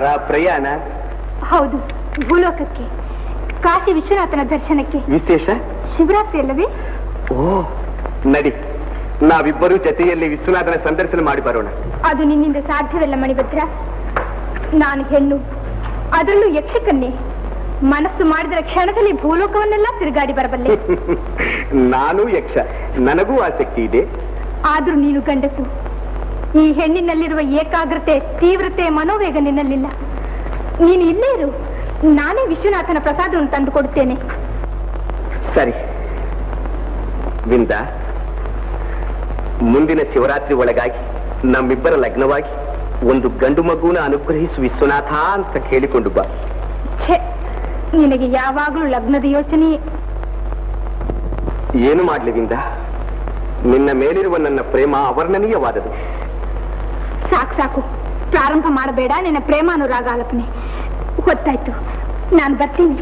ಪ್ರಕಾರ ಪ್ರಯಾಣ ಹೌದು ಭೂಲೋಕಕ್ಕೆ ಕಾಶಿ ವಿಶ್ವನಾಥನ ದರ್ಶನಕ್ಕೆ ವಿಶೇಷ ಶಿವರಾತ್ರಿ ಅಲ್ಲವೇ ಓ ನಡಿ ನಾವಿಬ್ಬರೂ ಜೊತೆಯಲ್ಲಿ ವಿಶ್ವನಾಥನ ಸಂದರ್ಶನ ಮಾಡಿ ಬರೋಣ ಅದು ನಿನ್ನಿಂದ ಸಾಧ್ಯವಿಲ್ಲ ಮಣಿಭದ್ರ ನಾನು ಹೆಣ್ಣು ಅದರಲ್ಲೂ ಯಕ್ಷಕನ್ನೇ ಮನಸ್ಸು ಮಾಡಿದರೆ ಕ್ಷಣದಲ್ಲಿ ಭೂಲೋಕವನ್ನೆಲ್ಲ ತಿರುಗಾಡಿ ಬರಬಲ್ಲೆ ನಾನು ಯಕ್ಷ ನನಗೂ ಆಸಕ್ತಿ ಇದೆ ಆದ್ರೂ ನೀನು ಗಂಡಸು ಈ ಹೆಣ್ಣಿನಲ್ಲಿರುವ ಏಕಾಗ್ರತೆ ತೀವ್ರತೆ ಮನೋವೇಗ ನಿನ್ನಲ್ಲಿಲ್ಲ ನೀನು ಇಲ್ಲೇ ಇರು ನಾನೇ ವಿಶ್ವನಾಥನ ಪ್ರಸಾದವನ್ನು ತಂದು ಕೊಡುತ್ತೇನೆ ಸರಿ ವಿಂದ ಮುಂದಿನ ಶಿವರಾತ್ರಿ ಒಳಗಾಗಿ ನಮ್ಮಿಬ್ಬರ ಲಗ್ನವಾಗಿ ಒಂದು ಗಂಡು ಮಗುನ ಅನುಗ್ರಹಿಸು ವಿಶ್ವನಾಥ ಅಂತ ಕೇಳಿಕೊಂಡು ಬಾ ಛೆ ನಿನಗೆ ಯಾವಾಗಲೂ ಲಗ್ನದ ಯೋಚನೆ ಏನು ಮಾಡ್ಲಿ ವಿಂದ ನಿನ್ನ ಮೇಲಿರುವ ನನ್ನ ಪ್ರೇಮ ಅವರ್ಣನೀಯವಾದದು ಸಾಕು ಸಾಕು ಪ್ರಾರಂಭ ಮಾಡಬೇಡ ನಿನ್ನ ಪ್ರೇಮಾನುರಾಗ ಆಲಪನೆ ಗೊತ್ತಾಯ್ತು ನಾನು ಬರ್ತೀನಿ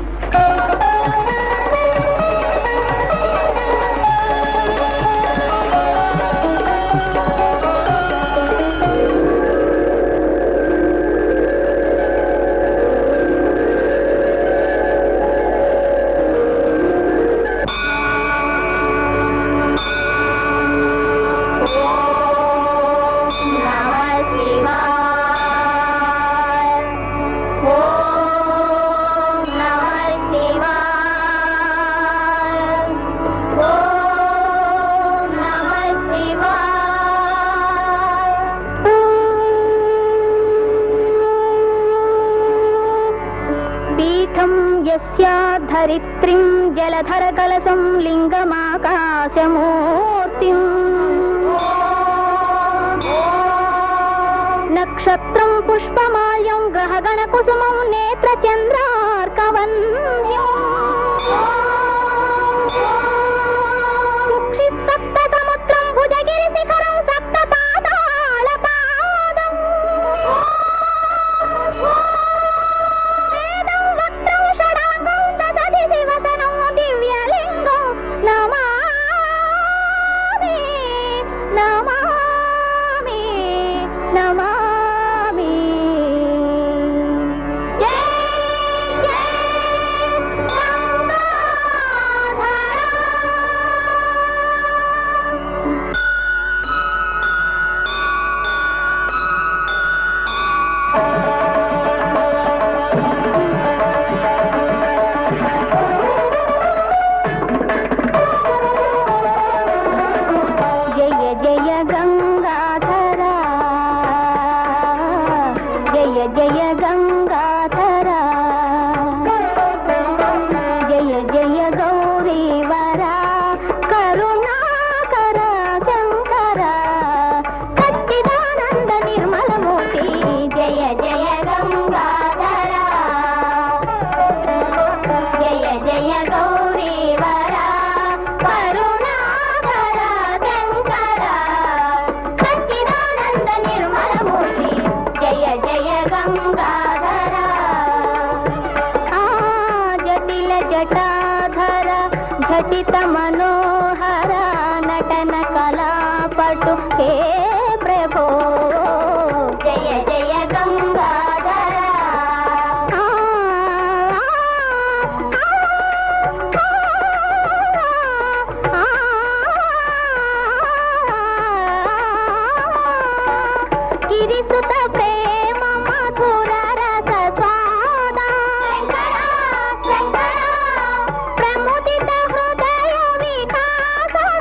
पीठं यस्याद्धरित्रीं जलधरकलशं लिङ्गमाकाशमूर्तिम् नक्षत्रं पुष्पमाल्यं ग्रहगणकुसुमं नेत्रचन्द्रार्कवन्ध्यम् सप्तसमुद्रं भुजगिरिशिखरं सप्तपादालपादम् वेदं वक्त्रं षडाङ्गं ददति शिवसनं दिव्यलिङ्गं नमामि नमामि नमामि जय जय गङ्गाधर जय जय गङ्गाधरा जय जय गङ्गाधरा जय जय गौरीवरा करुणाकर शङ्कर सच्चिदानन्द निर्मलमूर्ति जय जय गङ्गाधरा जय जय गौरीवरा करुणाकर शङ्कर सच्चिदानन्द निर्मलमूर्ति जय जय गङ्गाधर आ जटिल जटाधर झटित मनोहर नटन कलापटु हे प्रभो जय जय गङ्गाधर आ, आ, ಆ, ಗಿರಿಸುತ ಪ್ರೇಮ ಮಧುರ ರಸ ಸ್ವಾದ ಪ್ರಮುದಿತ ಹೃದಯ ವಿಕಾಸ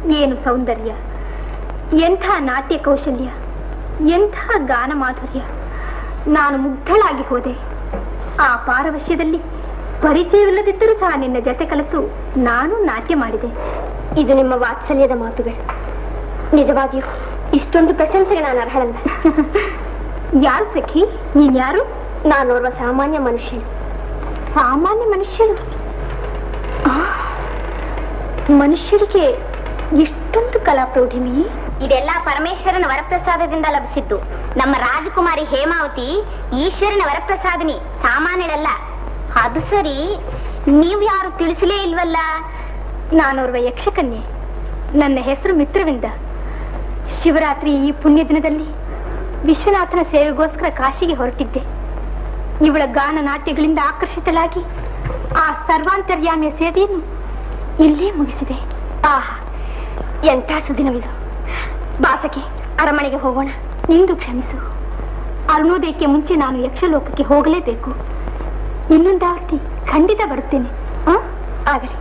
ಏನು ಸೌಂದರ್ಯ ಎಂಥ ನಾಟ್ಯ ಕೌಶಲ್ಯ ಎಂಥ ಗಾನ ಮಾಧುರ್ಯ ನಾನು ಮುಗ್ಧಳಾಗಿ ಹೋದೆ ಆ ಪಾರವಶ್ಯದಲ್ಲಿ ಪರಿಚಯವಿಲ್ಲದಿದ್ದರೂ ಸಹ ನಿನ್ನ ಜೊತೆ ಕಲಿತು ನಾನು ನಾಟ್ಯ ಮಾಡಿದೆ ಇದು ನಿಮ್ಮ ವಾತ್ಸಲ್ಯದ ಮಾತುಗಳು ನಿಜವಾಗಿಯೂ ಇಷ್ಟೊಂದು ಪ್ರಶಂಸೆಗೆ ನಾನು ಅರ್ಹಳಲ್ಲ ಯಾರು ಸಖಿ ನೀನ್ ಯಾರು ನಾನೋರ್ವ ಸಾಮಾನ್ಯ ಮನುಷ್ಯನು ಸಾಮಾನ್ಯ ಮನುಷ್ಯರು ಆ, ಮನುಷ್ಯರಿಗೆ ಇಷ್ಟೊಂದು ಕಲಾ ಪ್ರೌಢಿಮೆ ಇದೆಲ್ಲ ಪರಮೇಶ್ವರನ ವರಪ್ರಸಾದದಿಂದ ಲಭಿಸಿದ್ದು ನಮ್ಮ ರಾಜಕುಮಾರಿ ಹೇಮಾವತಿ ಈಶ್ವರನ ವರಪ್ರಸಾದಿನಿ ಸಾಮಾನ್ಯಳಲ್ಲ ಅದು ಸರಿ ನೀವು ಯಾರು ತಿಳಿಸಲೇ ಇಲ್ವಲ್ಲ ನಾನೋರ್ವ ಯಕ್ಷಕನ್ಯೆ ನನ್ನ ಹೆಸರು ಮಿತ್ರವಿಂದ ಶಿವರಾತ್ರಿ ಈ ಪುಣ್ಯ ದಿನದಲ್ಲಿ ವಿಶ್ವನಾಥನ ಸೇವೆಗೋಸ್ಕರ ಕಾಶಿಗೆ ಹೊರಟಿದ್ದೆ ಇವಳ ಗಾನ ನಾಟ್ಯಗಳಿಂದ ಆಕರ್ಷಿತಳಾಗಿ ಆ ಸರ್ವಾಂತರ್ಯಾಮಿಯ ಸೇವೆಯನ್ನು ಇಲ್ಲೇ ಮುಗಿಸಿದೆ ಆಹಾ ಎಂಥ ಸುದಿನವಿದು ಬಾಸಕಿ ಅರಮನೆಗೆ ಹೋಗೋಣ ಇಂದು ಕ್ಷಮಿಸು ಅರುಣೋದಯಕ್ಕೆ ಮುಂಚೆ ನಾನು ಯಕ್ಷಲೋಕಕ್ಕೆ ಹೋಗಲೇಬೇಕು ಇನ್ನೊಂದಾವರ್ತಿ ಖಂಡಿತ ಬರುತ್ತೇನೆ ಆ? ಆಗಲಿ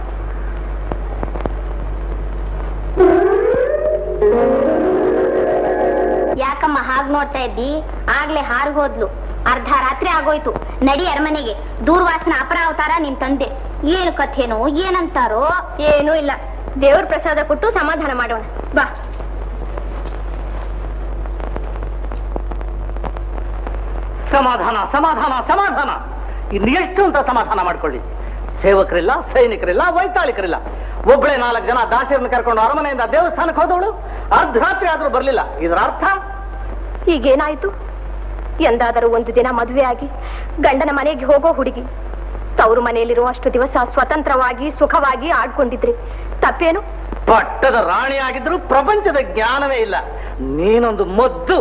ಯಾಕಮ್ಮ ಹಾಗ್ ನೋಡ್ತಾ ಇದ್ದಿ ಆಗ್ಲೇ ಹಾರು ಹೋದ್ಲು ಅರ್ಧ ರಾತ್ರಿ ಆಗೋಯ್ತು ನಡಿ ಅರಮನೆಗೆ ದೂರ್ವಾಸನ ಅಪರಾವತಾರ ನಿನ್ ತಂದೆ ಏನು ಕಥೆನೋ ಏನಂತಾರೋ ಏನೂ ಇಲ್ಲ ದೇವ್ರ ಪ್ರಸಾದ ಕೊಟ್ಟು ಸಮಾಧಾನ ಮಾಡೋಣ ಬಾ ಸಮಾಧಾನ ಸಮಾಧಾನ ಸಮಾಧಾನ ಇನ್ನು ಎಷ್ಟು ಅಂತ ಸಮಾಧಾನ ಮಾಡ್ಕೊಳ್ಳಿ ಸೇವಕರಿಲ್ಲ ಸೈನಿಕರಿಲ್ಲ ವೈತಾಳಿಕರಿಲ್ಲ ಒಬ್ಬಳೆ ನಾಲ್ಕು ಜನ ದಾಸಿಯರನ್ನು ಕರ್ಕೊಂಡು ಅರಮನೆಯಿಂದ ದೇವಸ್ಥಾನಕ್ಕೆ ಹೋದವಳು ಅರ್ಧರಾತ್ರಿ ಆದ್ರೂ ಬರಲಿಲ್ಲ ಇದರ ಅರ್ಥ ಈಗೇನಾಯ್ತು ಎಂದಾದರೂ ಒಂದು ದಿನ ಮದುವೆಯಾಗಿ ಗಂಡನ ಮನೆಗೆ ಹೋಗೋ ಹುಡುಗಿ ತವರು ಮನೆಯಲ್ಲಿರುವಷ್ಟು ದಿವಸ ಸ್ವತಂತ್ರವಾಗಿ ಸುಖವಾಗಿ ಆಡ್ಕೊಂಡಿದ್ರಿ ತಪ್ಪೇನು ಪಟ್ಟದ ರಾಣಿ ಆಗಿದ್ರು ಪ್ರಪಂಚದ ಜ್ಞಾನವೇ ಇಲ್ಲ ನೀನೊಂದು ಮೊದ್ದು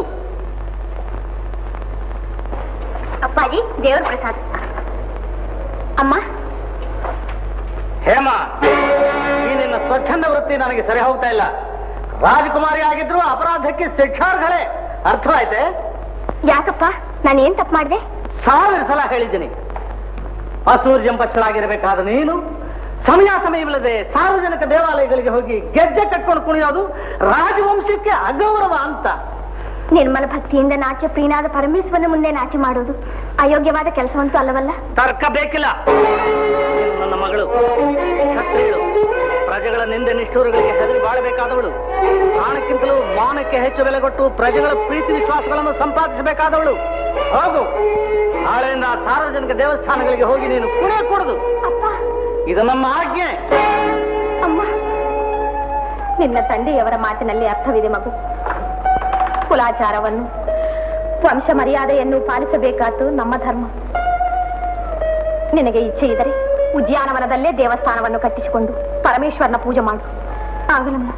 ಅಪ್ಪಾಜಿ ದೇವ್ರ ಪ್ರಸಾದ ಅಮ್ಮ ಹೇಮ ಈ ನಿನ್ನ ಸ್ವಚ್ಛಂದ ವೃತ್ತಿ ನನಗೆ ಸರಿ ಹೋಗ್ತಾ ಇಲ್ಲ ರಾಜಕುಮಾರಿ ಆಗಿದ್ರು ಅಪರಾಧಕ್ಕೆ ಶಿಕ್ಷಾರ್ಹಳೆ ಅರ್ಥವಾಯ್ತೆ ಯಾಕಪ್ಪ ನಾನು ಏನ್ ತಪ್ಪು ಮಾಡಿದೆ ಸಾವಿರ ಸಲ ಹೇಳಿದ್ದೀನಿ ಅಸೂರ್ಯಂ ಪಕ್ಷರಾಗಿರಬೇಕಾದ ನೀನು ಸಮಯ ಸಮಯವಿಲ್ಲದೆ ಸಾರ್ವಜನಿಕ ದೇವಾಲಯಗಳಿಗೆ ಹೋಗಿ ಗೆಜ್ಜೆ ಕಟ್ಕೊಂಡು ಕುಣಿಯೋದು ರಾಜವಂಶಕ್ಕೆ ಅಗೌರವ ಅಂತ ನಿರ್ಮಲ ಭಕ್ತಿಯಿಂದ ನಾಟ್ಯ ಪ್ರಿಯನಾದ ಪರಮೇಶ್ವರನ ಮುಂದೆ ನಾಟ್ಯ ಮಾಡೋದು ಅಯೋಗ್ಯವಾದ ಕೆಲಸವಂತೂ ಅಲ್ಲವಲ್ಲ ತರ್ಕ ಬೇಕಿಲ್ಲ ನೀನು ನನ್ನ ಮಗಳು ಕ್ಷತ್ರಿಯಳು ಪ್ರಜೆಗಳ ನಿಂದೆ ನಿಷ್ಠೂರಗಳಿಗೆ ಹೆದರಿ ಬಾಳಬೇಕಾದವಳು ಪ್ರಾಣಕ್ಕಿಂತಲೂ ಮೌನಕ್ಕೆ ಹೆಚ್ಚು ಬೆಲೆ ಕೊಟ್ಟು ಪ್ರಜೆಗಳ ಪ್ರೀತಿ ವಿಶ್ವಾಸಗಳನ್ನು ಸಂಪಾದಿಸಬೇಕಾದವಳು ಹೋಗು ನಾಳೆಯಿಂದ ಸಾರ್ವಜನಿಕ ದೇವಸ್ಥಾನಗಳಿಗೆ ಹೋಗಿ ನೀನು ಕುಣಿಯ ಕೂಡದು ಅಪ್ಪ ಇದು ನಮ್ಮ ಆಜ್ಞೆ ಅಮ್ಮ ನಿನ್ನ ತಂದೆಯವರ ಮಾತಿನಲ್ಲಿ ಅರ್ಥವಿದೆ ಮಗು ಕುಲಾಚಾರವನ್ನು ವಂಶ ಮರ್ಯಾದೆಯನ್ನು ಪಾಲಿಸಬೇಕಾದ್ದು ನಮ್ಮ ಧರ್ಮ ನಿನಗೆ ಇಚ್ಛೆ ಇದ್ದರೆ ಉದ್ಯಾನವನದಲ್ಲೇ ದೇವಸ್ಥಾನವನ್ನು ಕಟ್ಟಿಸಿಕೊಂಡು ಪರಮೇಶ್ವರನ ಪೂಜೆ ಮಾಡು ಆಗಲಮ್ಮ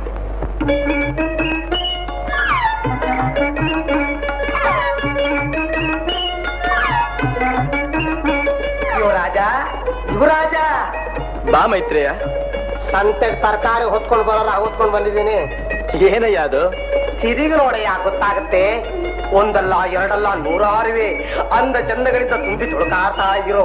ಯುವರಾಜ ಯುವರಾಜ ಬಾ ಮೈತ್ರೇಯ ಸಂತೆಗೆ ತರಕಾರಿ ಹೊತ್ಕೊಂಡು ಬರೋಲ್ಲ ಹೊತ್ಕೊಂಡು ಬಂದಿದ್ದೀನಿ ಏನಯ್ಯ ಅದು ತಿರುಗಿ ನೋಡಯ್ಯ ಗೊತ್ತಾಗುತ್ತೆ ಒಂದಲ್ಲ ಎರಡಲ್ಲ ನೂರಾರಿವೆ ಅಂದ ಚಂದಗಳಿಂದ ತುಂಬಿ ತುಳುಕಾಡ್ತಾ ಇರೋ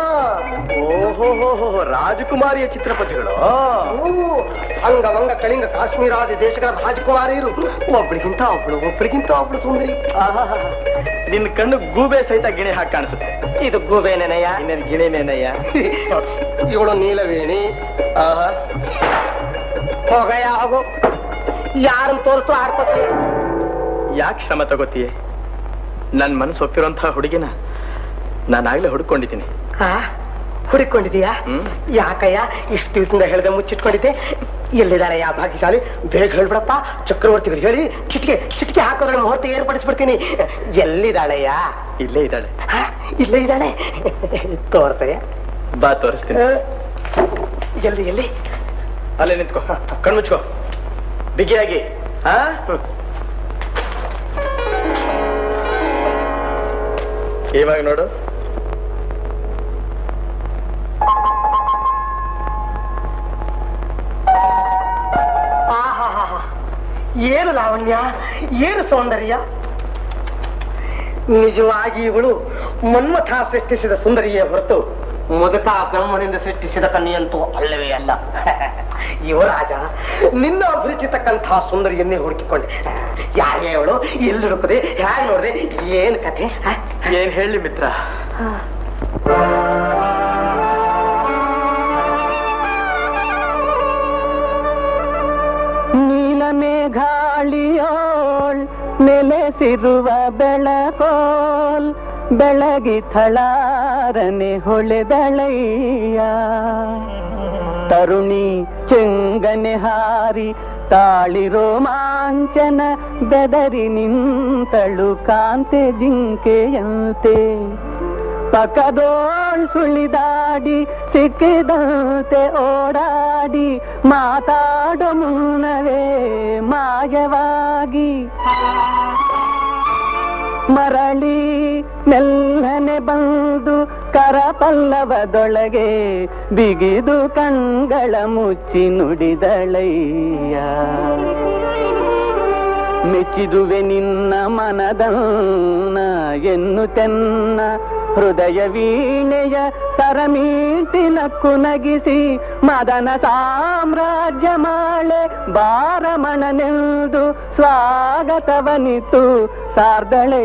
ಓಹೋ ರಾಜಕುಮಾರಿಯ ಚಿತ್ರಪಟಿಗಳು ಊ, ಅಂಗವಂಗ ಕಳಿಂಗ ಕಾಶ್ಮೀರಾದಿ ದೇಶಗಳ ರಾಜಕುಮಾರಿಯರು ಒಬ್ಳಿಗಿಂತ ಒಬ್ಳು ಒಬ್ಳಿಗಿಂತ ಒಬ್ಳು ಸುಂದರಿ ಆಹಾಹಾ. ನಿನ್ನ ಕಣ್ಣು ಗೂಬೆ ಸಹಿತ ಗಿಣಿ ಹಾಕಿ ಕಾಣಿಸುತ್ತೆ ಇದು ಗೂಬೇನೇನಯ್ಯ ಇನ್ನೇನು ಗಿಣಿನೇನಯ್ಯ ಇವಳು ನೀಲವೇಣಿ ಆಹಾ. ಹೋಗಯ್ಯ ಹೋಗು ಯಾರನ್ನ ತೋರಿಸ್ತು ಆಡ್ಕೋತೀಯ ಯಾಕೆ ಶ್ರಮ ತಗೋತೀಯ ನನ್ ಮನಸ್ಸು ಒಪ್ಪಿರುವಂತಹ ಹುಡುಗಿನ ನಾನಾಗ್ಲೇ ಹುಡುಕೊಂಡಿದ್ದೀನಿ ಹಾ ಹುಡುಕೊಂಡಿದೀಯಾ ಹ್ಮ್. ಯಾಕಯ್ಯ ಇಷ್ಟು ದಿವಸದಿಂದ ಹೇಳ್ದೆ ಮುಚ್ಚಿಟ್ಕೊಂಡಿದ್ದೆ ಎಲ್ಲಿದ್ದಾರೆ ಯಾ ಭಾಗ್ಯಶಾಲಿ ಬೇಗ ಹೇಳ್ಬಿಡಪ್ಪ ಚಕ್ರವರ್ತಿಗಳು ಹೇಳಿ ಚಿಟಿಕೆ ಚಿಟಿಕೆ ಹಾಕೋದ್ರ ಮುಹೂರ್ತ ಏರ್ಪಡಿಸ್ಬಿಡ್ತೀನಿ ಎಲ್ಲಿದ್ದಾಳೆಯ್ಯ ಇಲ್ಲೇ ಇದ್ದಾಳೆ ಹಾ, ಇಲ್ಲೇ ಇದ್ದಾಳೆ ತೋರ್ತಯ್ಯ ಬಾ ತೋರಿಸ್ತೀನಿ ಆ, ಎಲ್ಲಿ ಎಲ್ಲಿ ಅಲ್ಲೇ ನಿಂತ್ಕೋ ಕಣ್ಮುಚ್ಕೋ ಬಿಗಿಯಾಗಿ ಹಾ ಇವಾಗ ನೋಡು ಆಹಾಹಾಹಾ. ಏನು ಲಾವಣ್ಯ ಏನು ಸೌಂದರ್ಯ ನಿಜವಾಗಿ ಇವಳು ಮನ್ಮಥ ಸೃಷ್ಟಿಸಿದ ಸುಂದರಿಯೇ ಹೊರತು ಮುದುಕ ಬ್ರಹ್ಮನಿಂದ ಸೃಷ್ಟಿಸಿದ ಕನ್ಯಂತೂ ಅಲ್ಲವೇ ಅಲ್ಲ ಯುವರಾಜ ನಿನ್ನ ಅಭಿರುಚಿತಕ್ಕಂತಹ ಸುಂದರಿಯನ್ನೇ ಹುಡುಕಿಕೊಂಡೆ ಯಾರೇ ಅವಳು ಎಲ್ಲಿ ಹುಡುಕದೆ ಹೇಗೆ ನೋಡಿದೆ ಏನ್ ಕಥೆ ಹ? ಏನ್ ಹೇಳಿ ಮಿತ್ರ ನೀಲಮೇಘಾಳಿಯೋಳ್ ನೆಲೆಸಿರುವ ಬೆಳಕೋಲ್ ಬೆಳಗಿಥಳಾರನೆ ಹೊಳೆದಳಯ್ಯ ತರುಣಿ ಚೆಂಗನೆ ಹಾರಿ ತಾಳಿರೋ ಮಾಂಚನ ಬೆದರಿ ನಿಂತಳು ಕಾಂತೆ ಜಿಂಕೆಯಂತೆ ಪಕ್ಕದೋಳ್ ಸುಳಿದಾಡಿ ಸಿಕ್ಕಿದಂತೆ ಓಡಾಡಿ ಮಾತಾಡೋ ಮುನ್ನವೇ ಮಾಯವಾಗಿ ಮರಳಿ ಮೆಲ್ಲನೆ ಬಂದು ಕರಪಲ್ಲವದೊಳಗೆ ಬಿಗಿದು ಕಣ್ಗಳ ಮುಚ್ಚಿ ನುಡಿದಳಯ್ಯ ಮೆಚ್ಚಿದುವೆ ನಿನ್ನ ಮನದನ್ನ ಎನ್ನುತೆನ್ನ ಹೃದಯ ವೀಣೆಯ ಸರಮೀಟಿನ ಕುನಗಿಸಿ ಮದನ ಸಾಮ್ರಾಜ್ಯ ಮಾಳೆ ಬಾರಮಣನೆಂದು ಸ್ವಾಗತವನಿತು ಸಾರ್ದಳೈ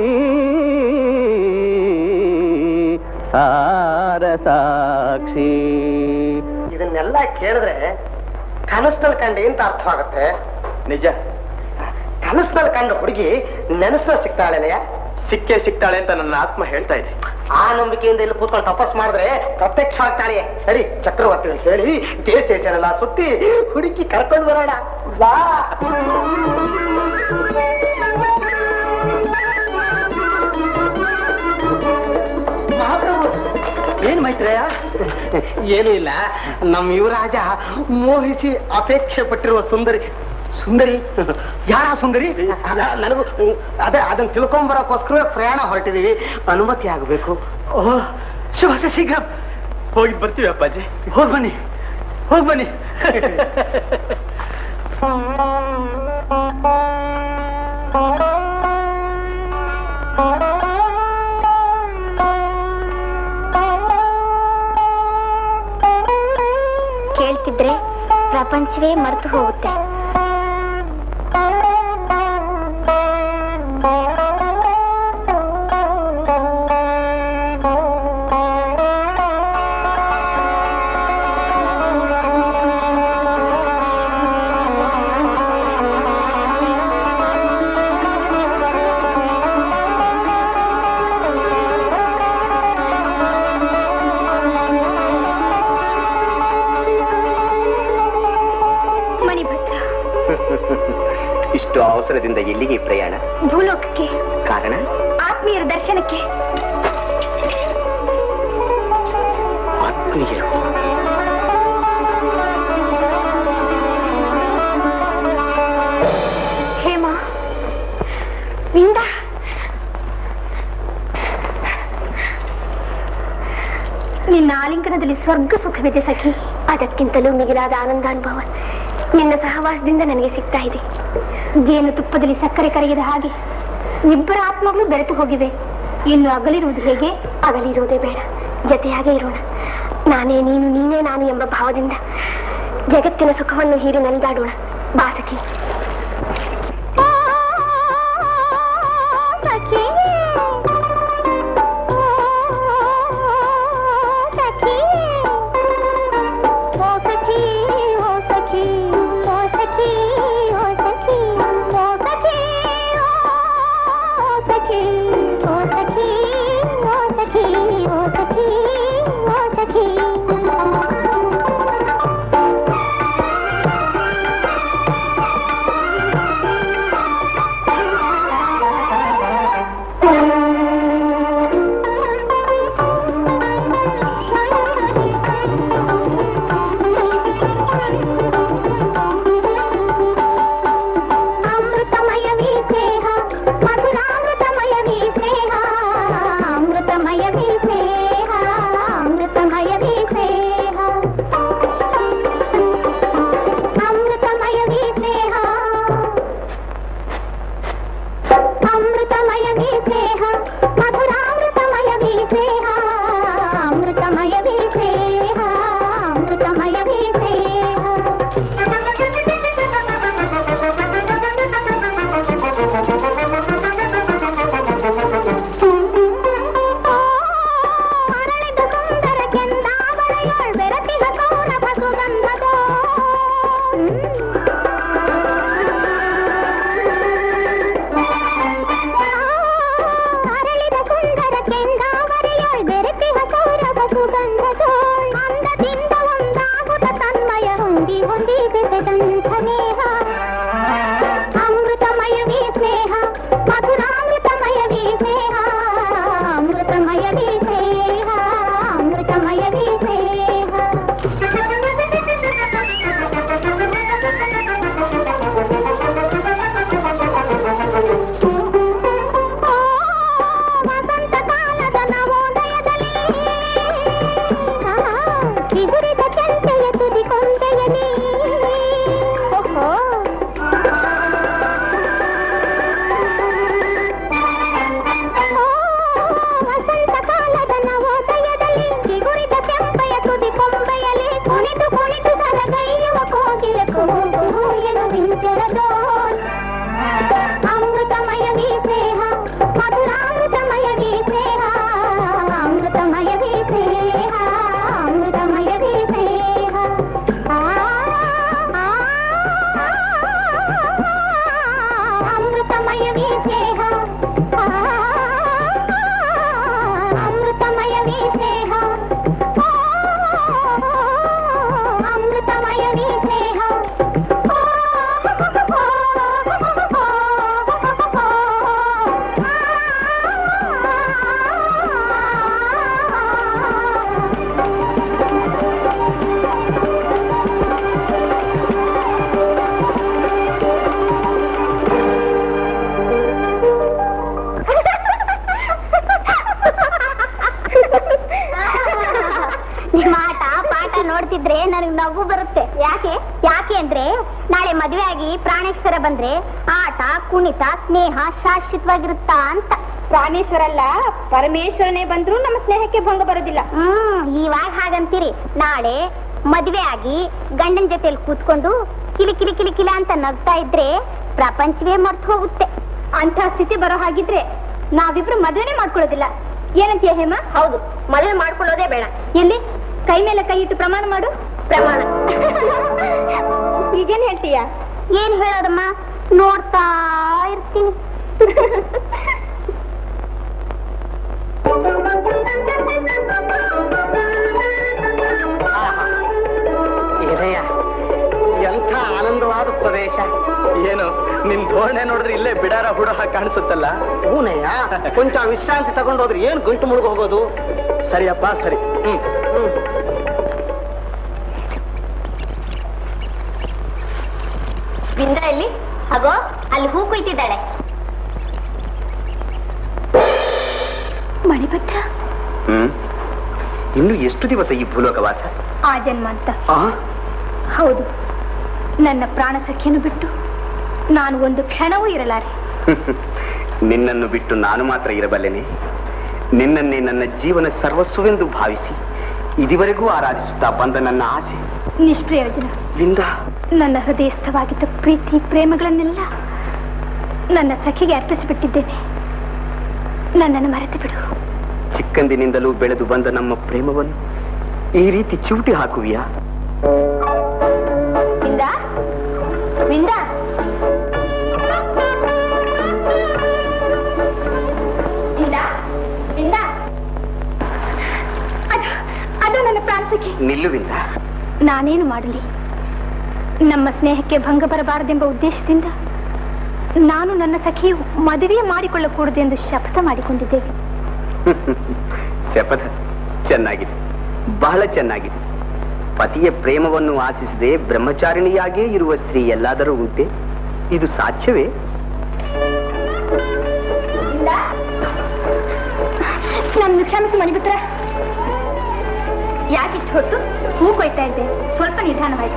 ಸಾರ ಸಾಕ್ಷಿ ಇದನ್ನೆಲ್ಲ ಕೇಳಿದ್ರೆ ಕನಸ್ನಲ್ಲಿ ಕಂಡೆ ಅಂತ ಅರ್ಥವಾಗುತ್ತೆ ನಿಜ ಕನಸ್ನಲ್ಲಿ ಕಂಡ ಹುಡುಗಿ ನೆನಸ್ನಲ್ಲಿ ಸಿಗ್ತಾಳೆನೆಯ ಸಿಕ್ಕೇ ಸಿಗ್ತಾಳೆ ಅಂತ ನನ್ನ ಆತ್ಮ ಹೇಳ್ತಾ ಇದೆ ಆ ನಂಬಿಕೆಯಿಂದ ಇಲ್ಲಿ ಕೂತ್ಕೊಂಡು ತಪಸ್ ಮಾಡಿದ್ರೆ ಪ್ರತ್ಯಕ್ಷ ಆಗ್ತಾಳೆ ಸರಿ ಚಕ್ರವರ್ತಿ ಹೇಳಿ ದೇಶ ದೇಶನೆಲ್ಲ ಸುತ್ತಿ ಹುಡುಕಿ ಕರ್ಕೊಂಡು ಬರೋಣ ಬಾ ಮಹಾಪ್ರಭು ಏನ್ ಮೈತ್ರೇಯ ಏನೂ ಇಲ್ಲ ನಮ್ಮ ಯುವರಾಜ ಮೋಹಿಸಿ ಅಪೇಕ್ಷೆ ಪಟ್ಟಿರುವ ಸುಂದರಿ ಸುಂದರಿ ಯಾರ ಸುಂದರಿ ನನಗೂ ಅದೇ ಅದನ್ನ ತಿಳ್ಕೊಂಬರೋಕ್ಕೋಸ್ಕರವೇ ಪ್ರಯಾಣ ಹೊರಟಿದೀವಿ ಅನುಮತಿ ಆಗಬೇಕು ಓಹ್ ಶುಭ ಶೀಘ್ರ ಹೋಗಿ ಬರ್ತೀವಿ ಅಪ್ಪಾಜಿ ಹೋಗ್ ಬನ್ನಿ ಹೋಗ್ ಬನ್ನಿ ಕೇಳ್ತಿದ್ರೆ ಪ್ರಪಂಚವೇ ಮರೆತು ಹೋಗುತ್ತೆ ಮಣಿಭದ್ರ ಇಷ್ಟು ಅವಸರದಿಂದ ಎಲ್ಲಿಗೆ ಪ್ರಯಾಣ ಭೂಲೋಕಕ್ಕೆ ಕಾರಣ ಆತ್ಮೀಯರ ದರ್ಶನಕ್ಕೆ ಆತ್ಮೀಯರು ಹೇಮ ವಿಂದ ನಿನ್ನ ಆಲಿಂಗನದಲ್ಲಿ ಸ್ವರ್ಗ ಸುಖವಿದೆ ಸಖಿ ಅದಕ್ಕಿಂತಲೂ ಮಿಗಿಲಾದ ಆನಂದಾನುಭವ ನಿನ್ನ ಸಹವಾಸದಿಂದ ನನಗೆ ಸಿಗ್ತಾ ಇದೆ ಜೇನು ತುಪ್ಪದಲ್ಲಿ ಸಕ್ಕರೆ ಕರಗಿದ ಹಾಗೆ ಇಬ್ಬರ ಆತ್ಮಗಳು ಬೆರೆತು ಹೋಗಿವೆ ಇನ್ನು ಅಗಲಿರುವುದು ಹೇಗೆ ಅಗಲಿರುವುದೇ ಬೇಡ ಜತೆಯಾಗೆ ಇರೋಣ ನಾನೇ ನೀನು ನೀನೇ ನಾನು ಎಂಬ ಭಾವದಿಂದ ಜಗತ್ತಿನ ಸುಖವನ್ನು ಹೀರಿ ನಲಿದಾಡೋಣ ಬಾಸಕಿ ಸಖಿ ಜೋಶ್ ಅಮೃತಮಯವೇ ಸ್ನೇಹ ಮಧುರಾಮೃತಮಯವೇ ಸ್ನೇಹ ಅಮೃತಮಯವೇ ಸ್ನೇಹ ಅಮೃತಮಯವೇ ಸ್ನೇಹ ಆ, ಆ, ಅಮೃತಮಯವೇ ಸ್ನೇಹ ಆ, ಅಮೃತಮಯವೇ ಸ್ನೇಹ ಆ, ಅಮೃತಮಯವೇ ಸ್ನೇಹ ನಿಮ್ಮ ಆಟ ಪಾಠ ನೋಡ್ತಿದ್ರೆ ನನಗೆ ನಗು ಬರುತ್ತೆ ಯಾಕೆ ಯಾಕೆ ಅಂದ್ರೆ ನಾಳೆ ಮದುವೆ ಆಗಿ ಪ್ರಾಣೇಶ್ವರ ಬಂದ್ರೆ ಆಟ ಕುಣಿತ ಸ್ನೇಹ ಶಾಶ್ವತವಾಗಿರುತ್ತಾ ಅಂತ ಪ್ರಾಣೇಶ್ವರ ಅಲ್ಲ ಪರಮೇಶ್ವರನೇ ಬಂದ್ರು ನಮ್ಮ ಸ್ನೇಹಕ್ಕೆ ಭಂಗ ಬರೋದಿಲ್ಲ ಹ್ಮ್ ಇವಾಗ ಹಾಗಂತೀರಿ ನಾಳೆ ಮದುವೆ ಆಗಿ ಗಂಡನ ಜೊತೆಲಿ ಕೂತ್ಕೊಂಡು ಕಿಲಿ ಕಿಲಿ ಕಿಲಿ ಕಿಲ ಅಂತ ನಗ್ತಾ ಇದ್ರೆ ಪ್ರಪಂಚವೇ ಮರ್ತು ಹೋಗುತ್ತೆ ಅಂತ ಸ್ಥಿತಿ ಬರೋ ಹಾಗಿದ್ರೆ ನಾವಿಬ್ರು ಮದುವೆನೇ ಮಾಡ್ಕೊಳ್ಳೋದಿಲ್ಲ ಏನಂತೀಯ ಹೇಮ ಹೌದು ಮದುವೆ ಮಾಡ್ಕೊಳ್ಳೋದೇ ಬೇಡ ಎಲ್ಲಿ ಕೈ ಮೇಲೆ ಕೈ ಇಟ್ಟು ಪ್ರಮಾಣ ಮಾಡು ಪ್ರಮಾಣ ಈಗೇನ್ ಹೇಳ್ತೀಯ ಏನ್ ಹೇಳೋದಮ್ಮ ನೋಡ್ತಾ ಇರ್ತೀನಿ ಇದೆಯ ಎಂಥ ಆನಂದವಾದ ಪ್ರದೇಶ ಏನು ನಿನ್ ಧೋರಣೆ ನೋಡಿದ್ರೆ ಇಲ್ಲೇ ಬಿಡಾರ ಹುಡ ಕಾಣಿಸುತ್ತಲ್ಲ ಹೂನಯ್ಯ ಕೊಂಚ ವಿಶ್ರಾಂತಿ ತಗೊಂಡೋದ್ರೆ ಏನ್ ಗಂಟು ಮುಳುಗ್ ಹೋಗೋದು ಸರಿಯಪ್ಪ ಸರಿ ಹ್ಮ್ ಹ್ಮ್ ಬಿಂದ ಎಲ್ಲಿ ಹಾಗೋ ಅಲ್ಲಿ ಹೂ ಕುಯ್ತಿದ್ದಾಳೆ ಮಣಿಭದ್ರ ಹ್ಮ್ ಇನ್ನು ಎಷ್ಟು ದಿವಸ ಈ ಭೂಲೋಕವಾಸ ಆ ಜನ್ಮ ಅಂತ ಆ ಹೌದು ನನ್ನ ಪ್ರಾಣ ಸಖಿಯನ್ನು ಬಿಟ್ಟು ನಾನು ಒಂದು ಕ್ಷಣವೂ ಇರಲಾರೆ ನಿನ್ನನ್ನು ಬಿಟ್ಟು ನಾನು ಮಾತ್ರ ಇರಬಲ್ಲೆನೆ ನಿನ್ನನ್ನೇ ನನ್ನ ಜೀವನ ಸರ್ವಸ್ವವೆಂದು ಭಾವಿಸಿ ಇದುವರೆಗೂ ಆರಾಧಿಸುತ್ತಾ ಬಂದ ನನ್ನ ಆಸೆ ನಿಷ್ಪ್ರಯೋಜನ ವಿಂದ ನನ್ನ ಹೃದಯಸ್ಥವಾಗಿದ್ದ ಪ್ರೀತಿ ಪ್ರೇಮಗಳನ್ನೆಲ್ಲ ನನ್ನ ಸಖಿಗೆ ಅರ್ಪಿಸಿಬಿಟ್ಟಿದ್ದೇನೆ ನನ್ನನ್ನು ಮರೆತು ಬಿಡು ಚಿಕ್ಕಂದಿನಿಂದಲೂ ಬೆಳೆದು ಬಂದ ನಮ್ಮ ಪ್ರೇಮವನ್ನು ಈ ರೀತಿ ಚಿವುಟಿ ಹಾಕುವಿಯಾ ಬಿಂದ ಬಿಂದ ಬಿಂದ ಬಿಂದ ಅದು ಅದು ನನ್ನ ಪ್ರಾಣ ಸಖಿ ನಿಲ್ಲುವಿಂದ ನಾನೇನು ಮಾಡಲಿ ನಮ್ಮ ಸ್ನೇಹಕ್ಕೆ ಭಂಗ ಬರಬಾರದೆಂಬ ಉದ್ದೇಶದಿಂದ ನಾನು ನನ್ನ ಸಖಿಯು ಮದುವೆ ಮಾಡಿಕೊಳ್ಳಕೂಡದೆಂದು ಶಪಥ ಮಾಡಿಕೊಂಡಿದ್ದೇವೆ ಶಪಥ ಚೆನ್ನಾಗಿದೆ ಬಹಳ ಚೆನ್ನಾಗಿದೆ ಪತಿಯ ಪ್ರೇಮವನ್ನು ಆಶಿಸದೆ ಬ್ರಹ್ಮಚಾರಿಣಿಯಾಗೇ ಇರುವ ಸ್ತ್ರೀ ಎಲ್ಲಾದರೂ ಉಂಟೆ ಇದು ಸಾಧ್ಯವೇ ಬಿಂದ ನನ್ನ ಕ್ಷಮಿಸಿ ಮಣಿಪುತ್ರ ಯಾಕಿಷ್ಟು ಹೊತ್ತು ಹೂ ಕೊಯ್ತಾ ಇದ್ದೆ ಸ್ವಲ್ಪ ನಿಧಾನವಾಯ್ತು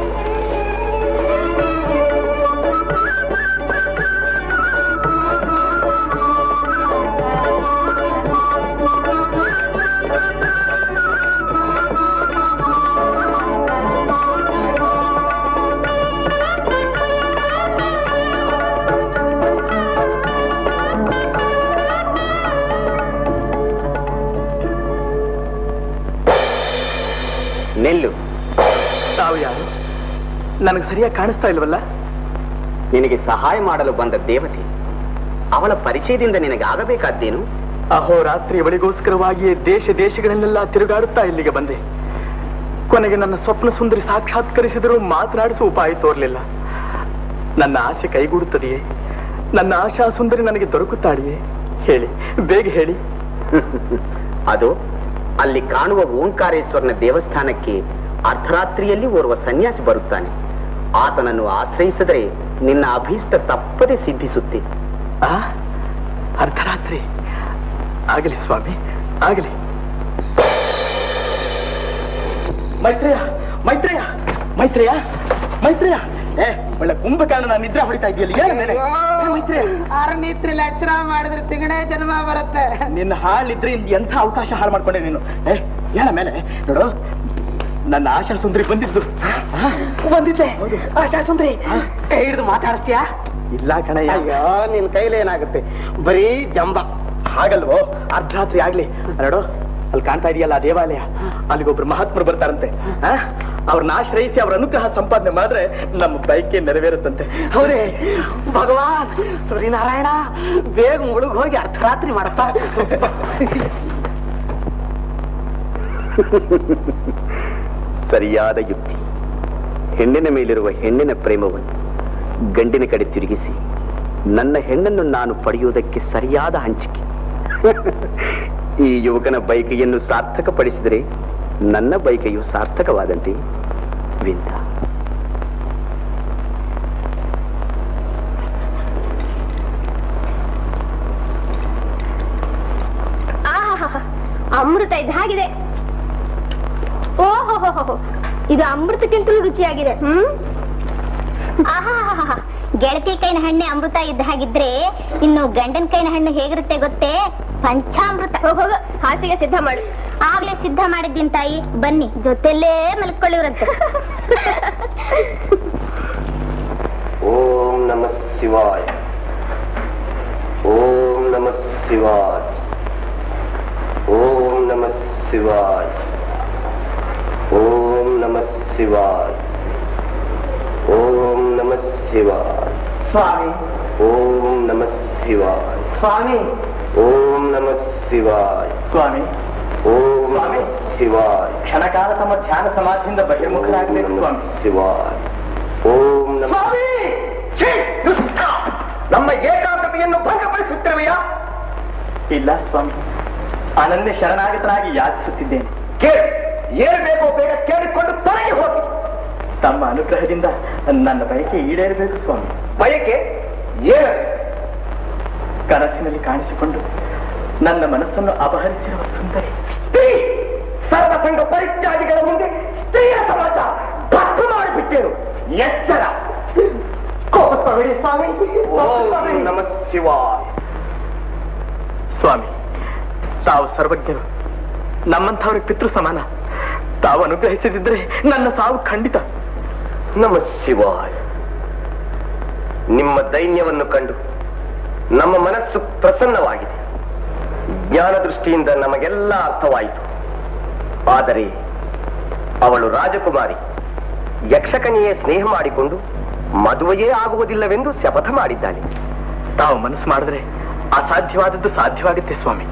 ನೆಲ್ಲು ತಾವು ಯಾರು ನನಗೆ ಸರಿಯಾಗಿ ಕಾಣಿಸ್ತಾ ಇಲ್ವಲ್ಲ ನಿನಗೆ ಸಹಾಯ ಮಾಡಲು ಬಂದ ದೇವತೆ ಅವಳ ಪರಿಚಯದಿಂದ ನಿನಗೆ ಆಗಬೇಕಾದ್ದೇನು ಅಹೋರಾತ್ರಿ ಅವಳಿಗೋಸ್ಕರವಾಗಿಯೇ ದೇಶ ದೇಶಗಳನ್ನೆಲ್ಲ ತಿರುಗಾಡುತ್ತಾ ಇಲ್ಲಿಗೆ ಬಂದೆ ಕೊನೆಗೆ ನನ್ನ ಸ್ವಪ್ನ ಸುಂದರಿ ಸಾಕ್ಷಾತ್ಕರಿಸಿದರೂ ಮಾತನಾಡಿಸುವ ಉಪಾಯ ತೋರಲಿಲ್ಲ ನನ್ನ ಆಸೆ ಕೈಗೂಡುತ್ತದೆಯೇ ನನ್ನ ಆಶಾ ಸುಂದರಿ ನನಗೆ ದೊರಕುತ್ತಾಳೆಯೇ ಹೇಳಿ ಬೇಗ ಹೇಳಿ ಅದು ಅಲ್ಲಿ ಕಾಣುವ ಓಂಕಾರೇಶ್ವರನ ದೇವಸ್ಥಾನಕ್ಕೆ ಅರ್ಧರಾತ್ರಿಯಲ್ಲಿ ಓರ್ವ ಸನ್ಯಾಸಿ ಬರುತ್ತಾನೆ ಆತನನ್ನು ಆಶ್ರಯಿಸಿದರೆ ನಿನ್ನ ಅಭೀಷ್ಟ ತಪ್ಪದೆ ಸಿದ್ಧಿಸುತ್ತೆ ಆ ಅರ್ಧರಾತ್ರಿ ಆಗಲಿ ಸ್ವಾಮಿ ಆಗಲಿ ಮೈತ್ರೇಯ ಮೈತ್ರೇಯ ಮೈತ್ರೇಯ ಮೈತ್ರೇಯ ಏ ಒಳ್ಳೆ ಕುಂಭಕರ್ಣ ನಿದ್ರೆ ಹೊಡಿತಾ ಇದೆಯಲ್ಲ ಏನು ಮೇಲೆ ಏ, ಮೈತ್ರೇಯ ಆರನೇತ್ರಿ ಲೆಚ್ಚರ ಮಾಡಿದ್ರೆ ತಿಂಗಣೇ ಜನ್ಮ ಬರುತ್ತೆ ನಿನ್ನ ಹಾಳಿದ್ರೆ ಇಂದ ಎಂಥ ಅವಕಾಶ ಹಾಳು ಮಾಡ್ಕೊಂಡೆ ನೀನು ಏ ಏನ ಮೇಲೆ ನೋಡು ನನ್ನ ಆಶಾ ಸುಂದರಿ ಬಂದಿದ್ದು ಬಂದಿದ್ದೆ ಆಶಾ ಸುಂದ್ರಿ ಕೈ ಹಿಡಿದು ಮಾತಾಡಿಸ್ತೀಯಾ ಇಲ್ಲ ಕಣಯ್ಯ ಅಯ್ಯೋ ನಿನ್ ಕೈಲಿ ಏನಾಗುತ್ತೆ ಬರೀ ಜಂಬ ಹಾಗಲ್ವೋ ಅರ್ಧರಾತ್ರಿ ಆಗ್ಲಿ ನೋಡು ಅಲ್ಲಿ ಕಾಣ್ತಾ ಇದೆಯಲ್ಲ ಆ ದೇವಾಲಯ ಅಲ್ಲಿಗೊಬ್ರು ಮಹಾತ್ಮರು ಬರ್ತಾರಂತೆ ಆ? ಅವ್ರನ್ನ ಆಶ್ರಯಿಸಿ ಅವ್ರ ಅನುಗ್ರಹ ಸಂಪಾದನೆ ಮಾಡಿದ್ರೆ ನಮ್ಮ ಬೈಕೆ ನೆರವೇರುತ್ತಂತೆ ಹೌದೇ ಭಗವಾನ್ ಸೂರ್ಯನಾರಾಯಣ ಬೇಗ ಮುಳುಗ್ ಹೋಗಿ ಅರ್ಧರಾತ್ರಿ ಮಾಡಪ್ಪ ಸರಿಯಾದ ಯುಕ್ತಿ ಹೆಣ್ಣಿನ ಮೇಲಿರುವ ಹೆಣ್ಣಿನ ಪ್ರೇಮವನ್ನು ಗಂಡಿನ ಕಡೆ ತಿರುಗಿಸಿ ನನ್ನ ಹೆಣ್ಣನ್ನು ನಾನು ಪಡೆಯುವುದಕ್ಕೆ ಸರಿಯಾದ ಹಂಚಿಕೆ ಈ ಯುವಕನ ಬೈಕೆಯನ್ನು ಸಾರ್ಥಕಪಡಿಸಿದರೆ ನನ್ನ ಬೈಕೆಯು ಸಾರ್ಥಕವಾದಂತೆ ವಿಂದ ಆಹಾಹಾಹಾ, ಅಮೃತ ಇದು ಹಾಗಿದೆ ಓಹೋ ಇದು ಅಮೃತಕ್ಕಿಂತಲೂ ರುಚಿಯಾಗಿದೆ ಹ್ಮ್ ಆಹಾಹಾಹಾ. ಗೆಳತಿ ಕೈನ ಹಣ್ಣೆ ಅಮೃತ ಇದ್ದ ಹಾಗಿದ್ರೆ ಇನ್ನು ಗಂಡನ ಕೈನ ಹಣ್ಣು ಹೇಗಿರುತ್ತೆ ಗೊತ್ತೇ ಪಂಚಾಮೃತ ಹೋಗ್ ಹೋಗು ಹಾಸಿಗೆ ಸಿದ್ಧ ಮಾಡು ಆಗ್ಲೇ ಸಿದ್ಧ ಮಾಡಿದ್ದೀನಿ ತಾಯಿ ಬನ್ನಿ ಜೊತೆಲ್ಲೇ ಮಲ್ಕೊಳ್ಳಿವ್ರಂತೆ ಓಂ ನಮ ಶಿವಾಯ ಓಂ ನಮ ಶಿವಾಯ ಓಂ ನಮ ಶಿವಾಯ ಓಂ ನಮ ಶಿವಾಯ ಓಂ ನಮ ಶಿವಾಯ ಸ್ವಾಮಿ ಓಂ ನಮ ಶಿವಾಯ ಸ್ವಾಮಿ ಓಂ ನಮ ಶಿವಾಯ ಸ್ವಾಮಿ ಓಂ ನಮ ಶಿವಾಯ ಕ್ಷಣಕಾಲ ತಮ್ಮ ಧ್ಯಾನ ಸಮಾಧಿಯಿಂದ ಬಹಿರ್ಮುಖರಾಗಬೇಕು ಓಂ ನಮಃ ಸ್ವಾಮಿ ಶಿವಾಯ ಓಂ ನಮ ಸ್ವಾಮಿ ಛೀ, ದುಷ್ಟ! ನಮ್ಮ ಏಕಾಗ್ರತೆಯನ್ನು ಭಂಗಪಡಿಸುತ್ತಿರುವೆಯಾ ಇಲ್ಲ ಸ್ವಾಮಿ ಅನನ್ಯ ಶರಣಾಗತನಾಗಿ ಯಾಚಿಸುತ್ತಿದ್ದೇನೆ ಕೇಳಿ ಏನು ಬೇಕೋ ಬೇಗ ಕೇಳಿಕೊಂಡು ತೊಲಗಿ ಹೋಗಿ ತಮ್ಮ ಅನುಗ್ರಹದಿಂದ ನನ್ನ ಬಯಕೆ ಈಡೇರಬೇಕು ಸ್ವಾಮಿ ಬಯಕೆ ಏನು ಕನಸಿನಲ್ಲಿ ಕಾಣಿಸಿಕೊಂಡು ನನ್ನ ಮನಸ್ಸನ್ನು ಅಪಹರಿಸಿರುವ ಸುಂದರಿ ಸ್ತ್ರೀ ಸರ್ವಸಂಗ ಪರಿತ್ಯಾಗಿಗಳ ಮುಂದೆ ಸ್ತ್ರೀಯ ಸಮಾಜ ಭಕ್ತ ಮಾಡಿಬಿಟ್ಟೇನು ಎಚ್ಚರ ಕೋಪಿಸಬೇಡಿ ಸ್ವಾಮಿ ಓಂ ಕೋಪಿಸಬೇಡಿ. ನಮ ಶಿವಾಯ ಸ್ವಾಮಿ ತಾವು ಸರ್ವಜ್ಞರು ನಮ್ಮಂಥವ್ರಿಗೆ ಪಿತೃ ಸಮಾನ ತಾವು ಅನುಗ್ರಹಿಸದಿದ್ರೆ ನನ್ನ ಸಾವು ಖಂಡಿತ ನಮ ಶಿವಾಯ ನಿಮ್ಮ ದೈನ್ಯವನ್ನು ಕಂಡು ನಮ್ಮ ಮನಸ್ಸು ಪ್ರಸನ್ನವಾಗಿದೆ ಜ್ಞಾನ ದೃಷ್ಟಿಯಿಂದ ನಮಗೆಲ್ಲ ಅರ್ಥವಾಯಿತು ಆದರೆ ಅವಳು ರಾಜಕುಮಾರಿ ಯಕ್ಷಕನಿಯೇ ಸ್ನೇಹ ಮಾಡಿಕೊಂಡು ಮದುವೆಯೇ ಆಗುವುದಿಲ್ಲವೆಂದು ಶಪಥ ಮಾಡಿದ್ದಾಳೆ ತಾವು ಮನಸ್ಸು ಮಾಡಿದ್ರೆ ಅಸಾಧ್ಯವಾದದ್ದು ಸಾಧ್ಯವಾಗುತ್ತೆ ಸ್ವಾಮಿ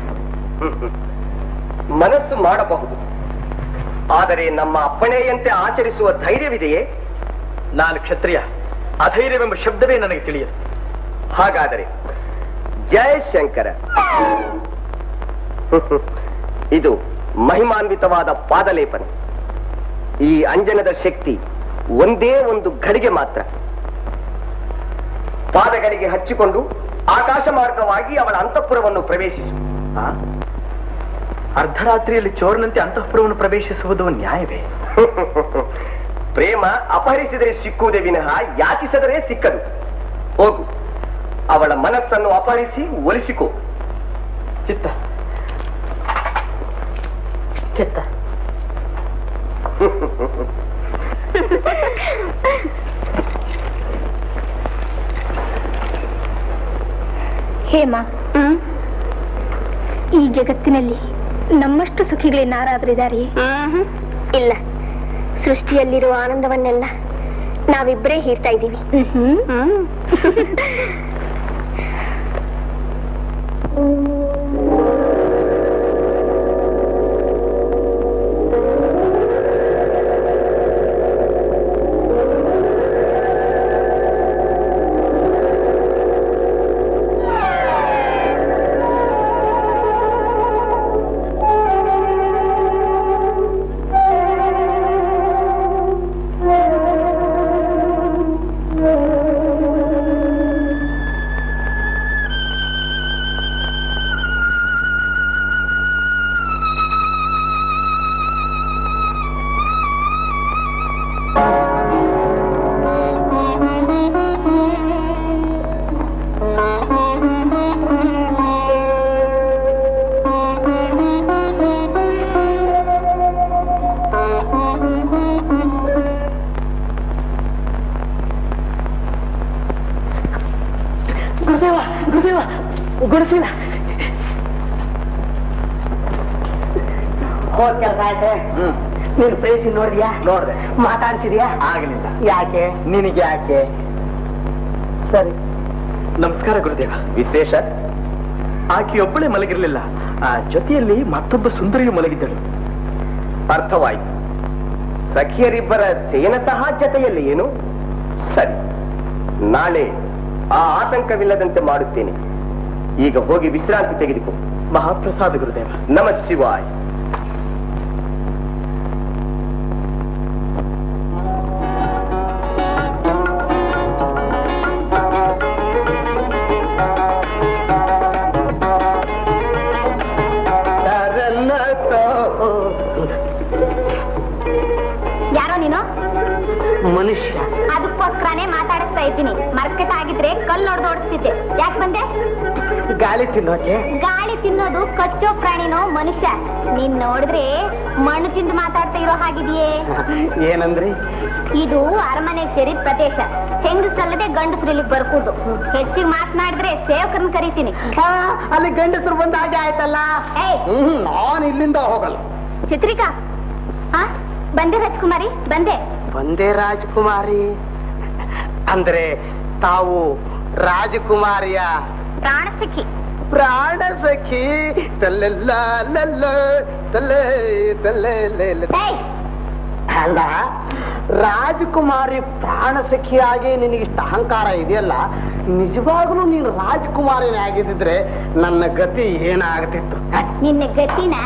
ಮನಸ್ಸು ಮಾಡಬಹುದು ಆದರೆ ನಮ್ಮ ಅಪ್ಪಣೆಯಂತೆ ಆಚರಿಸುವ ಧೈರ್ಯವಿದೆಯೇ ನಾನು ಕ್ಷತ್ರಿಯ ಅಧೈರ್ಯವೆಂಬ ಶಬ್ದವೇ ನನಗೆ ತಿಳಿಯದು ಹಾಗಾದರೆ ಜಯ ಶಂಕರ ಇದು ಮಹಿಮಾನ್ವಿತವಾದ ಪಾದಲೇಪನ ಈ ಅಂಜನದ ಶಕ್ತಿ ಒಂದೇ ಒಂದು ಘಳಿಗೆ ಮಾತ್ರ ಪಾದಗಳಿಗೆ ಹಚ್ಚಿಕೊಂಡು ಆಕಾಶ ಮಾರ್ಗವಾಗಿ ಅವಳ ಅಂತಃಪುರವನ್ನು ಪ್ರವೇಶಿಸು ಆ? ಅರ್ಧರಾತ್ರಿಯಲ್ಲಿ ಚೋರನಂತೆ ಅಂತಃಪುರವನ್ನು ಪ್ರವೇಶಿಸುವುದು ನ್ಯಾಯವೇ ಪ್ರೇಮ ಅಪಹರಿಸಿದರೆ ಸಿಕ್ಕುವುದೇ ವಿನಃ ಯಾಚಿಸಿದರೆ ಸಿಕ್ಕದು ಹೋಗು ಅವಳ ಮನಸ್ಸನ್ನು ಅಪಹರಿಸಿ ಒಲಿಸಿಕೋ ಚಿತ್ತ ಚಿತ್ತ ಹೇಮ ಈ ಜಗತ್ತಿನಲ್ಲಿ ನಮ್ಮಷ್ಟು ಸುಖಿಗಳೇನಾರಾದ್ರಿದಾರೆಯೇ ಇಲ್ಲ ಸೃಷ್ಟಿಯಲ್ಲಿರುವ ಆನಂದವನ್ನೆಲ್ಲ ನಾವಿಬ್ಬರೇ ಹೀರ್ತಾ ಇದ್ದೀವಿ ಗುರುದೇವ ಗುಡಿಸಿಲ್ಲ ಹೋದ್ ಕೆಲಸ ಆಯ್ತೆ ನೀನು ಪ್ರೇಸಿ ನೋಡಿದ್ಯಾ ನೋಡ್ದೆ ಮಾತಾಡ್ಸಿದ್ಯಾ ಆಗಲಿಲ್ಲ ಯಾಕೆ ನಿನಗೆ ಯಾಕೆ ಸರಿ ನಮಸ್ಕಾರ ಗುರುದೇವ ವಿಶೇಷ ಆಕೆಯೊಬ್ಬಳೇ ಮಲಗಿರಲಿಲ್ಲ ಆ ಜೊತೆಯಲ್ಲಿ ಮತ್ತೊಬ್ಬ ಸುಂದರಿಯು ಮಲಗಿದ್ದಳು ಅರ್ಥವಾಯಿತು ಸಖಿಯರಿಬ್ಬರ ಸೇನ ಸಹಾಜ್ಯತೆಯಲ್ಲಿ ಏನು ಸರಿ ನಾಳೆ ಆ ಆತಂಕವಿಲ್ಲದಂತೆ ಮಾಡುತ್ತೇನೆ ಈಗ ಹೋಗಿ ವಿಶ್ರಾಂತಿ ತೆಗೆದುಕೋ ಮಹಾಪ್ರಸಾದ ಗುರುದೇವ ನಮ ಶಿವಾಯ್ ಯಾರೋ ನೀನು ಮನುಷ್ಯ ಅದಕ್ಕೋಸ್ಕರನೇ ಮಾತಾಡಿಸ್ತಾ ಇದ್ದೀನಿ ಮರ್ಕಟ ಆಗಿದ್ರೆ ಕಲ್ಲು ಹೊಡೆದು ಓಡಿಸ್ತಿದ್ದೆ ಯಾಕೆ ಬಂದೆ ಗಾಳಿ ತಿನ್ನೋಕೆ ಗಾಳಿ ತಿನ್ನೋದು ಕಚ್ಚೋ ಪ್ರಾಣಿನೋ ಮನುಷ್ಯ ನೀನ್ ನೋಡಿದ್ರೆ ಮಣ್ಣು ತಿಂದು ಮಾತಾಡ್ತಾ ಇರೋ ಹಾಗಿದೆಯೇ ಏನಂದ್ರಿ ಇದು ಅರಮನೆಗೆ ಸೇರಿದ ಪ್ರದೇಶ ಹೆಂಗಸ್ರಲ್ಲದೆ ಗಂಡಸ್ರು ಇಲ್ಲಿಗೆ ಬರ್ಕೂಡ್ದು ಹೆಚ್ಚಿಗೆ ಮಾತನಾಡಿದ್ರೆ ಸೇವಕರನ್ನ ಕರಿತೀನಿ ಆ, ಅಲ್ಲಿ ಗಂಡಸರು ಬಂದ ಹಾಗೆ ಆಯ್ತಲ್ಲ ಏಯ್ ಹ್ಮ್ ನಾನು ಇಲ್ಲಿಂದ ಹೋಗಲ್ಲ ಚಿತ್ರಿಕಾ ಹಾ ಬಂದೆ ರಾಜ್ಕುಮಾರಿ ಬಂದೆ ಒಂದೇ ರಾಜಕುಮಾರಿ ಅಂದ್ರೆ ತಾವು ರಾಜಕುಮಾರಿಯ ಪ್ರಾಣ ಸಖಿ ಪ್ರಾಣ ಸಖಿ ತಲ್ಲೆಲ್ಲ ಲಲ್ಲ ತಲ್ಲೆ ತಲ್ಲೆ ಲೆ ಲೆ. ಏಯ್ ಅಲ್ಲ ರಾಜಕುಮಾರಿ ಪ್ರಾಣ ಸಖಿಯಾಗಿ ನಿನಗಿಷ್ಟ ಅಹಂಕಾರ ಇದೆಯಲ್ಲ ನಿಜವಾಗ್ಲೂ ನೀನು ರಾಜಕುಮಾರಿನೇ ಆಗಿದ್ದಿದ್ರೆ ನನ್ನ ಗತಿ ಏನಾಗ್ತಿತ್ತು ನಿನ್ನ ಗತಿನ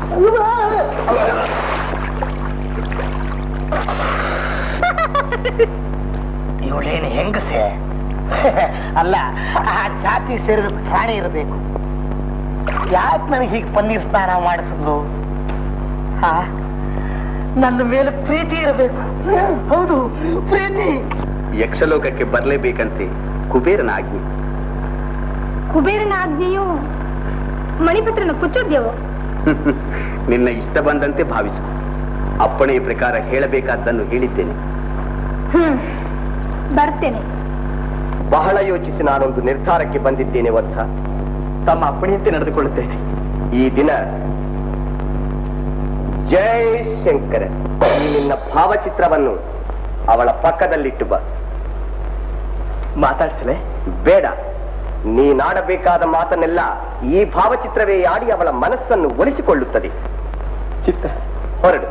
ಇವಳೇನು ಹೆಂಗಸೆ ಅಲ್ಲ ಆ ಜಾತಿ ಸೇರಿದ ಪ್ರಾಣಿ ಇರಬೇಕು ಯಾಕೆ ನನಗೆ ಹೀಗೆ ಪನ್ನೀರ್ ಸ್ನಾನ ಮಾಡಿಸಿದ್ಲು ಹಾ ನನ್ನ ಮೇಲೆ ಪ್ರೀತಿ ಇರಬೇಕು ಹೌದು ಪ್ರೀತಿ ಯಕ್ಷಲೋಕಕ್ಕೆ ಬರಲೇಬೇಕಂತೆ ಕುಬೇರನ ಆಜ್ಞೆ ಕುಬೇರನ ಆಜ್ಞೆಯು ಮಣಿಪತ್ರನ ಕುಚ್ಚೋದ್ಯವು ನಿನ್ನ ಇಷ್ಟ ಬಂದಂತೆ ಭಾವಿಸು ಅಪ್ಪಣೆಯ ಪ್ರಕಾರ ಹೇಳಬೇಕಾದ್ದನ್ನು ಹೇಳಿದ್ದೇನೆ ಹ್ಮ್ ಬರ್ತೇನೆ ಬಹಳ ಯೋಚಿಸಿ ನಾನೊಂದು ನಿರ್ಧಾರಕ್ಕೆ ಬಂದಿದ್ದೇನೆ ವತ್ಸ ತಮ್ಮ ಅಪ್ಪಣೆಯಂತೆ ನಡೆದುಕೊಳ್ಳುತ್ತೇನೆ ಈ ದಿನ ಜೈ ಶಂಕರ ಈ ನಿನ್ನ ಭಾವಚಿತ್ರವನ್ನು ಅವಳ ಪಕ್ಕದಲ್ಲಿಟ್ಟು ಬಾ ಮಾತಾಡ್ಸಲೆ ಬೇಡ ನೀನಾಡಬೇಕಾದ ಮಾತನ್ನೆಲ್ಲ ಈ ಭಾವಚಿತ್ರವೇ ಆಡಿ ಅವಳ ಮನಸ್ಸನ್ನು ಒಲಿಸಿಕೊಳ್ಳುತ್ತದೆ ಚಿತ್ತ ಹೊರಡು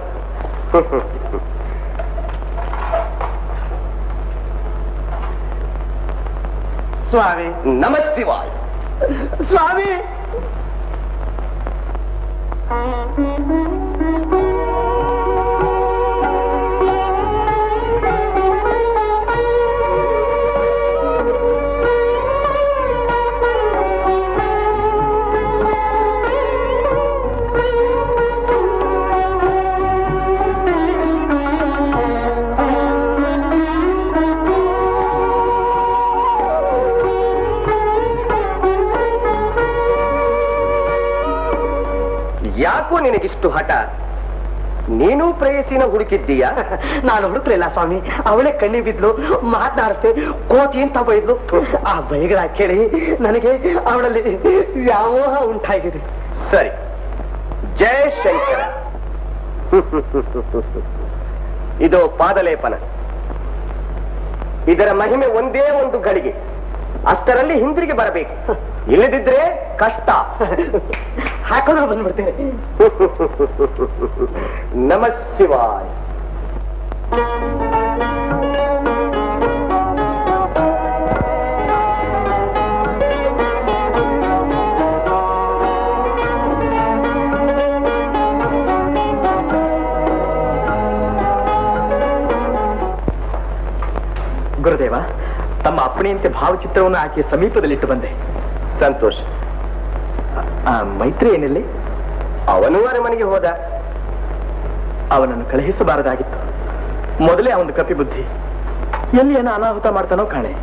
ಸ್ವಾಮಿ ನಮಸ್ತಿವಾಯ್ ಸ್ವಾಮಿ ಯಾಕೋ ನಿನಗಿಷ್ಟು ಹಠ ನೀನು ಪ್ರೇಯಸಿನ ಹುಡುಕಿದ್ದೀಯಾ ನಾನು ಹುಡುಕ್ಲಿಲ್ಲ ಸ್ವಾಮಿ ಅವಳೇ ಕಣ್ಣಿ ಬಿದ್ಲು ಮಾತನಾಡಿಸ್ದೆ ಕೋತಿ ಅಂತ ಬೈದ್ಲು ಆ ಬೈಗಳ ಕೇಳಿ ನನಗೆ ಅವಳಲ್ಲಿ ವ್ಯಾಮೋಹ ಉಂಟಾಗಿದೆ ಸರಿ ಜಯ ಶಂಕರ ಇದು ಪಾದಲೇಪನ ಇದರ ಮಹಿಮೆ ಒಂದೇ ಒಂದು ಗಳಿಗೆ ಅಷ್ಟರಲ್ಲಿ ಹಿಂದಿರುಗಿ ಬರಬೇಕು ಇಲ್ಲದಿದ್ರೆ ಕಷ್ಟ ಹಾಕೋದ್ರೆ ಬಂದ್ಬಿಡ್ತೇನೆ ನಮ ಶಿವಾಯ್ ಗುರುದೇವ ತಮ್ಮ ಅಪ್ಪಣೆಯಂತೆ ಭಾವಚಿತ್ರವನ್ನು ಆಕೆಯ ಸಮೀಪದಲ್ಲಿಟ್ಟು ಬಂದೆ ಸಂತೋಷ ಆ ಮೈತ್ರಿ ಏನಿಲ್ಲಿ ಅವನು ಅರಮನೆಗೆ ಹೋದ ಅವನನ್ನು ಕಳುಹಿಸಬಾರದಾಗಿತ್ತು ಮೊದಲೇ ಅವನು ಕಪಿ ಬುದ್ಧಿ ಎಲ್ಲಿ ಏನೋ ಅನಾಹುತ ಮಾಡ್ತಾನೋ ಕಾಣೆ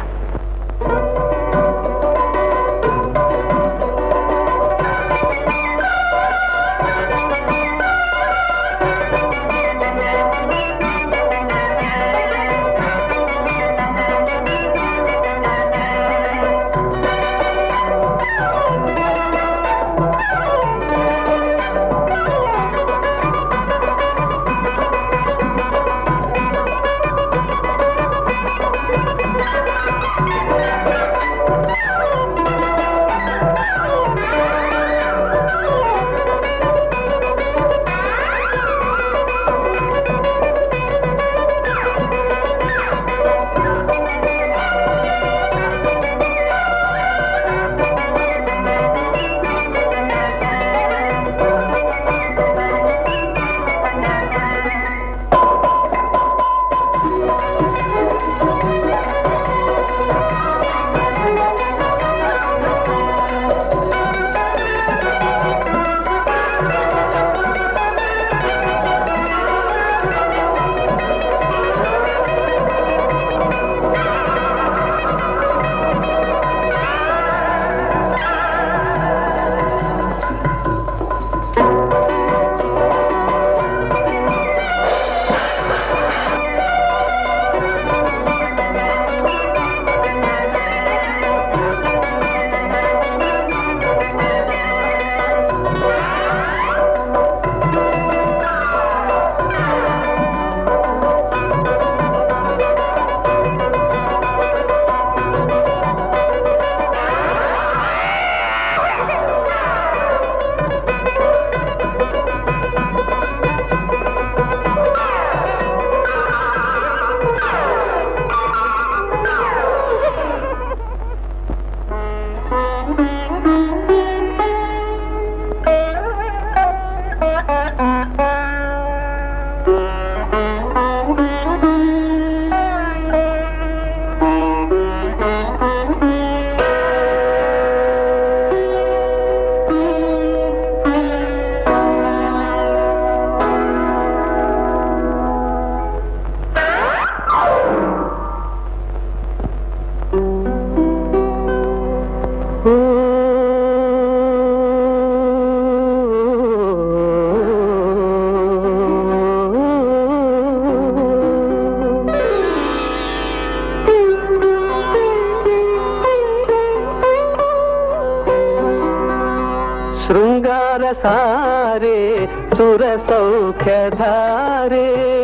ಶೃಂಗಾರ ಸಾರೆ ಸುರ ಸೌಖ್ಯಧಾರೆ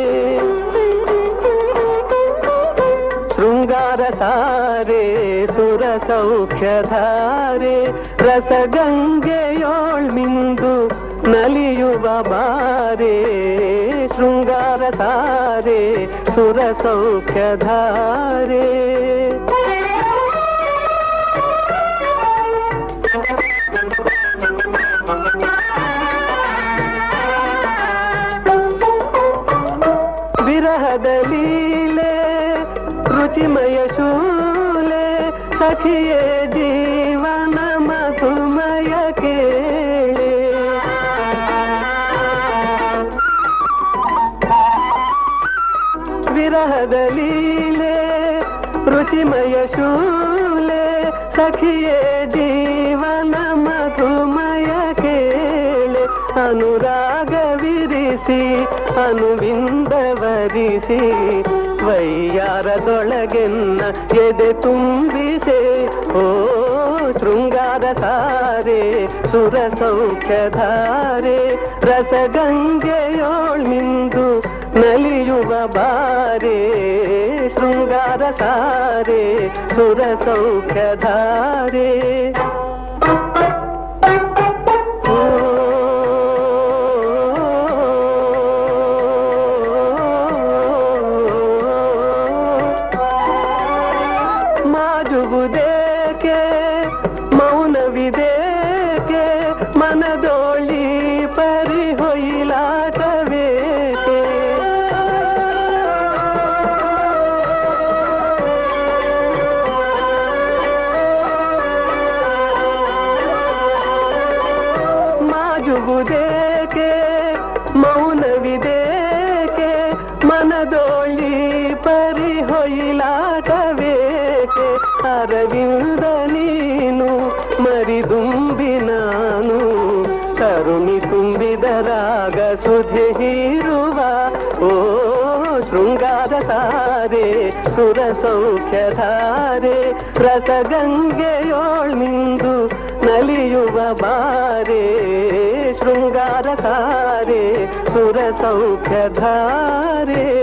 ಶೃಂಗಾರ ಸಾರೆ ಸುರ ಸೌಖ್ಯಧಾರೆ ರಸಗಂಗೆಯೋಳ್ ಮಿಂದು ನಲಿಯುವ ಬಾರೆ ಶೃಂಗಾರ ಸಾರೆ ಸುರ ಸೌಖ್ಯಧಾರೆ ವಿರಹದ ಲೀಲೆ ರುಚಿಮಯ ಶೂಲೆ ಸಖಿಯೇ ಜೀವನ ಮಧುಮಯ ಕೇಳೆ ವಿರಹದ ಲೀಲೆ ರುಚಿಮಯ ಶೂಲೆ ಸಖಿಯೇ ಜೀವನ ಮಧುಮಯ ಕೇಳೆ ಅನುರಾಗವಿರಿಸಿ ಅನುವಿಂದವರಿಸಿ ವೈಯಾರದೊಳಗೆನ್ನ ಎದೆ ತುಂಬಿಸೆ ಓ ಶೃಂಗಾರ ಸಾರೆ ಸುರ ಸೌಖ್ಯಧಾರೆ ರಸಗಂಗೆಯೋಳ್ ಮಿಂದು ನಲಿಯುವ ಬಾರೆ ಶೃಂಗಾರ ಸಾರೆ ಸುರ ಸೌಖ್ಯಧಾರೆ ಓ ಮಾಜುವುದೇಕೆ ಮೌನವಿದೇಕೆ ಮನದೋಳಿ ಪರಿ ಹೊಯ್ಲಾಟವೇಕೆ ಮಾಜುವುದೇಕೆ ಮೌನವಿದೇಕೆ ಮನದೋಳಿ ಪರಿ ಹೊಯ್ಲಾಟವೇಕೆ ಅರವಿಂದ ನೀನು ಮರಿದುಂಬಿ ನಾನು ಕರುಣಿ ತುಂಬಿದ ರಾಗ ಸುಧೆ ಹೀರುವ ಓ ಶೃಂಗಾರ ಸಾರೆ ಸುರ ಸೌಖ್ಯಧಾರೆ ರಸಗಂಗೆಯೋಳ್ ಮಿಂದು ನಲಿಯುವ ಬಾರೆ ಶೃಂಗಾರ ಸಾರೆ ಸುರ ಸೌಖ್ಯಧಾರೆ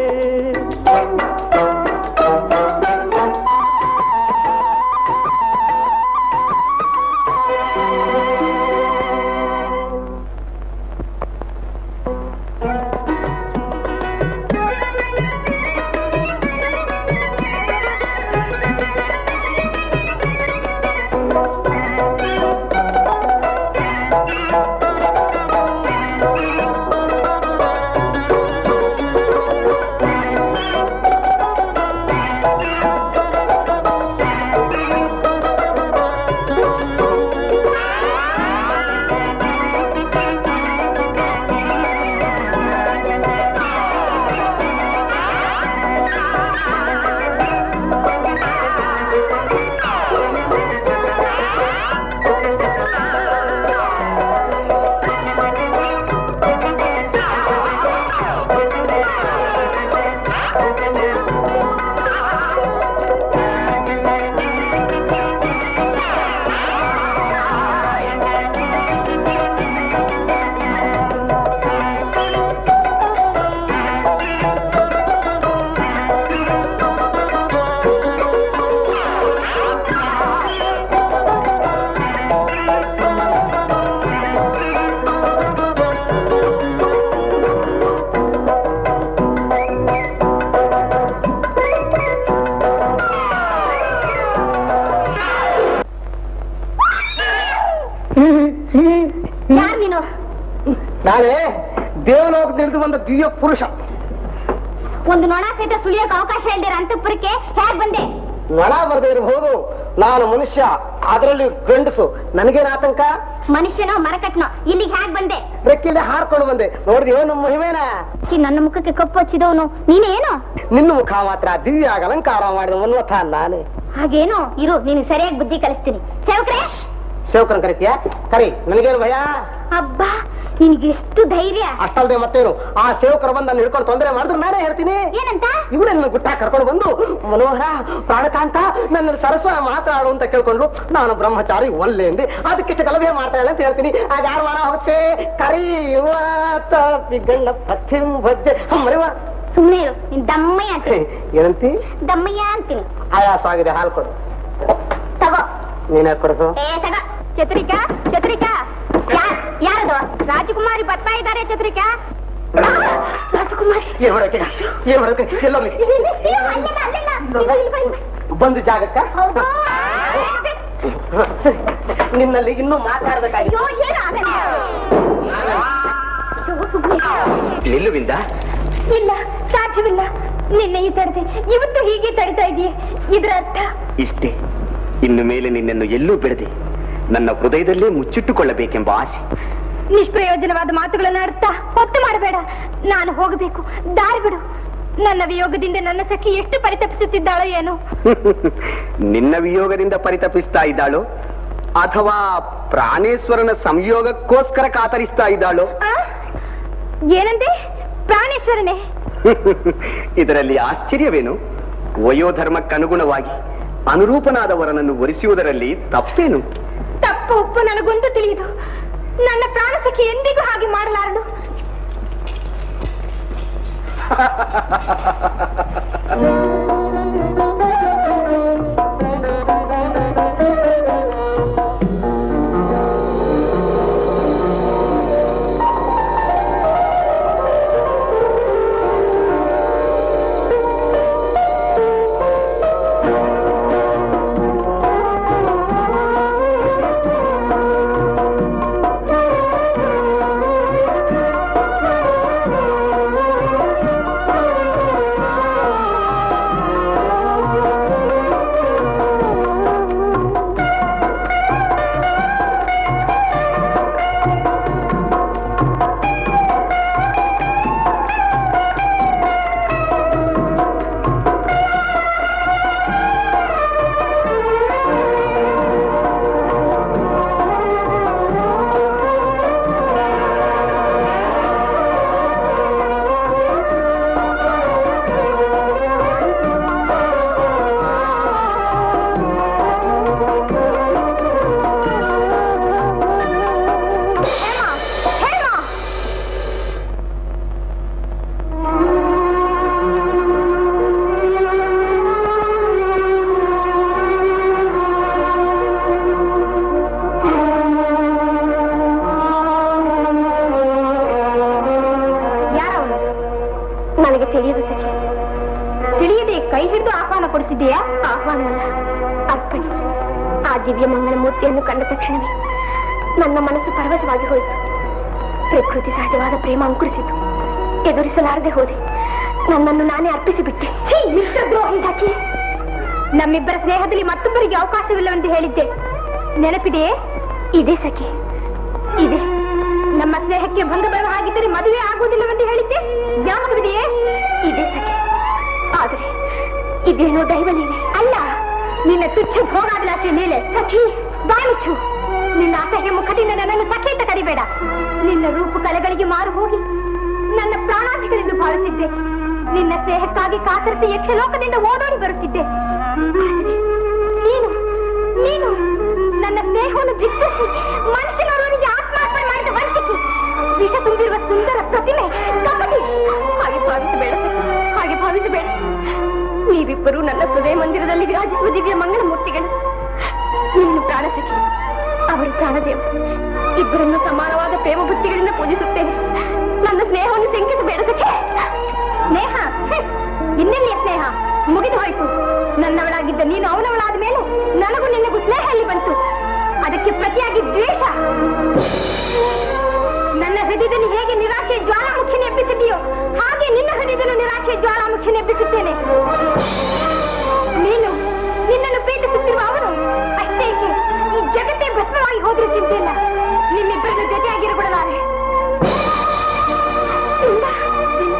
ಯಾರ್ ನೀನು ನಾನೇ ದೇವಲೋಕ ತಿಳಿದು ಬಂದ ದಿವ್ಯ ಪುರುಷ ಒಂದು ನೊಣ ಸಹಿತ ಸುಳಿಯೋಕೆ ಅವಕಾಶ ಇಲ್ದಿರ ಅಂತಃಪುರಕ್ಕೆ ಹೇಗ್ ಬಂದೆ ನಳ ಬರದೇ ಇರಬಹುದು ನಾನು ಮನುಷ್ಯ ಅದರಲ್ಲಿ ಗಂಡಸು ನನಗೇನು ಆತಂಕ ಮನುಷ್ಯನೋ ಮರಕಟ್ನೋ ಇಲ್ಲಿಗೆ ಹ್ಯಾಗ್ ಬಂದೆ ಬೆಕ್ಕಿಲ್ದೆ ಹಾರ್ಕೊಂಡು ಬಂದೆ ನೋಡಿದ್ಯೋ ನಮ್ಮ ಮಹಿಮೇನ ಛೀ, ನನ್ನ ಮುಖಕ್ಕೆ ಕಪ್ಪು ಹಚ್ಚಿದವನು ನೀನೇನು ನಿನ್ನ ಮುಖ ಮಾತ್ರ ದಿವ್ಯಾಗ ಅಲಂಕಾರ ಮಾಡಿದ ಮನ್ವಥ ನಾನೇ ಹಾಗೇನು ಇರು ನೀನು ಸರಿಯಾಗಿ ಬುದ್ಧಿ ಕಲಿಸ್ತೀನಿ ಚೌಕ್ರೆ ಸೇವಕರನ್ ಕರಿತೀಯ ಕರಿ ನನಗೇನು ಭಯ ಅಬ್ಬಾ ನಿನಗೆ ಎಷ್ಟು ಧೈರ್ಯ ಅಷ್ಟಲ್ದೆ ಮತ್ತೇನು ಆ ಸೇವಕರು ಬಂದು ನನ್ನ ಹಿಡ್ಕೊಂಡು ತೊಂದರೆ ಮಾಡಿದ್ರೆ ನಾನೇ ಹೇಳ್ತೀನಿ ಏನಂತ ಇವಳನ್ನ ಗುಟ್ಟ ಕರ್ಕೊಂಡು ಬಂದು ಮನೋಹರ ಪ್ರಾಣಕಾಂತ ನನ್ನ ಸರಸ್ವ ಮಾತಾಡು ಅಂತ ಕೇಳ್ಕೊಂಡ್ರು ನಾನು ಬ್ರಹ್ಮಚಾರಿ ಒಲ್ಲೆ ಎಂದೆ ಅದಕ್ಕಿಷ್ಟು ಗಲಭೆ ಮಾಡ್ತಾ ಇಲ್ಲ ಅಂತ ಹೇಳ್ತೀನಿ ಆಗ ಯಾರು ಮಾಡ ಹೋಗುತ್ತೆ ಕರಿ ಇವತ್ತ ಗಂಡ ಪಥ್ಯಂ ಭಜ್ಜೆ ಮರಿವ ಸುಮ್ಮನೆ ಇರು ನೀನ್ ದಮ್ಮಯ್ಯ ಅಂತೀನಿ ಏನಂತಿ ದಮ್ಮಯ್ಯ ಅಂತೀನಿ ಆಯಾಸವಾಗಿದೆ ಹಾಲು ಕೊಡು ತಗೋ ನೀನೇ ಕೊಡಿಸು ಏ ತಗ ಚತ್ರಿಕಾ ಚತ್ರಿಕಾ ಯಾರ್ ಯಾರದು ರಾಜಕುಮಾರಿ ಬರ್ತಾ ಇದ್ದಾರೆ ಚತ್ರಿಕಾ ರಾಜಕುಮಾರಿ ಏನ್ ಮಾಡಕ್ಕೆ ಏನ್ ಮಾಡಕ್ಕೆ ಎಲ್ಲೊಮ್ಮೆ ಇಲ್ಲಿ, ಇಲ್ಲಿ, ಇಲ್ಲಿ, ಅಲ್ಲಿಲ್ಲ, ಅಲ್ಲಿಲ್ಲ. ಇಲ್ಲಿ, ಇಲ್ಲಿ, ಬನ್ನಿ, ಬನ್ನಿ. ಬಂದು ಜಾಗಕ್ಕ ಹೌದಾ? ನಿನ್ನಲ್ಲಿ ಇನ್ನೂ ಮಾತಾಡ್ಬೇಕಾಗಿತ್ತು ಅಯ್ಯೋ, ಏನು ಆಗಲ್ಲ. ಅಯ್ಯೋ, ಸುಮ್ನೆ. ನಿಲ್ಲುವಿಂದ ಇಲ್ಲ ಸಾಧ್ಯವಿಲ್ಲ ನಿನ್ನೆಯೂ ತಡೆದೆ ಇವತ್ತು ಹೀಗೆ ತಡಿತಾ ಇದೆಯೇ ಇದರ ಅರ್ಥ ಇಷ್ಟೇ ಇನ್ನು ಮೇಲೆ ನಿನ್ನನ್ನು ಎಲ್ಲೂ ಬಿಡದೆ ನನ್ನ ಹೃದಯದಲ್ಲೇ ಮುಚ್ಚಿಟ್ಟುಕೊಳ್ಳಬೇಕೆಂಬ ಆಸೆ ನಿಷ್ಪ್ರಯೋಜನವಾದ ಮಾತುಗಳನ್ನು ಅರ್ಥ ಹೊತ್ತು ಮಾಡಬೇಡ ನಾನು ಹೋಗಬೇಕು ದಾರಿ ಬಿಡು ನನ್ನ ವಿಯೋಗದಿಂದ ನನ್ನ ಸಖಿ ಎಷ್ಟು ಪರಿತಪಿಸುತ್ತಿದ್ದಾಳೋ ಏನೋ ನಿನ್ನ ವಿಯೋಗದಿಂದ ಪರಿತಪಿಸ್ತಾ ಇದ್ದಾಳೋ ಅಥವಾ ಪ್ರಾಣೇಶ್ವರನ ಸಂಯೋಗಕ್ಕೋಸ್ಕರ ಕಾತರಿಸ್ತಾ ಇದ್ದಾಳೋ ಆ? ಏನಂದೆ ಪ್ರಾಣೇಶ್ವರನೇ ಇದರಲ್ಲಿ ಆಶ್ಚರ್ಯವೇನು ವಯೋಧರ್ಮಕ್ಕನುಗುಣವಾಗಿ ಅನುರೂಪನಾದ ವರನನ್ನು ಒರೆಸುವುದರಲ್ಲಿ ತಪ್ಪೇನು ತಪ್ಪು ಉಪ್ಪು ನನಗೊಂದು ತಿಳಿಯುದು ನನ್ನ ಪ್ರಾಣ ಸಖಿ ಎಂದಿಗೂ ಹಾಗೆ ಮಾಡಲಾರಳು ಹೇಮಾ ಹೇಮಾ ಯಾರವನು ನನಗೆ ತಿಳಿಯದು ಸಖಿ ತಿಳಿಯದೆ ಕೈ ಹಿಡಿದು ಆಹ್ವಾನ ಕೊಡ್ತಿದ್ದೀಯಾ ಆಹ್ವಾನ ಅಲ್ಲ ಅರ್ಪಣೆ ಆ ದಿವ್ಯ ಮಂಗಲ ಮೂರ್ತಿಯನ್ನು ಕಂಡ ತಕ್ಷಣವೇ ನನ್ನ ಮನಸ್ಸು ಪರವಶವಾಗಿ ಹೋಯಿತು ಪ್ರಕೃತಿ ಸಹಜವಾದ ಪ್ರೇಮ ಅಂಕುರಿಸಿತು ಎದುರಿಸಲಾರದೆ ಹೋದೆ ನನ್ನನ್ನು ನಾನೇ ಅರ್ಪಿಸಿಬಿಟ್ಟೆ ಛೀ, ಮಿತ್ರದ್ರೋಹಿ ಸಖಿ ನಮ್ಮಿಬ್ಬರ ಸ್ನೇಹದಲ್ಲಿ ಮತ್ತೊಬ್ಬರಿಗೆ ಅವಕಾಶವಿಲ್ಲವೆಂದು ಹೇಳಿದ್ದೆ ನೆನಪಿದೆಯೇ ಇದೆ ಸಖಿ ಇದೆ ನಮ್ಮ ಸ್ನೇಹಕ್ಕೆ ಭಂಗ ಬರುವ ಹಾಗಿದ್ದರೆ ಮದುವೆ ಆಗುವುದಿಲ್ಲವೆಂದು ಹೇಳಿದ್ದೆ ಜ್ಞಾಪಕವಿದೆಯೇ ಇದೆ ಸಖಿ ಆದರೆ ಇದೇನೋ ದೈವ ಲೀಲೆ ಅಲ್ಲ ನಿನ್ನ ತುಚ್ಛ ಭೋಗಾಭಿಲಾಷೆ ಲೀಲೆ ಸಖಿ ಬಾಳಿಚ್ಚು ನಿನ್ನ ಅಸಹ್ಯ ಮುಖದಿಂದ ನನ್ನನ್ನು ಸಖಿ ಅಂತ ಕರಿಬೇಡ ನಿನ್ನ ರೂಪು ಕಲೆಗಳಿಗೆ ಮಾರು ಹೋಗಿ ನನ್ನ ಪ್ರಾಣಾಧಿಕರೆಂದು ಭಾವಿಸಿದ್ದೆ ನಿನ್ನ ಸ್ನೇಹಕ್ಕಾಗಿ ಕಾತರಿಸಿ ಯಕ್ಷಲೋಕದಿಂದ ಓಡೋಡಿ ಬರುತ್ತಿದ್ದೆ ಆದರೆ ನೀನು ನೀನು ನನ್ನ ಸ್ನೇಹವನ್ನು ಧಿಕ್ಕರಿಸಿ ಮನುಷ್ಯನವರಿಗೆ ಆತ್ಮಾರ್ಪಣೆ ಮಾಡಿದ ವಂಚಕಿ ವಿಷ ತುಂಬಿರುವ ಸುಂದರ ಪ್ರತಿಮೆ ಕಪಟಿ ಹಾಗೆ ಭಾವಿಸಬೇಡ ಸಖಿ, ಹಾಗೆ ಭಾವಿಸಬೇಡ ನೀವಿಬ್ಬರು ನನ್ನ ಹೃದಯ ಮಂದಿರದಲ್ಲಿ ವಿರಾಜಿಸುವ ದಿವ್ಯ ಮಂಗಳ ಮೂರ್ತಿಗಳು ನೀನು ಪ್ರಾಣಸಖಿ ಅವರು ಪ್ರಾಣದೇವ ಇಬ್ಬರನ್ನು ಸಮಾನವಾದ ಪ್ರೇಮ ಬುದ್ಧಿಗಳಿಂದ ಪೂಜಿಸುತ್ತೇನೆ ನನ್ನ ಸ್ನೇಹವನ್ನು ಶಂಕಿಸಬೇಡ ಸಖಿ ಸ್ನೇಹ ಹ್ಮ್. ಇನ್ನೆಲ್ಲಿಯ ಸ್ನೇಹ ಮುಗಿದು ಹೋಯ್ತು ನನ್ನವಳಾಗಿದ್ದ ನೀನು ಅವನವಳಾದ ಮೇಲೆ ನನಗೂ ನಿನಗೂ ಸ್ನೇಹ ಎಲ್ಲಿ ಬಂತು ಅದಕ್ಕೆ ಪ್ರತಿಯಾಗಿ ದ್ವೇಷ ನನ್ನ ಹೃದಯದಲ್ಲಿ ಹೇಗೆ ನಿರಾಶೆ ಜ್ವಾಲಾಮುಖಿನ ಎಬ್ಬಿಸಿದೆಯೋ ಹಾಗೆ ನಿನ್ನ ಹೃದಯದಲ್ಲೂ ನಿರಾಶೆ ಜ್ವಾಲಾಮುಖಿನ ಎಬ್ಬಿಸುತ್ತೇನೆ ನೀನು ನಿನ್ನನ್ನು ಪ್ರೀತಿಸುತ್ತಿರುವ ಅವನು ಅಷ್ಟೇ ಏಕೆ ಈ ಜಗತ್ತೇ ಭಸ್ಮವಾಗಿ ಹೋದ್ರೂ ಚಿಂತೆ ಇಲ್ಲ ನಿಮ್ಮಿಬ್ಬರನ್ನು ಜೊತೆಯಾಗಿರಬಿಡಲಾರೆ ಇಲ್ಲ, ಇಲ್ಲ.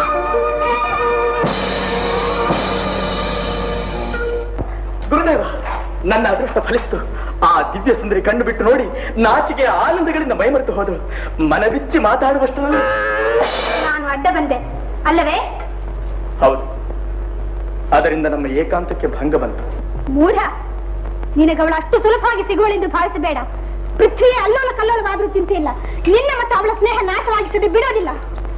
ಗುರುದೇವ ನನ್ನ ಅದೃಷ್ಟ ಫಲಿಸಿತು ಆ ದಿವ್ಯ ಸುಂದರಿ ಕಣ್ಣು ಬಿಟ್ಟು ನೋಡಿ ನಾಚಿಕೆ ಆನಂದಗಳಿಂದ ಮೈಮರೆತು ಹೋದಳು ಮನಬಿಚ್ಚಿ ಮಾತಾಡುವಷ್ಟರಲ್ಲಿ ನಾನು ಅಡ್ಡ ಬಂದೆ ಅಲ್ಲವೇ ಹೌದು ಅದರಿಂದ ನಮ್ಮ ಏಕಾಂತಕ್ಕೆ ಭಂಗ ಬಂತು ಮೂಢ ನಿನಗವಳು ಅಷ್ಟು ಸುಲಭವಾಗಿ ಸಿಗುವಳೆಂದು ಭಾವಿಸಬೇಡ ಪೃಥ್ವಿಯೇ ಅಲ್ಲೋಲ ಕಲ್ಲೋಲವಾದ್ರೂ ಚಿಂತೆ ಇಲ್ಲ ನಿನ್ನ ಮತ್ತು ಅವಳ ಸ್ನೇಹ ನಾಶವಾಗಿಸದೆ ಬಿಡೋದಿಲ್ಲ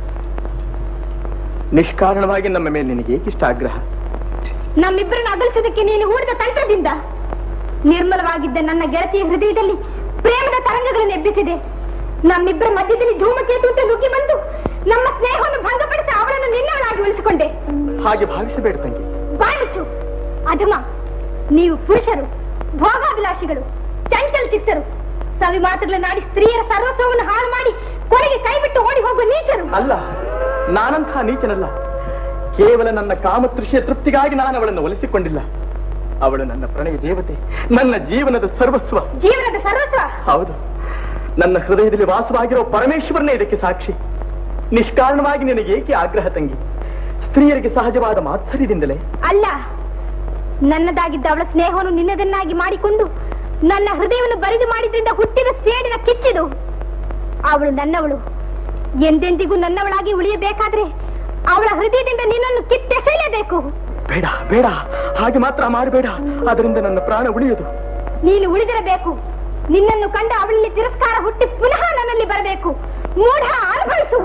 ನಿಷ್ಕಾರಣವಾಗಿ ನಮ್ಮ ಮೇಲೆ ನಿನಗೆ ಏಕಿಷ್ಟ ಆಗ್ರಹ ನಮ್ಮಿಬ್ಬರನ್ನು ಅಗಲಿಸೋದಕ್ಕೆ ನೀನು ಹೂಡಿದ ತಂತ್ರದಿಂದ ನಿರ್ಮಲವಾಗಿದ್ದ ನನ್ನ ಗೆಳತಿಯ ಹೃದಯದಲ್ಲಿ ಪ್ರೇಮದ ತರಂಗಗಳನ್ನು ಎಬ್ಬಿಸಿದೆ ನಮ್ಮಿಬ್ಬರ ಮಧ್ಯದಲ್ಲಿ ಧೂಮಕೇತು ಅಂತ ನುಗ್ಗಿ ಬಂದು ನಮ್ಮ ಸ್ನೇಹವನ್ನು ಭಂಗಪಡಿಸಿ ಅವಳನ್ನು ನಿನ್ನವಳಾಗಿ ಉಳಿಸಿಕೊಂಡೆ ಹಾಗೆ ಭಾವಿಸಬೇಡ ತಂಗಿ ಬಾಯ್ ಮುಚ್ಚು ಅಧಮ ನೀವು ಪುರುಷರು ಭೋಗಾಭಿಲಾಷಿಗಳು ಚಂಚಲ ಚಿತ್ತರು ಸವಿ ಮಾತುಗಳನ್ನಾಡಿ ಸ್ತ್ರೀಯರ ಸರ್ವಸ್ವವನ್ನು ಹಾಳು ಮಾಡಿ ಕೊನೆಗೆ ಕೈ ಬಿಟ್ಟು ಓಡಿ ಹೋಗುವ ನೀಚರು ಅಲ್ಲ ನಾನಂತಹ ನೀಚನಲ್ಲ ಕೇವಲ ನನ್ನ ಕಾಮತೃಷಿಯ ತೃಪ್ತಿಗಾಗಿ ನಾನು ಅವಳನ್ನು ಒಲಿಸಿಕೊಂಡಿಲ್ಲ ಅವಳು ನನ್ನ ಪ್ರಣಯ ದೇವತೆ ನನ್ನ ಜೀವನದ ಸರ್ವಸ್ವ ಜೀವನದ ಸರ್ವಸ್ವ ಹೌದು ನನ್ನ ಹೃದಯದಲ್ಲಿ ವಾಸವಾಗಿರೋ ಪರಮೇಶ್ವರನೇ ಇದಕ್ಕೆ ಸಾಕ್ಷಿ ನಿಷ್ಕಾರಣವಾಗಿ ನಿನಗೆ ಏಕೆ ಆಗ್ರಹ ತಂಗಿ ಸ್ತ್ರೀಯರಿಗೆ ಸಹಜವಾದ ಮಾತ್ಸರ್ಯದಿಂದಲೇ ಅಲ್ಲ ನನ್ನದಾಗಿದ್ದ ಅವಳ ಸ್ನೇಹವನ್ನು ನಿನ್ನದನ್ನಾಗಿ ಮಾಡಿಕೊಂಡು ನನ್ನ ಹೃದಯವನ್ನು ಬರಿದು ಮಾಡಿದ್ರಿಂದ ಹುಟ್ಟಿದ ಸೇಡಿನ ಕಿಚ್ಚಿದು ಅವಳು ನನ್ನವಳು ಎಂದೆಂದಿಗೂ ನನ್ನವಳಾಗಿ ಉಳಿಯಬೇಕಾದ್ರೆ ಅವಳ ಹೃದಯದಿಂದ ನಿನ್ನನ್ನು ಕಿತ್ತೆಸೆಯಲೇಬೇಕು ಬೇಡ ಬೇಡ ಹಾಗೆ ಮಾತ್ರ ಮಾಡಬೇಡ ಅದರಿಂದ ನನ್ನ ಪ್ರಾಣ ಉಳಿಯದು ನೀನು ಉಳಿದಿರಬೇಕು ನಿನ್ನನ್ನು ಕಂಡ ಅವಳಲ್ಲಿ ತಿರಸ್ಕಾರ ಹುಟ್ಟಿ ಪುನಃ ನನ್ನಲ್ಲಿ ಬರಬೇಕು ಮೂಢ ಅನುಭವಿಸು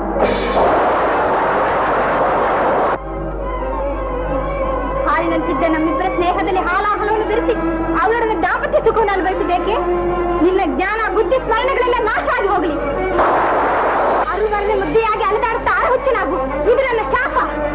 ಹಾಲಿನಂತಿದ್ದ ನಮ್ಮಿಬ್ಬರ ಸ್ನೇಹದಲ್ಲಿ ಹಾಲಾಹಲವನ್ನು ಬೆರೆಸಿ ಅವಳೊಡನೆ ದಾಂಪತ್ಯ ಸುಖವನ್ನು ಅನುಭವಿಸಬೇಕೆ ನಿನ್ನ ಜ್ಞಾನ ಬುದ್ಧಿ ಸ್ಮರಣೆಗಳೆಲ್ಲ ನಾಶ ಆಗಿ ಹೋಗಲಿ ಅರುವರನೆ ಮುದ್ದೆಯಾಗಿ ಅಲೆದಾಡುತ್ತಾ ಹುಚ್ಚನಾಗು ಇದು ನನ್ನ ಶಾಪ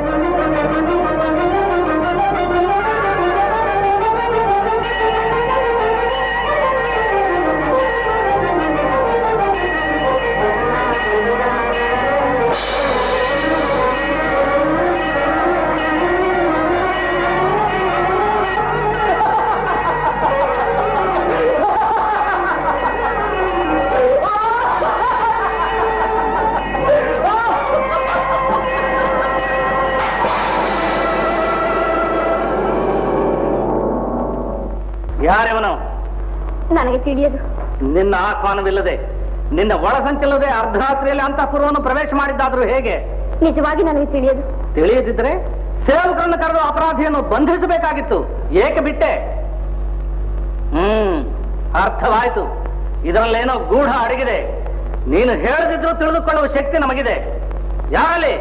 ಯಾರೆವನು ನನಗೆ ತಿಳಿಯದು ನಿನ್ನ ಆಹ್ವಾನವಿಲ್ಲದೆ ನಿನ್ನ ಒಳಸಂಚಲದೆ ಅರ್ಧರಾತ್ರಿಯಲ್ಲಿ ಅಂತಃಪುರವನ್ನು ಪ್ರವೇಶ ಮಾಡಿದ್ದಾದ್ರೂ ಹೇಗೆ ನಿಜವಾಗಿ ನನಗೆ ತಿಳಿಯದು ತಿಳಿಯದಿದ್ರೆ ಸೇವಕರನ್ನು ಕರೆದು ಅಪರಾಧಿಯನ್ನು ಬಂಧಿಸಬೇಕಾಗಿತ್ತು ಏಕೆ ಬಿಟ್ಟೆ ಹ್ಮ್ ಅರ್ಥವಾಯ್ತು ಇದರಲ್ಲೇನೋ ಗೂಢ ಅಡಗಿದೆ ನೀನು ಹೇಳದಿದ್ರು ತಿಳಿದುಕೊಳ್ಳುವ ಶಕ್ತಿ ನಮಗಿದೆ ಯಾರಲ್ಲಿ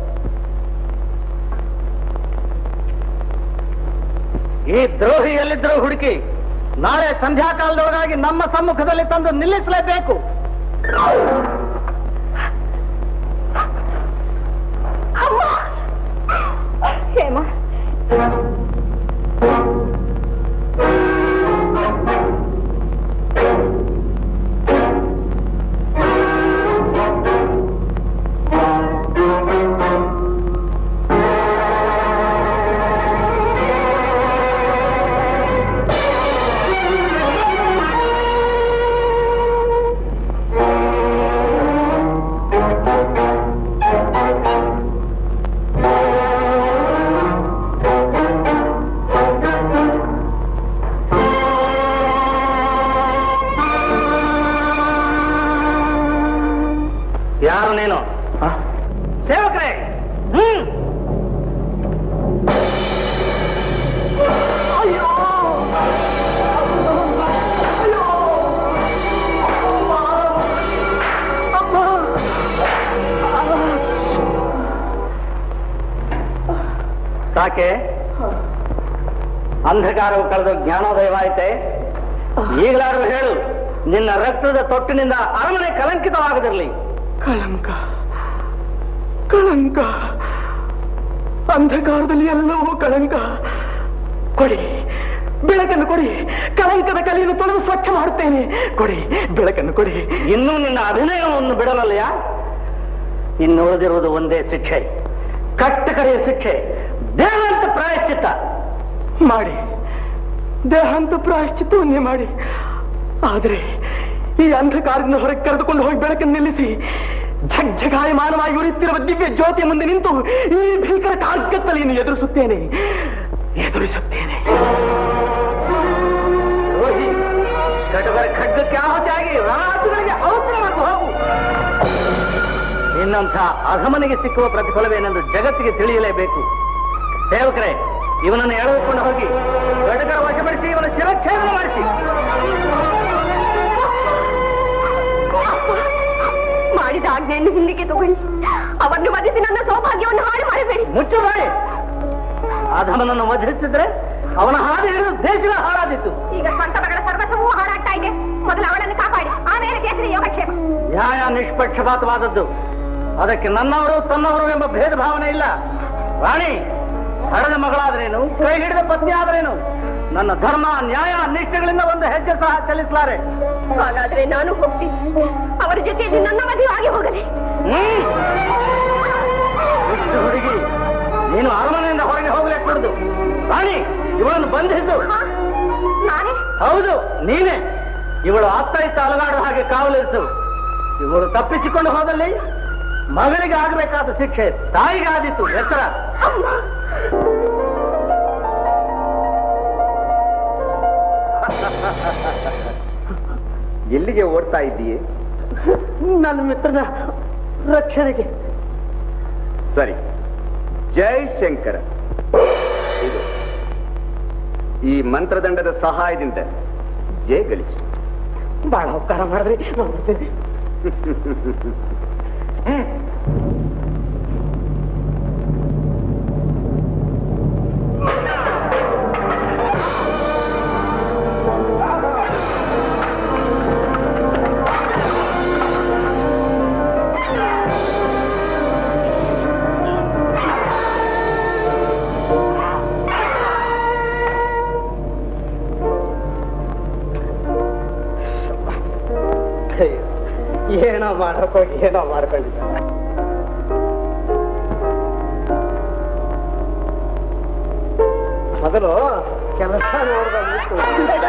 ಈ ದ್ರೋಹಿ ಎಲ್ಲಿದ್ರೂ ಹುಡುಕಿ ನಾಳೆ ಸಂಧ್ಯಾಕಾಲದೊಳಗಾಗಿ ನಮ್ಮ ಸಮ್ಮುಖದಲ್ಲಿ ತಂದು ನಿಲ್ಲಿಸಲೇಬೇಕು ಹೇಮ ಯಾರು ನೀನು ಆ? ಸೇವಕರೇ ಹ್ಮ್ ಸಾಕೆ ಅಂಧಕಾರವು ಕಳೆದು ಜ್ಞಾನೋದಯವಾಯಿತೆ ಈಗಲಾದ್ರೂ ಹೇಳು ನಿನ್ನ ರಕ್ತದ ತೊಟ್ಟಿನಿಂದ ಅರಮನೆ ಕಲಂಕಿತವಾಗದಿರಲಿ ಕಳಂಕ ಕಳಂಕ ಅಂಧಕಾರದಲ್ಲಿ ಎಲ್ಲವೂ ಕಳಂಕ ಕೊಡಿ ಬೆಳಕನ್ನು ಕೊಡಿ ಕಳಂಕದ ಕಲೆಯನ್ನು ತೊಳೆದು ಸ್ವಚ್ಛ ಮಾಡುತ್ತೇನೆ ಕೊಡಿ ಬೆಳಕನ್ನು ಕೊಡಿ ಇನ್ನೂ ನಿನ್ನ ಅಭಿನಯವನ್ನು ಬಿಡಲಲ್ಲಯ್ಯ ಇನ್ನು ಉಳಿದಿರುವುದು ಒಂದೇ ಶಿಕ್ಷೆ ಕಟ್ಟ ಕಡೆಯ ಶಿಕ್ಷೆ ದೇವಂತ ಪ್ರಾಯಶ್ಚಿತ್ತ ಮಾಡಿ ದೇಹಾಂತ ಪ್ರಾಯಶ್ಚಿತ್ತವನ್ನೇ ಮಾಡಿ ಆದರೆ ಈ ಅಂಧಕಾರದಿಂದ ಹೊರಗೆ ಕರೆದುಕೊಂಡು ಹೋಗಿ ಬೆಳಕನ್ನು ನಿಲ್ಲಿಸಿ ಝಗ್ಝಗಾಯಮಾನವಾಗಿ ಉರಿಯುತ್ತಿರುವ ದಿವ್ಯ ಜ್ಯೋತಿಯ ಮುಂದೆ ನಿಂತು ಈ ಭೀಕರ ಕಾರ್ಗತ್ತಲೆಯನ್ನು ಎದುರಿಸುತ್ತೇನೆ ಎದುರಿಸುತ್ತೇನೆ ರೋಹಿ ಕಟಕರ ಖಡ್ಗಕ್ಕೆ ಆಹುತಿಯಾಗಿ ರಣಾರ್ಥಗಳಿಗೆ ಔತರ ಮಾಡು ಹೋಗು ನಿನ್ನಂಥ ಅಧಮನಿಗೆ ಸಿಕ್ಕುವ ಪ್ರತಿಫಲವೇನೆಂದು ಜಗತ್ತಿಗೆ ತಿಳಿಯಲೇಬೇಕು ಸೇವಕರೇ ಇವನನ್ನು ಎಳೆದುಕೊಂಡು ಹೋಗಿ ಖಡ್ಗರ ವಶಪಡಿಸಿ ಇವನ ಶಿರಚ್ಛೇದನ ಮಾಡಿಸಿ ಮಾಡಿದ ಆಜ್ಞೆಯನ್ನು ಹಿಂದಕ್ಕೆ ತಗೊಳ್ಳಿ ಅವರನ್ನು ವಧಿಸಿ ನನ್ನ ಸೌಭಾಗ್ಯವನ್ನು ಹಾಳು ಮಾಡಬೇಡಿ ಮುಚ್ಚು ಬಾಯಿ ಅಧಮನನ್ನು ವಧಿಸಿದ್ರೆ ಅವನ ಹಾದಿ ಹಿಡಿದು ದೇಶವೇ ಹಾಳಾದಿತ್ತು ಈಗ ಸ್ವಂತ ಮಗಳ ಸರ್ವಸ್ವವೂ ಹಾಳಾಗ್ತಾ ಇದೆ ಮೊದಲು ಅವಳನ್ನು ಕಾಪಾಡಿ ಆಮೇಲೆ ಕೇಸರಿ ಯೋಗಕ್ಷೇಮ ನ್ಯಾಯ ನಿಷ್ಪಕ್ಷಪಾತವಾದದ್ದು ಅದಕ್ಕೆ ನನ್ನವರು ತನ್ನವರು ಎಂಬ ಭೇದ ಭಾವನೆ ಇಲ್ಲ ರಾಣಿ ಹಡದ ಮಗಳಾದ್ರೇನು ಕೈ ಹಿಡಿದ ಪತ್ನಿ ಆದ್ರೇನು ನನ್ನ ಧರ್ಮ ನ್ಯಾಯ ನಿಷ್ಠೆಗಳಿಂದ ಒಂದು ಹೆಜ್ಜೆ ಸಹ ಚಲಿಸಲಾರೆ ಹಾಗಾದ್ರೆ ನಾನು ಹೋಗ್ತೀನಿ ಅವರ ಜೊತೆಯಲ್ಲಿ ನನ್ನ ಮದುವೆ ಆಗಿ ಹೋಗಲಿ ಹ್ಮ್ ಹುಚ್ಚು ಹುಡುಗಿ ನೀನು ಅರಮನೆಯಿಂದ ಹೊರಗೆ ಹೋಗ್ಲಿಕ್ಕೆ ಕೊಡುದು ರಾಣಿ ಇವಳನ್ನು ಬಂಧಿಸು ಹಾ? ನಾನೇ ಹೌದು ನೀನೇ ಇವಳು ಅತ್ತ ಇತ್ತ ಅಲಗಾಡುವ ಹಾಗೆ ಕಾವಲಿರಿಸು ಇವಳು ತಪ್ಪಿಸಿಕೊಂಡು ಹೋದಲ್ಲಿ ಮಗಳಿಗೆ ಆಗಬೇಕಾದ ಶಿಕ್ಷೆ ತಾಯಿಗಾದೀತು ಎಚ್ಚರ ಅಮ್ಮ ಎಲ್ಲಿಗೆ ಓಡ್ತಾ ಇದ್ದೀಯೇ ನನ್ನ ಮಿತ್ರನ ರಕ್ಷಣೆಗೆ ಸರಿ ಜೈ ಶಂಕರ ಇದು ಈ ಮಂತ್ರದಂಡದ ಸಹಾಯದಿಂದ ಜಯ ಗಳಿಸು ಬಹಳ ಉಪಕಾರ ಮಾಡಿದ್ರಿ ನಾನು ಬರ್ತೇನೆ ಏನೋ ಮಾಡಕ್ಕೋಗಿ ಏನೋ ಮಾಡ್ಕೊಂಡಿದ್ದ ಮೊದಲು ಕೆಲಸ ನೋಡ್ಬೇಕು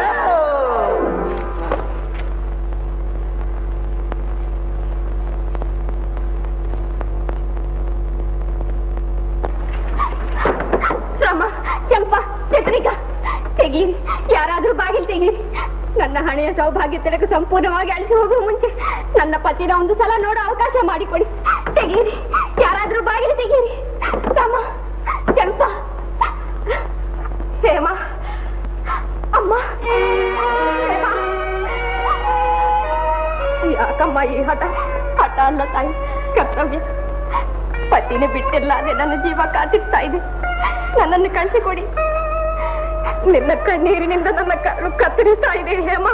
ರಾಮ ಕೆಂಪ ಚಕ್ರಿಕ ತೆಗೀರಿ ಯಾರಾದ್ರೂ ಬಾಗಿಲು ತೆಗೀರಿ ನನ್ನ ಹಣೆಯ ಸೌಭಾಗ್ಯ ತಿಲಕ ಸಂಪೂರ್ಣವಾಗಿ ಅಳಿಸಿ ಹೋಗುವ ಮುಂಚೆ ನನ್ನ ಪತಿನ ಒಂದು ಸಲ ನೋಡೋ ಅವಕಾಶ ಮಾಡಿಕೊಡಿ ತೆಗೀರಿ ಯಾರಾದ್ರೂ ಬಾಗಿಲು ತೆಗೀರಿ ರಾಮ ಕೆಂಪ ಹೇಮ ಅಮ್ಮ ಹೇಮ ಯಾಕಮ್ಮ ಈ ಹಠ ಹಠ ಅಲ್ಲ ತಾಯಿ ಕರ್ತವ್ಯ ಪತಿನ ಬಿಟ್ಟಿರ್ಲಾದೆ ನನ್ನ ಜೀವ ಕಾತಿರ್ತಾ ಇದೆ ನನ್ನನ್ನು ಕಳಿಸಿಕೊಡಿ ನಿನ್ನ ಕಣ್ಣೀರಿನಿಂದ ನನ್ನ ಕಣ್ಣು ಕತ್ತರಿಸ್ತಾ ಇದೆ ಹೇಮ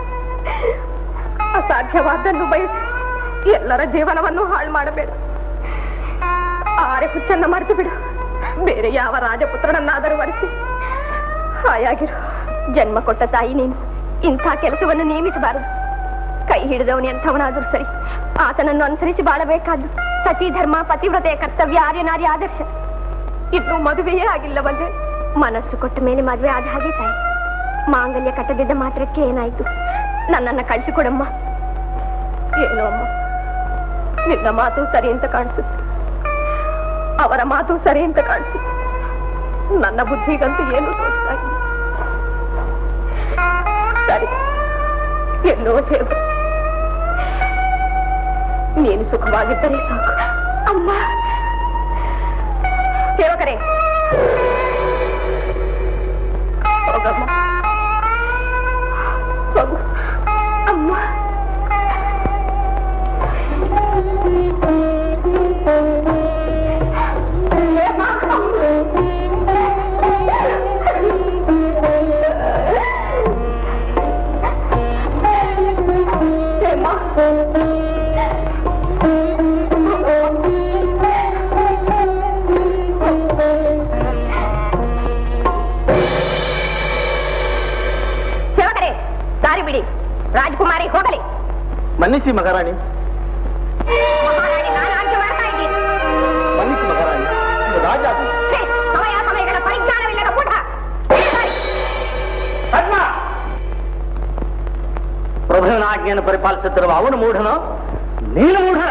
ಅಸಾಧ್ಯವಾದನ್ನು ಬಯಸಿ ಎಲ್ಲರ ಜೀವನವನ್ನು ಹಾಳು ಮಾಡಬೇಡ ಆರೆ ಹುಚ್ಚನ್ನ ಮರೆತು ಬಿಡು ಬೇರೆ ಯಾವ ರಾಜಪುತ್ರನನ್ನಾದರೂ ವರಿಸಿ ಹಾಯಾಗಿರು ಜನ್ಮ ಕೊಟ್ಟ ತಾಯಿ ನೀನು ಇಂಥ ಕೆಲಸವನ್ನು ನೇಮಿಸಬಾರದು ಕೈ ಹಿಡಿದವನು ಎಂಥವನಾದರೂ ಸರಿ ಆತನನ್ನು ಅನುಸರಿಸಿ ಬಾಳಬೇಕಾದ್ದು ಸತಿ ಧರ್ಮ ಪತಿವ್ರತೆಯ ಕರ್ತವ್ಯ ಆರ್ಯನಾರಿ ಆದರ್ಶ ಇನ್ನು ಮದುವೆಯೇ ಆಗಿಲ್ಲವಲ್ಲೇ ಮನಸ್ಸು ಕೊಟ್ಟ ಮೇಲೆ ಮದುವೆ ಆದ ಹಾಗೆ ತಾಯಿ ಮಾಂಗಲ್ಯ ಕಟ್ಟದಿದ್ದ ಮಾತ್ರಕ್ಕೆ ಏನಾಯ್ತು ನನ್ನನ್ನ ಕಳಿಸಿಕೊಡಮ್ಮ ಏನು ಅಮ್ಮ ನಿನ್ನ ಮಾತು ಸರಿ ಅಂತ ಕಾಣಿಸುತ್ತೆ ಅವರ ಮಾತು ಸರಿ ಅಂತ ಕಾಣಿಸುತ್ತೆ ನನ್ನ ಬುದ್ಧಿಗಂತೂ ಏನು ತೋರಿಸ್ತಾ ಇಲ್ಲ ಸರಿ ಎಲ್ಲೋ ಹೇಗೋ ನೀನು ಸುಖವಾಗಿದ್ದರೆ ಸಾಕು ಅಮ್ಮ ಸೇವಕರೇ ಹೋಗಮ್ಮ ಹೋಗು ಅಮ್ಮ ಸೇವಕರೇ ದಾರಿ ಬಿಡಿ ರಾಜಕುಮಾರಿ ಹೋಗಲಿ ಮನ್ನಿಸಿ ಮಹಾರಾಣಿ ಮಹಾರಾಣಿ ನಾನು ಆಜ್ಞೆ ಮಾಡ್ತಾ ಇದ್ದೀನಿ ಮನ್ನಿಸಿ ಮಹಾರಾಣಿ ಇದು ರಾಜ ಛೇ, ಸಮಯ ಸಮಯಗಳ ಪರಿಜ್ಞಾನವಿಲ್ಲದ ಕೂಟ ಇಳಿ ದಾರಿ. ಪ್ರಭುವಿನ ಆಜ್ಞೆಯನ್ನು ಪರಿಪಾಲಿಸುತ್ತಿರುವ ಅವನು ಮೂಢನೋ ನೀನು ಮೂಢನ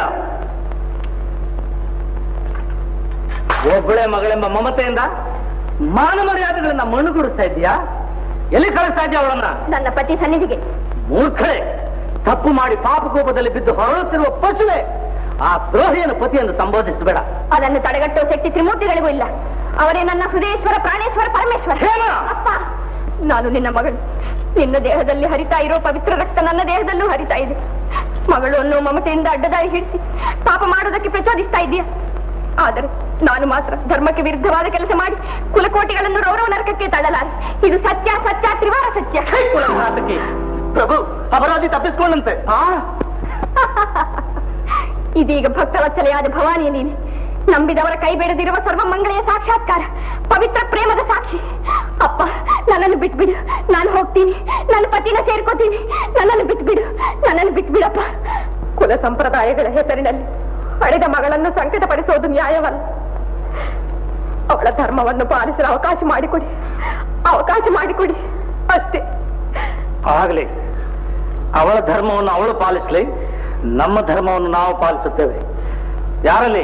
ಒಬ್ಬಳೆ ಮಗಳೆಂಬ ಮಮತೆಯಿಂದ ಮಾನ ಮರ್ಯಾದೆಗಳನ್ನ ಮಣ್ಣುಗೂಡಿಸ್ತಾ ಇದ್ದೀಯಾ ಎಲ್ಲಿ ಕಳಿಸ್ತಾ ಇದೆಯಾ ಅವಳನ್ನ ನನ್ನ ಪತಿ ಸನ್ನಿಧಿಗೆ ಮೂರ್ಖಳೆ ತಪ್ಪು ಮಾಡಿ ಪಾಪಕೋಪದಲ್ಲಿ ಬಿದ್ದು ಹೊರಳುತ್ತಿರುವ ಪಶುವೆ ಆ ದ್ರೋಹಿಯನ್ನು ಪತಿಯನ್ನು ಸಂಬೋಧಿಸಬೇಡ ಅದನ್ನು ತಡೆಗಟ್ಟುವ ಶಕ್ತಿ ತ್ರಿಮೂರ್ತಿಗಳಿಗೂ ಇಲ್ಲ ಅವರೇ ನನ್ನ ಹೃದಯೇಶ್ವರ ಪ್ರಾಣೇಶ್ವರ ಪರಮೇಶ್ವರ ಹೇಮ! ಅಪ್ಪ ನಾನು ನಿನ್ನ ಮಗಳು ನಿನ್ನ ದೇಹದಲ್ಲಿ ಹರಿತಾ ಇರೋ ಪವಿತ್ರ ರಕ್ತ ನನ್ನ ದೇಹದಲ್ಲೂ ಹರಿತಾ ಇದೆ ಮಗಳು ಅನ್ನೋ ಮಮತೆಯಿಂದ ಅಡ್ಡದಾರಿ ಹಿಡಿಸಿ ಪಾಪ ಮಾಡೋದಕ್ಕೆ ಪ್ರಚೋದಿಸ್ತಾ ಇದೆಯಾ ಆದರೆ ನಾನು ಮಾತ್ರ ಧರ್ಮಕ್ಕೆ ವಿರುದ್ಧವಾದ ಕೆಲಸ ಮಾಡಿ ಕುಲಕೋಟಿಗಳನ್ನು ರೌರವ ನರಕಕ್ಕೆ ತಳ್ಳಲಾರೆ ಇದು ಸತ್ಯ ಸತ್ಯ ತ್ರಿವಾರ ಸತ್ಯ ಕುಲಘಾತಕಿ ಪ್ರಭು ಅಪರಾಧಿ ತಪ್ಪಿಸಿಕೊಂಡಂತೆ ಆ ಇದೀಗ ಭಕ್ತವತ್ಸಲೆಯಾದ ಭವಾನಿಯ ಲೀಲೆ ನಂಬಿದವರ ಕೈ ಬೆಳೆದಿರುವ ಸರ್ವ ಮಂಗಳೆಯ ಸಾಕ್ಷಾತ್ಕಾರ ಪವಿತ್ರ ಪ್ರೇಮದ ಸಾಕ್ಷಿ ಅಪ್ಪ ನನ್ನನ್ನು ಬಿಟ್ಬಿಡು ನಾನು ಹೋಗ್ತೀನಿ ನನ್ನ ಪತಿನ ಸೇರ್ಕೋತೀನಿ ನನ್ನನ್ನು ಬಿಟ್ಬಿಡು ನನ್ನನ್ನು ಬಿಟ್ಬಿಡಪ್ಪ ಕುಲ ಸಂಪ್ರದಾಯಗಳ ಹೆಸರಿನಲ್ಲಿ ಪಡೆದ ಮಗಳನ್ನು ಸಂಕಟಪಡಿಸೋದು ನ್ಯಾಯವಲ್ಲ ಅವಳ ಧರ್ಮವನ್ನು ಪಾಲಿಸಲು ಅವಕಾಶ ಮಾಡಿಕೊಡಿ ಅವಕಾಶ ಮಾಡಿಕೊಡಿ ಅಷ್ಟೇ ಆಗಲಿ ಅವಳ ಧರ್ಮವನ್ನು ಅವಳು ಪಾಲಿಸಲಿ ನಮ್ಮ ಧರ್ಮವನ್ನು ನಾವು ಪಾಲಿಸುತ್ತೇವೆ ಯಾರಲ್ಲಿ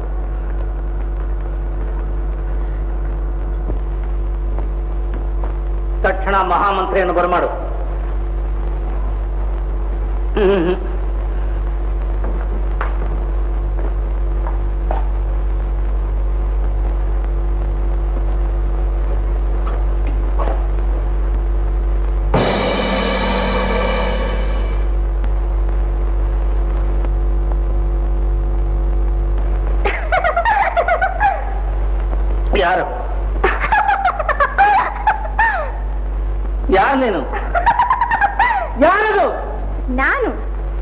ತಕ್ಷಣ ಮಹಾಮಂತ್ರಿಯನ್ನು ಬರಮಾಡು ಹ್ಮ್ ಹ್ಮ್. ಯಾರು ಯಾರು ನೀನು ಯಾರದು ನಾನು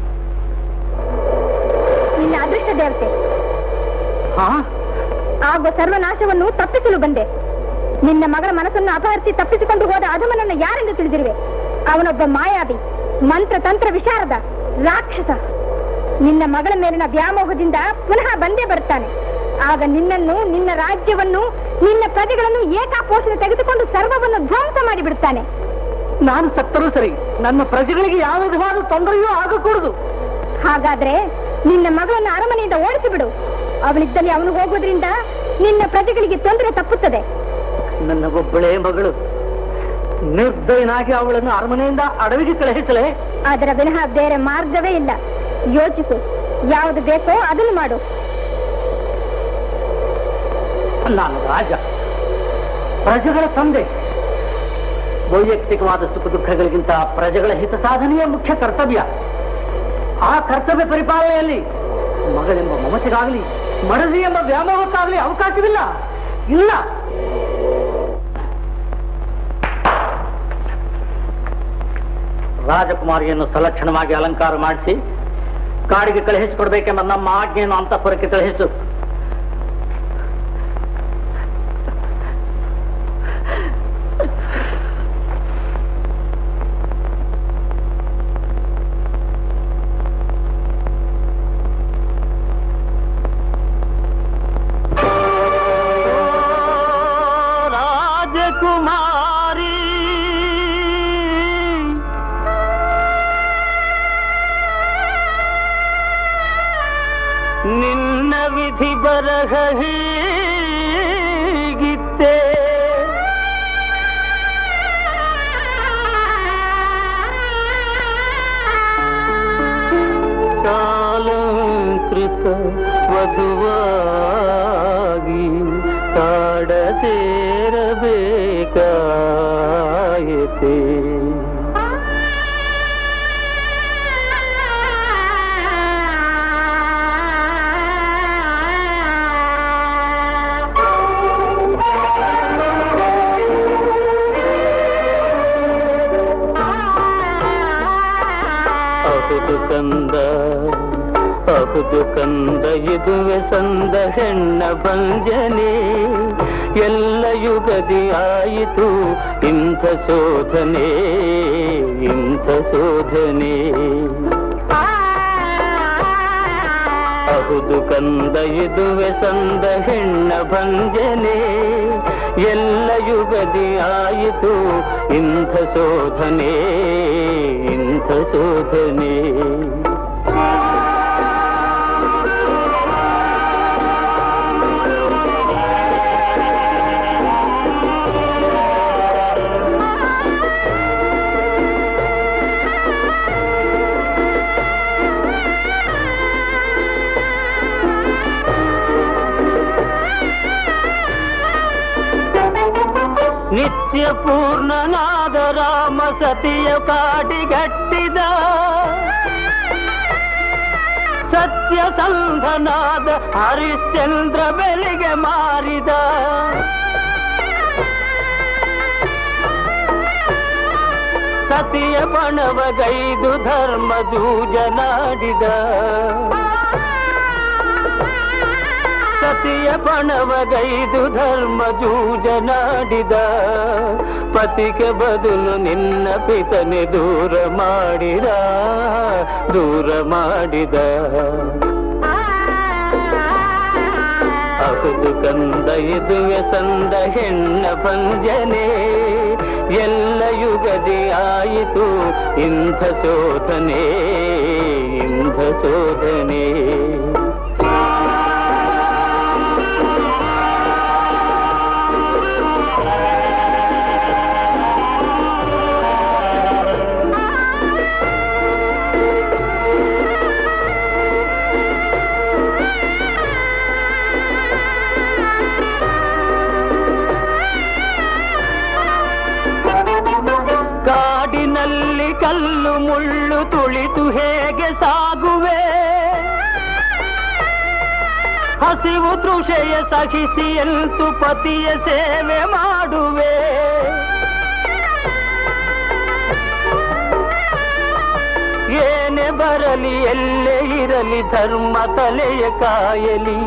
ನಿನ್ನ ಅದೃಷ್ಟ ದೇವತೆ ಹಾ ಆಗುವ ಸರ್ವನಾಶವನ್ನು ತಪ್ಪಿಸಲು ಬಂದೆ ನಿನ್ನ ಮಗಳ ಮನಸ್ಸನ್ನು ಅಪಹರಿಸಿ ತಪ್ಪಿಸಿಕೊಂಡು ಹೋದ ಅಧಮನನ್ನು ಯಾರೆಂದು ತಿಳಿದಿರುವೆ ಅವನೊಬ್ಬ ಮಾಯಾವಿ ಮಂತ್ರ ತಂತ್ರ ವಿಶಾರದ ರಾಕ್ಷಸ ನಿನ್ನ ಮಗಳ ಮೇಲಿನ ವ್ಯಾಮೋಹದಿಂದ ಪುನಃ ಬಂದೇ ಬರುತ್ತಾನೆ ಆಗ ನಿನ್ನನ್ನು ನಿನ್ನ ರಾಜ್ಯವನ್ನು ನಿನ್ನ ಪ್ರಜೆಗಳನ್ನು ಏಕಾಪೋಷಣೆ ತೆಗೆದುಕೊಂಡು ಸರ್ವವನ್ನು ಧ್ವಂಸ ಮಾಡಿಬಿಡುತ್ತಾನೆ ನಾನು ಸತ್ತರೂ ಸರಿ ನನ್ನ ಪ್ರಜೆಗಳಿಗೆ ಯಾವ ವಿಧವಾದ ತೊಂದರೆಯೂ ಆಗಕೂಡದು ಹಾಗಾದ್ರೆ ನಿನ್ನ ಮಗಳನ್ನು ಅರಮನೆಯಿಂದ ಓಡಿಸಿಬಿಡು ಅವಳಿದ್ದಲ್ಲಿ ಅವನು ಹೋಗೋದ್ರಿಂದ ನಿನ್ನ ಪ್ರಜೆಗಳಿಗೆ ತೊಂದರೆ ತಪ್ಪುತ್ತದೆ ನನ್ನ ಒಬ್ಬಳೇ ಮಗಳು ನಿರ್ದಯನಾಗಿ ಅವಳನ್ನು ಅರಮನೆಯಿಂದ ಅಡವಿಗೆ ಕಳುಹಿಸಲೇ ಅದರ ವಿನಃ ಬೇರೆ ಮಾರ್ಗವೇ ಇಲ್ಲ ಯೋಚಿಸು ಯಾವುದು ಬೇಕೋ ಅದನ್ನು ಮಾಡು ನಾನು ರಾಜ ಪ್ರಜೆಗಳ ತಂದೆ ವೈಯಕ್ತಿಕವಾದ ಸುಖ ದುಃಖಗಳಿಗಿಂತ ಪ್ರಜೆಗಳ ಹಿತ ಸಾಧನೆಯೇ ಮುಖ್ಯ ಕರ್ತವ್ಯ ಆ ಕರ್ತವ್ಯ ಪರಿಪಾಲನೆಯಲ್ಲಿ ಮಗಳೆಂಬ ಮಮತೆಗಾಗಲಿ ಮಡದಿ ಎಂಬ ವ್ಯಾಮೋಹಕ್ಕಾಗಲಿ ಅವಕಾಶವಿಲ್ಲ ಇಲ್ಲ ರಾಜಕುಮಾರಿಯನ್ನು ಸಲಕ್ಷಣವಾಗಿ ಅಲಂಕಾರ ಮಾಡಿಸಿ ಕಾಡಿಗೆ ಕಳುಹಿಸಿಕೊಡ್ಬೇಕೆಂಬ ನಮ್ಮ ಆಜ್ಞೆಯನ್ನು ಅಂತಃಪುರಕ್ಕೆ ಕಳುಹಿಸು ರಾಜಕುಮಾರಿ ನಿನ್ನ ವಿಧಿ ಬರಹ ಹೀಗಿತ್ತೆ ಸಾಲಂಕೃತ ವಧುವಾಗಿ ಕಾಡ ಸೇರಬೇಕಾಯಿತೆ ಅಹುದು ಕಂದ ಅಹುದು ಕಂದ ಇದುವೆ ಸಂದ ಹೆಣ್ಣ ಭಂಜನೆ ಎಲ್ಲ ಯುಗದಿ ಆಯಿತು ಇಂಥ ಶೋಧನೆ ಇಂಥ ಶೋಧನೆ ಅಹುದು ಕಂದ ಇದುವೆ ಸಂದ ಹೆಣ್ಣ ಭಂಜನೆ ಎಲ್ಲ ಯುಗದಿ ಆಯಿತು ಇಂಥ ಶೋಧನೆ ಇಂಥ ಇಂಥ ಶೋಧನೆ ನಿತ್ಯ ಪೂರ್ಣನಾದ ರಾಮ ಸತಿಯ ಕಾಡಿಗಟ್ಟಿದ ಸತ್ಯ ಸಂಧನಾದ ಹರಿಶ್ಚಂದ್ರ ಬೆಲೆಗೆ ಮಾರಿದ ಸತಿಯ ಬಣವಗೈದು ಧರ್ಮ ಜೂಜನಾಡಿದ ಸತಿಯ ಬಣವಗೈದು ಧರ್ಮ ಜೂಜನಾಡಿದ ಪತಿಗೆ ಬದಲು ನಿನ್ನ ಪಿತನೆ ದೂರ ಮಾಡಿದ ದೂರ ಮಾಡಿದ ಅಹುದು ಕಂದ ಇದುವೆ ಸಂದ ಹೆಣ್ಣ ಭಂಜನೆ ಎಲ್ಲ ಯುಗದಿ ಆಯಿತು ಇಂಥ ಶೋಧನೆ ಇಂಥ ಶೋಧನೆ ಕಾಡಿನಲ್ಲಿ ಕಲ್ಲು ಮುಳ್ಳು ತುಳಿತು ಹೇಗೆ ಸಾಗುವೆ ಹಸಿವು ತೃಷೆಯ ಸಹಿಸಿ ಎಂತು ಪತಿಯ ಸೇವೆ ಮಾಡುವೆ ಏನೇ ಬರಲಿ ಎಲ್ಲೇ ಇರಲಿ ಧರ್ಮ ತಲೆಯ ಕಾಯಲಿ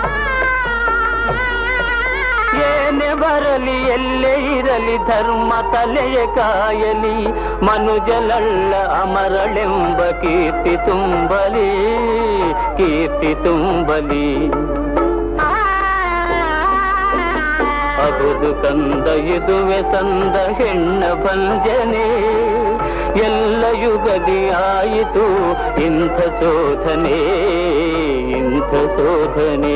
ಏನೇ ಬರಲಿ ಎಲ್ಲೇ ಇರಲಿ ಧರ್ಮ ತಲೆಯ ಕಾಯಲಿ ಮನುಜಲಲ್ಲ ಅಮರಳೆಂಬ ಕೀರ್ತಿ ತುಂಬಲಿ ಕೀರ್ತಿ ತುಂಬಲಿ ಅಹುದು ಕಂದ ಇದುವೆ ಸಂದ ಹೆಣ್ಣ ಭಂಜನೆ ಎಲ್ಲ ಯುಗದಿ ಆಯಿತು ಇಂಥ ಶೋಧನೆ ಇಂಥ ಶೋಧನೆ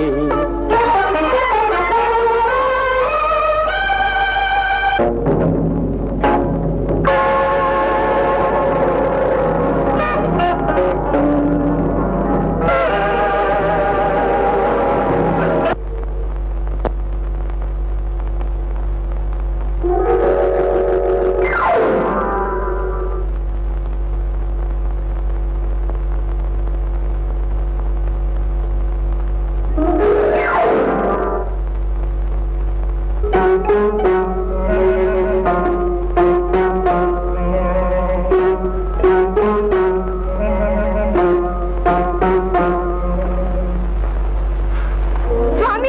ಸ್ವಾಮಿ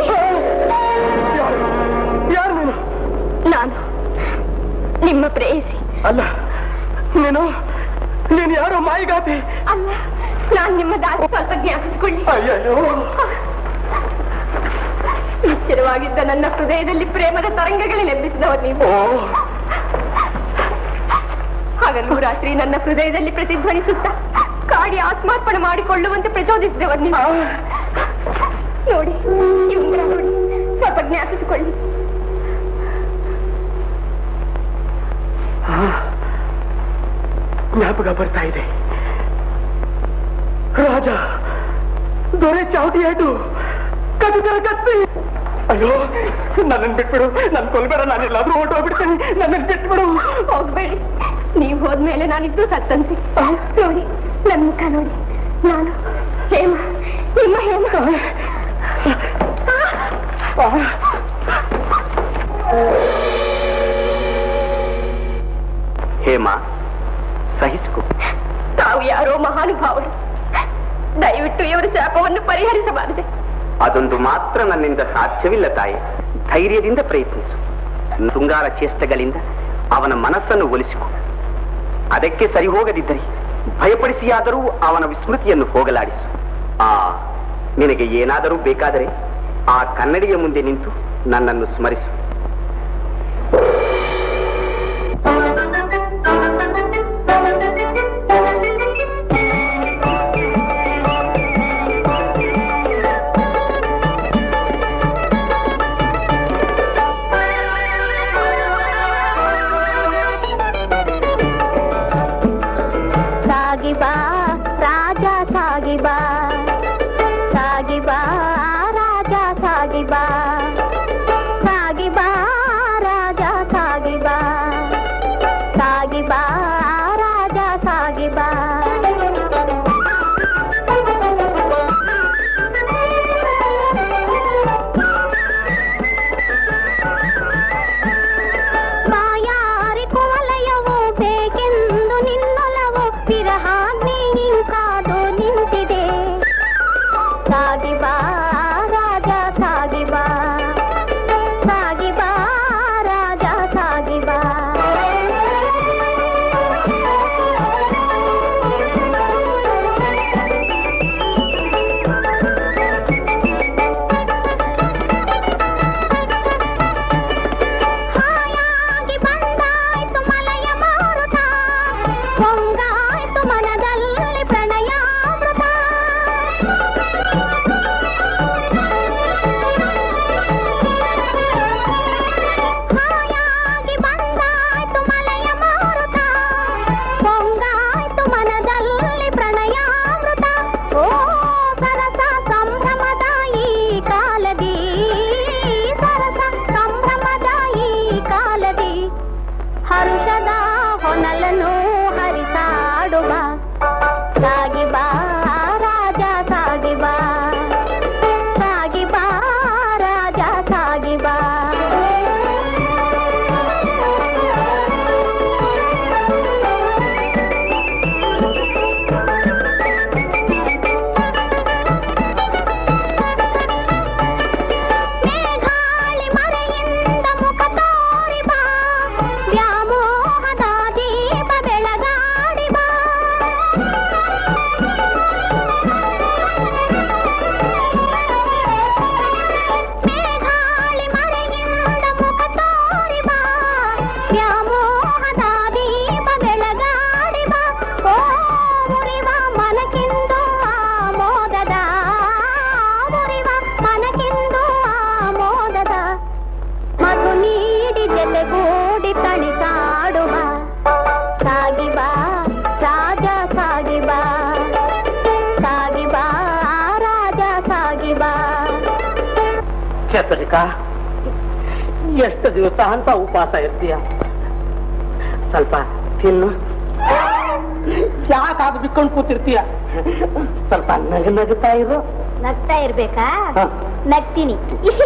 ಯಾರು ನೀನು ನಾನು ನಿಮ್ಮ ಪ್ರೇಯಸಿ ಅಲ್ಲ ನೀನು ನೀನು ಯಾರೋ ಮಾಯಿಗಾತಿ ಅಲ್ಲ ನಾನು ನಿಮ್ಮ ದಾರಿ ಸ್ವಲ್ಪ ಜ್ಞಾಪಿಸಿಕೊಳ್ಳಿ ಅಯ್ಯಯ್ಯೋ ನಿಶ್ಚಲವಾಗಿದ್ದ ನನ್ನ ಹೃದಯದಲ್ಲಿ ಪ್ರೇಮದ ತರಂಗಗಳೇ ನೆಬ್ಬಿಸಿದವರು ನೀವು ಓ ಹಗಲು ರಾತ್ರಿ ನನ್ನ ಹೃದಯದಲ್ಲಿ ಪ್ರತಿಧ್ವನಿಸುತ್ತಾ ಕಾಡಿ ಆತ್ಮಾರ್ಪಣೆ ಮಾಡಿಕೊಳ್ಳುವಂತೆ ಪ್ರಚೋದಿಸಿದವರು ನೀವು ನೋಡಿ ಈ ಉಂಗುರ ನೋಡಿ ಸ್ವಲ್ಪ ಜ್ಞಾಪಿಸಿಕೊಳ್ಳಿ ಆ, ಜ್ಞಾಪಕ ಬರ್ತಾ ಇದೆ ರಾಜ ದೊರೆ ಚಾವಟಿಯಾಟು ಕದಿತರ ಕತ್ತಿ ಅಯ್ಯೋ ನನ್ನನ್ನು ಬಿಟ್ಬಿಡು ನನ್ ಕೊಲ್ಬೇಡ ನಾನೆಲ್ಲಾದ್ರೂ ಹೊರಟೋಗ್ಬಿಡ್ತೀನಿ ನನ್ನನ್ನು ಬಿಟ್ಬಿಡು ಹೋಗ್ಬೇಡಿ ನೀವು ಹೋದ್ಮೇಲೆ ನಾನಿದ್ದು ಸತ್ತಂತೆ ನೋಡಿ ನನ್ನ ಮುಖ ನೋಡಿ ನಾನು ಹೇಮ ನಿಮ್ಮ ಹೇಮ ಹೇಮ ಸಹಿಸಿಕೊ ತಾವು ಯಾರೋ ಮಹಾನುಭಾವರು ದಯವಿಟ್ಟು ಇವರ ಶಾಪವನ್ನು ಪರಿಹರಿಸಬಾರದೆ ಅದೊಂದು ಮಾತ್ರ ನನ್ನಿಂದ ಸಾಧ್ಯವಿಲ್ಲ ತಾಯಿ ಧೈರ್ಯದಿಂದ ಪ್ರಯತ್ನಿಸು ಶೃಂಗಾರ ಚೇಷ್ಟೆಗಳಿಂದ ಅವನ ಮನಸ್ಸನ್ನು ಒಲಿಸಿಕೊ ಅದಕ್ಕೆ ಸರಿ ಹೋಗದಿದ್ದರೆ ಭಯಪಡಿಸಿಯಾದರೂ ಅವನ ವಿಸ್ಮೃತಿಯನ್ನು ಹೋಗಲಾಡಿಸು ಆ ನಿನಗೆ ಏನಾದರೂ ಬೇಕಾದರೆ ಆ ಕನ್ನಡಿಯ ಮುಂದೆ ನಿಂತು ನನ್ನನ್ನು ಸ್ಮರಿಸು ಸಾಗಿ ಬಾ ಬಾಯಾರಿ ಕುವಲಯವು ಬೇಕೆಂದು ನಿನ್ನೊಲವು ವಿರಹಾಗ್ನಿ ಕಾದು ನಿಂತಿದೆ ಸಾಗಿ ಬಾ ರಾಜ ಸಾಗಿ ಬಾ ಸಾಗಿ ಬಾ ರಾಜ ಸಾಗಿ ಬಾ ಹಾಯಾಗಿ ಬಂದಾಯ್ತು ಮಲಯ ಮಾರುತ ಹೊಂಗಾಯ್ತು ಮನದಲ್ಲಿ ಪ್ರಣಯಾಮೃತ ಹಾಯಾಗಿ ಬಂದಾಯ್ತು ಮಲಯ ಮಾರುತ ಹೊಂಗಾಯ್ತು ಮನದಲ್ಲಿ ಪ್ರಣಯಾಮೃತ ಓ ಸರಸ ಸಂಭ್ರಮದ ಈ ಕಾಲದಿ ಸರಸ ಸಂಭ್ರಮದ ಈ ಕಾಲದಿ ಹರುಷದ ಹೊನಲನ್ನು ಹರಿಸಾಡುವ ಸಾಗಿ ಬಾ ರಾಜ ಸಾಗಿ ಬಾ ಸಾಗಿ ಬಾ ರಾಜ ಸಾಗಿ ಬಾ ಮೇಘಾಳಿ ಮರೆಯಿಂದ ಮುಖ ತೋರಿ ಬಾ ವ್ಯಾಮೋಹದ ದೀಪ ಬೆಳಗಾಡಿ ಬಾ ಮೇಘಾಳಿ ಮರೆಯಿಂದ ಮುಖ ತೋರಿ ಬಾ ವ್ಯಾಮೋಹದ ದೀಪ ಬೆಳಗಾಡಿ ಬಾ ಓ ಮುರಿವ ಮನಕ್ಕಿಂದು ಆಮೋದದ ಮುರಿವ ಮನಕ್ಕಿಂದು ಆಮೋದದ ಮಧು ನೀಡಿ ಜೊತೆಗೂಡಿ ತಣಿಸಾಡುವ ಸಾಗಿ ಬಾ ರಾಜ ಸಾಗಿ ಬಾ ಸಾಗಿ ಬಾ ರಾಜ ಸಾಗಿ ಬಾ ಚತುರಿಕಾ ಎಷ್ಟು ದಿವಸ ಅಂತ ಉಪವಾಸ ಇರ್ತೀಯ ಸ್ವಲ್ಪ ತಿನ್ನು ಯಾಕಾಗ ಬಿಕ್ಕೊಂಡು ಕೂತಿರ್ತೀಯ ಸ್ವಲ್ಪ ನಗು ನಗುತ್ತಾ ಇರು ನಗ್ತಾ ಇರ್ಬೇಕಾ ಹ. ನಗ್ತೀನಿ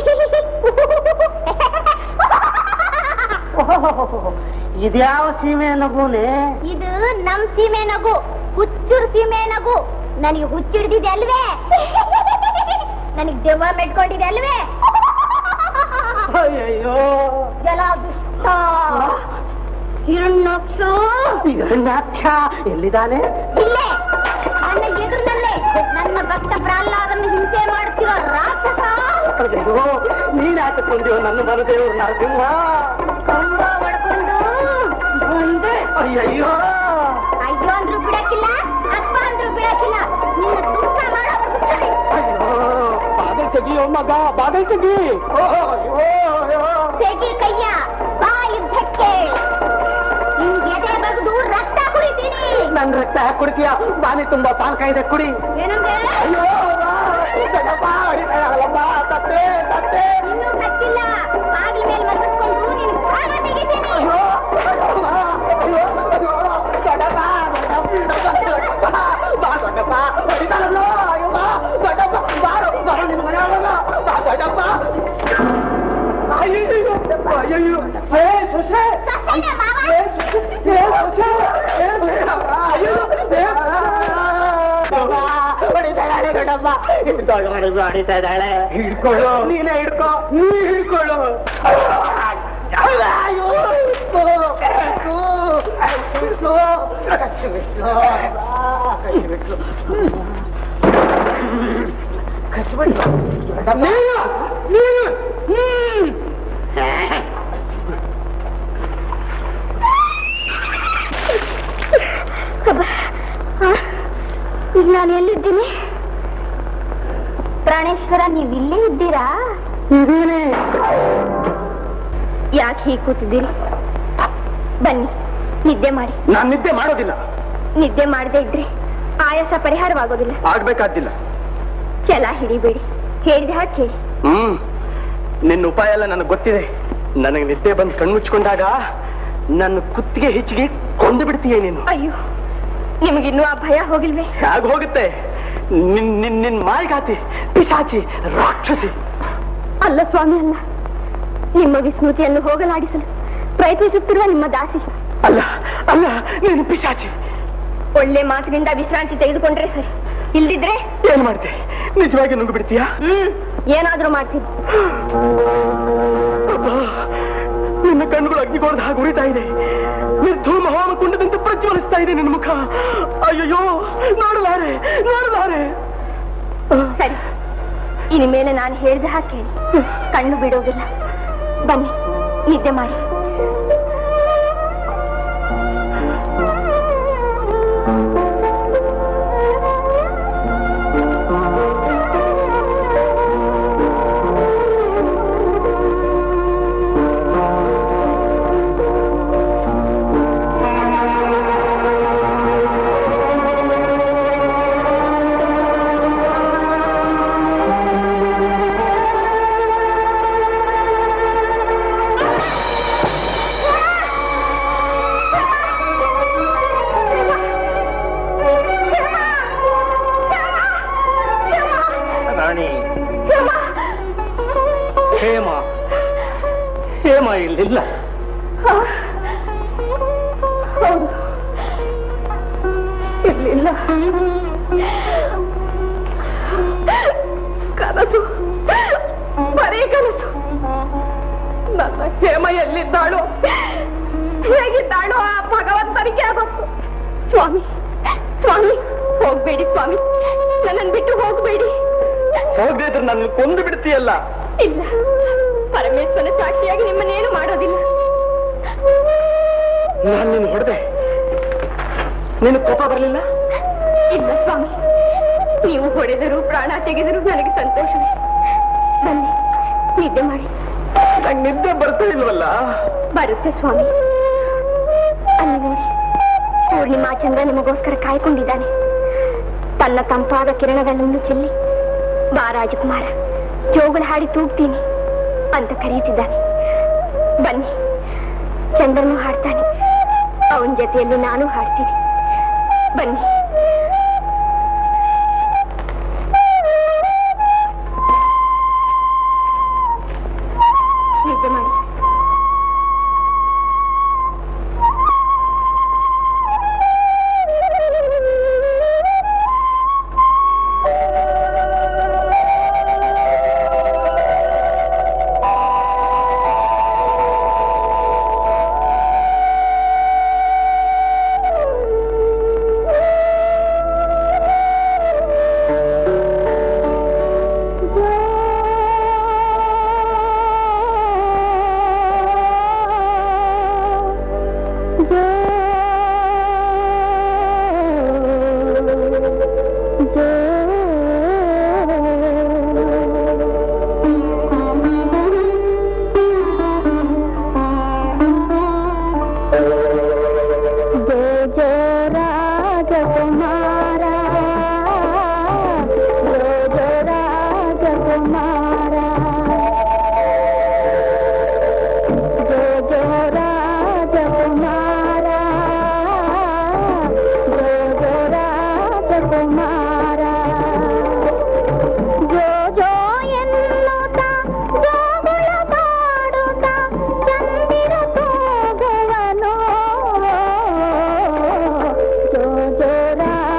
ಇದ್ಯಾವ ಸೀಮೆ ನಗುನೆ ಇದು ನಮ್ ಸೀಮೆ ನಗು ಹುಚ್ಚುರ್ ಸೀಮೆ ನಗು ನನಗೆ ಹುಚ್ಚಿಡ್ದಿದೆ ಅಲ್ವೇ ನನಗೆ ದೆವ್ವ ಮೆಟ್ಕೊಂಡಿದೆ ಅಲ್ವೇ ಅಯ್ಯಯ್ಯೋ ಜಲ ದುಷ್ಟ ಹಿರಣ್ಯಾಕ್ಷ ಹಿರಣ್ಯಾಕ್ಷ ಎಲ್ಲಿದ್ದಾನೆ ಇಲ್ಲೇ ನನ್ನ ಎದುರಿನಲ್ಲೇ ನನ್ನ ಭಕ್ತ ಪ್ರಹ್ಲಾದನ್ನು ಹಿಂಸೆ ಮಾಡ್ತಿರೋ ರಾಕ್ಷಸ ಅಯ್ಯೋ ನೀನ್ ಹಾಕಿಕೊಂಡಿವ ನನ್ನ ಮನದೇವ್ರು ನರಸಿಂಹ ಕಂಬ ಹೊಡ್ಕೊಂಡು ಬಂದೆ ಅಯ್ಯಯ್ಯೋ ಅಯ್ಯೋ ಅಂದ್ರೂ ಬಿಡಕ್ಕಿಲ್ಲ ಅಪ್ಪ ಅಂದ್ರೂ ಬಿಡಕ್ಕಿಲ್ಲ ನಿನ್ನ ದುಃಖ ಮಾಡೋದು ಸರಿ. ಅಯ್ಯೋ ಬಾಗಲ್ ತೆಗಿಯೋ ಮಗ ಬಾಗಲ್ ತೆಗಿ ಓ, ಅಯ್ಯೋ ಅಯ್ಯೋ ತೆಗಿ ಕೈಯ ಬಾ ಯುದ್ಧಕ್ಕೆ ನಿನ್ ಎದೆ ಬಗ್ದು ರಕ್ತ ಕುಡಿತೀನಿ ನನ್ ರಕ್ತ ಯಾಕೆ ಕುಡ್ತೀಯ ಬಾನಿ ತುಂಬಾ ಪಾಲ್ಕ ಇದೆ ಕುಡಿ ಏನಂದ್ರೆ ಅಯ್ಯೋ ಬಾ, ದೊಡ್ಡಪ್ಪ, ಹೊಡಿತಾಳಲ್ಲಪ್ಪ, ತತ್ತೆ ತತ್ತೆ ಇನ್ನೂ ಸತ್ತಿಲ್ಲ ಬಾಗಿಲ ಮೇಲೆ ಮಲಗಿಸ್ಕೊಂಡು ನಿನ್ ಪ್ರಾಣ ತೆಗಿತೀನಿ ಅಯ್ಯೋ ಅಯ್ಯೋ ಬಾ, ಅಯ್ಯೋ ಅಯ್ಯೋ ದೊಡ್ಡಪ್ಪ ದೊಡ್ಡಪ್ಪ ಬಾ ದೊಡ್ಡಪ್ಪ ಹೊಡಿತಾಳಲ್ಲೋ ಅಯ್ಯೋ ಬಾ ದೊಡ್ಡಪ್ಪ ಬಾರೋ ಬಾರೋ ನಿನ್ನ ಮನೆ ಒಳಗ ಬಾ ದೊಡ್ಡಪ್ಪ ಅಯ್ಯಯ್ಯೋ ಅಯ್ಯಯ್ಯೋ ಏ ಸುಶೇ ಸತ್ತೇನೆ ಬಾವ ಏ ಸುಶೇ ಏ ಸುಶೇ ಏ ಬೇಡಪ್ಪ, ಅಯ್ಯೋ ಏ ದೊಡ್ಡಪ್ಪ, ಹೊಡಿತಾಳೆ ದೊಡ್ಡಪ್ಪ ದೊಡ್ಡ ಹೊಡಿತಾ ಇದ್ದಾಳೆ ಹಿಡ್ಕೊಳ್ಳು ನೀನೇ ಹಿಡ್ಕೊ ನೀ ಹಿಡ್ಕೊಳ್ಳು ಅಯ್ಯೋ ಹಿಡ್ಕೊ, ಹಿಡ್ಕೊ, ಹಿಡ್ಕೊ, ಕಚ್ಚು ಬಿಟ್ಲು, ಕಚ್ಚು ಬಿಟ್ಲು. ಕಚ್ಚು ಬಿಟ್ಲು. ನೀನು ನೀನು ಹ್ಮ್ ಈಗ ನಾನು ಎಲ್ಲಿದ್ದೀನಿ ಪ್ರಾಣೇಶ್ವರ ನೀವು ಇಲ್ಲೇ ಇದ್ದೀರಾ ಇದೇನೆ ಯಾಕೆ ಹೀಗೆ ಕೂತಿದ್ದೀರಿ ಬನ್ನಿ ನಿದ್ದೆ ಮಾಡಿ ನಾನ್ ನಿದ್ದೆ ಮಾಡೋದಿಲ್ಲ ನಿದ್ದೆ ಮಾಡದೇ ಇದ್ರೆ ಆಯಾಸ ಪರಿಹಾರವಾಗೋದಿಲ್ಲ ಆಗ್ಬೇಕಾದ್ದಿಲ್ಲ ಛಲ ಹಿಡಿಬೇಡಿ ಹೇಳಿದ ಹಾಗೆ ಕೇಳಿ ಹ್ಮ್ ನಿನ್ನ ಉಪಾಯ ಎಲ್ಲ ನನಗೆ ಗೊತ್ತಿದೆ ನನಗೆ ನಿದ್ದೆ ಬಂದು ಕಣ್ಮುಚ್ಕೊಂಡಾಗ ನನ್ನ ಕುತ್ತಿಗೆ ಹೆಚ್ಚಿಗೆ ಕೊಂದು ಬಿಡ್ತೀಯ ನೀನು ಅಯ್ಯೋ ನಿಮಗಿನ್ನೂ ಆ ಭಯ ಹೋಗಿಲ್ವೇ ಹೇಗೆ ಹೋಗುತ್ತೆ ನಿನ್ ನಿನ್ ನಿನ್ ಮಾಯಿಗಾತಿ ಪಿಶಾಚಿ ರಾಕ್ಷಸಿ ಅಲ್ಲ ಸ್ವಾಮಿ ಅಲ್ಲ ನಿಮ್ಮ ವಿಸ್ಮೃತಿಯನ್ನು ಹೋಗಲಾಡಿಸಲು ಪ್ರಯತ್ನಿಸುತ್ತಿರುವ ನಿಮ್ಮ ದಾಸಿ ಅಲ್ಲ ಅಲ್ಲ ನೀನು ಪಿಶಾಚಿ ಒಳ್ಳೆ ಮಾತಿನಿಂದ ವಿಶ್ರಾಂತಿ ತೆಗೆದುಕೊಂಡ್ರೆ ಸರಿ ಇಲ್ದಿದ್ರೆ ಏನ್ ಮಾಡ್ತೆ ನಿಜವಾಗಿ ನುಗ್ಗು ಬಿಡ್ತೀಯಾ ಹ್ಮ್ ಏನಾದ್ರೂ ಮಾಡ್ತೀನಿ ಅಬ್ಬಾ, ನಿನ್ನ ಕಣ್ಣುಗಳು ಅಗ್ನಿಗೋಳದ ಹಾಗೆ ಉರಿತಾ ಇದೆ ನಿರ್ಧೂಮ ಹೋಮ ಕುಂಡದಂತೆ ಪ್ರಜ್ವಲಿಸ್ತಾ ಇದೆ ನಿನ್ನ ಮುಖ ಅಯ್ಯಯ್ಯೋ ನೋಡಲಾರೆ ನೋಡಲಾರೆ ಸರಿ ಇನ್ನು ಮೇಲೆ ನಾನು ಹೇಳಿದ ಹಾಗೆ ಕೇಳಿ ಕಣ್ಣು ಬಿಡೋದಿಲ್ಲ ಬನ್ನಿ ನಿದ್ದೆ ಮಾಡಿ ರಾಣಿ ಹೇಮ ಹೇಮ ಇಲ್ಲಿಲ್ಲ ಹೌದು ಇರ್ಲಿಲ್ಲ ಕನಸು ಬರೀ ಕನಸು ನನ್ನ ಹೇಮ ಎಲ್ಲಿದ್ದಾಳೋ ಹೇಗಿದ್ದಾಳೋ ಆ ಭಗವಂತನಿಗೆ ಆಗೋದು ಸ್ವಾಮಿ ಸ್ವಾಮಿ ಹೋಗ್ಬೇಡಿ ಸ್ವಾಮಿ ನನ್ನನ್ನು ಬಿಟ್ಟು ಹೋಗ್ಬೇಡಿ ಹೋಗದೆ ಇದ್ರೆ ನನ್ನ ಕೊಂದು ಬಿಡ್ತೀಯಲ್ಲ ಇಲ್ಲ ಪರಮೇಶ್ವರನ ಸಾಕ್ಷಿಯಾಗಿ ನಿಮ್ಮನ್ನೇನು ಮಾಡೋದಿಲ್ಲ ನಾನು ನಿನ್ನ ಹೊಡೆದೆ ನಿನ್ನ ಕೋಪ ಬರಲಿಲ್ಲ ಇಲ್ಲ ಸ್ವಾಮಿ ನೀವು ಹೊಡೆದರು ಪ್ರಾಣ ತೆಗೆದರು ನನಗೆ ಸಂತೋಷವೇ ಬನ್ನಿ ನಿದ್ದೆ ಮಾಡಿ ನಂಗೆ ನಿದ್ದೆ ಬರ್ತಾ ಇಲ್ವಲ್ಲ ಬರುತ್ತೆ ಸ್ವಾಮಿ ಅಲ್ಲಿ ನೋಡಿ ಪೂರ್ಣಿಮಾ ಚಂದ್ರ ನಿಮಗೋಸ್ಕರ ಕಾಯ್ಕೊಂಡಿದ್ದಾನೆ ತನ್ನ ತಂಪಾದ ಕಿರಣಗಳನ್ನು ಚೆಲ್ಲಿ ಬಾ ರಾಜಕುಮಾರ ಜೋಗುಳ ಹಾಡಿ ತೂಗ್ತೀನಿ ಅಂತ ಕರೆಯುತ್ತಿದ್ದಾನೆ ಬನ್ನಿ ಚಂದ್ರನು ಹಾಡ್ತಾನೆ ಅವನ ಜೊತೆಯಲ್ಲಿ ನಾನು ಹಾಡ್ತೀನಿ ಬನ್ನಿ ನಿದ್ದೆ ಮಾಡಿ ಜಯ ಜಯ ರಾಜಕುಮಾರ ಜಯ ಜಯ ರಾಜಕುಮಾರ ಜಯ ಜಯ ರಾಜಕುಮಾರ ಜಯ ಜಯ ರಾಜಕುಮಾರ ಜೋ ಜೋ ಎನ್ನುತ್ತ ಜೋಗುಳ ಬಾಡುತ್ತ ಚಂದಿರ ತೂಗುವನೋ ಜೋ ಜೋ ರಾಜಕುಮಾರ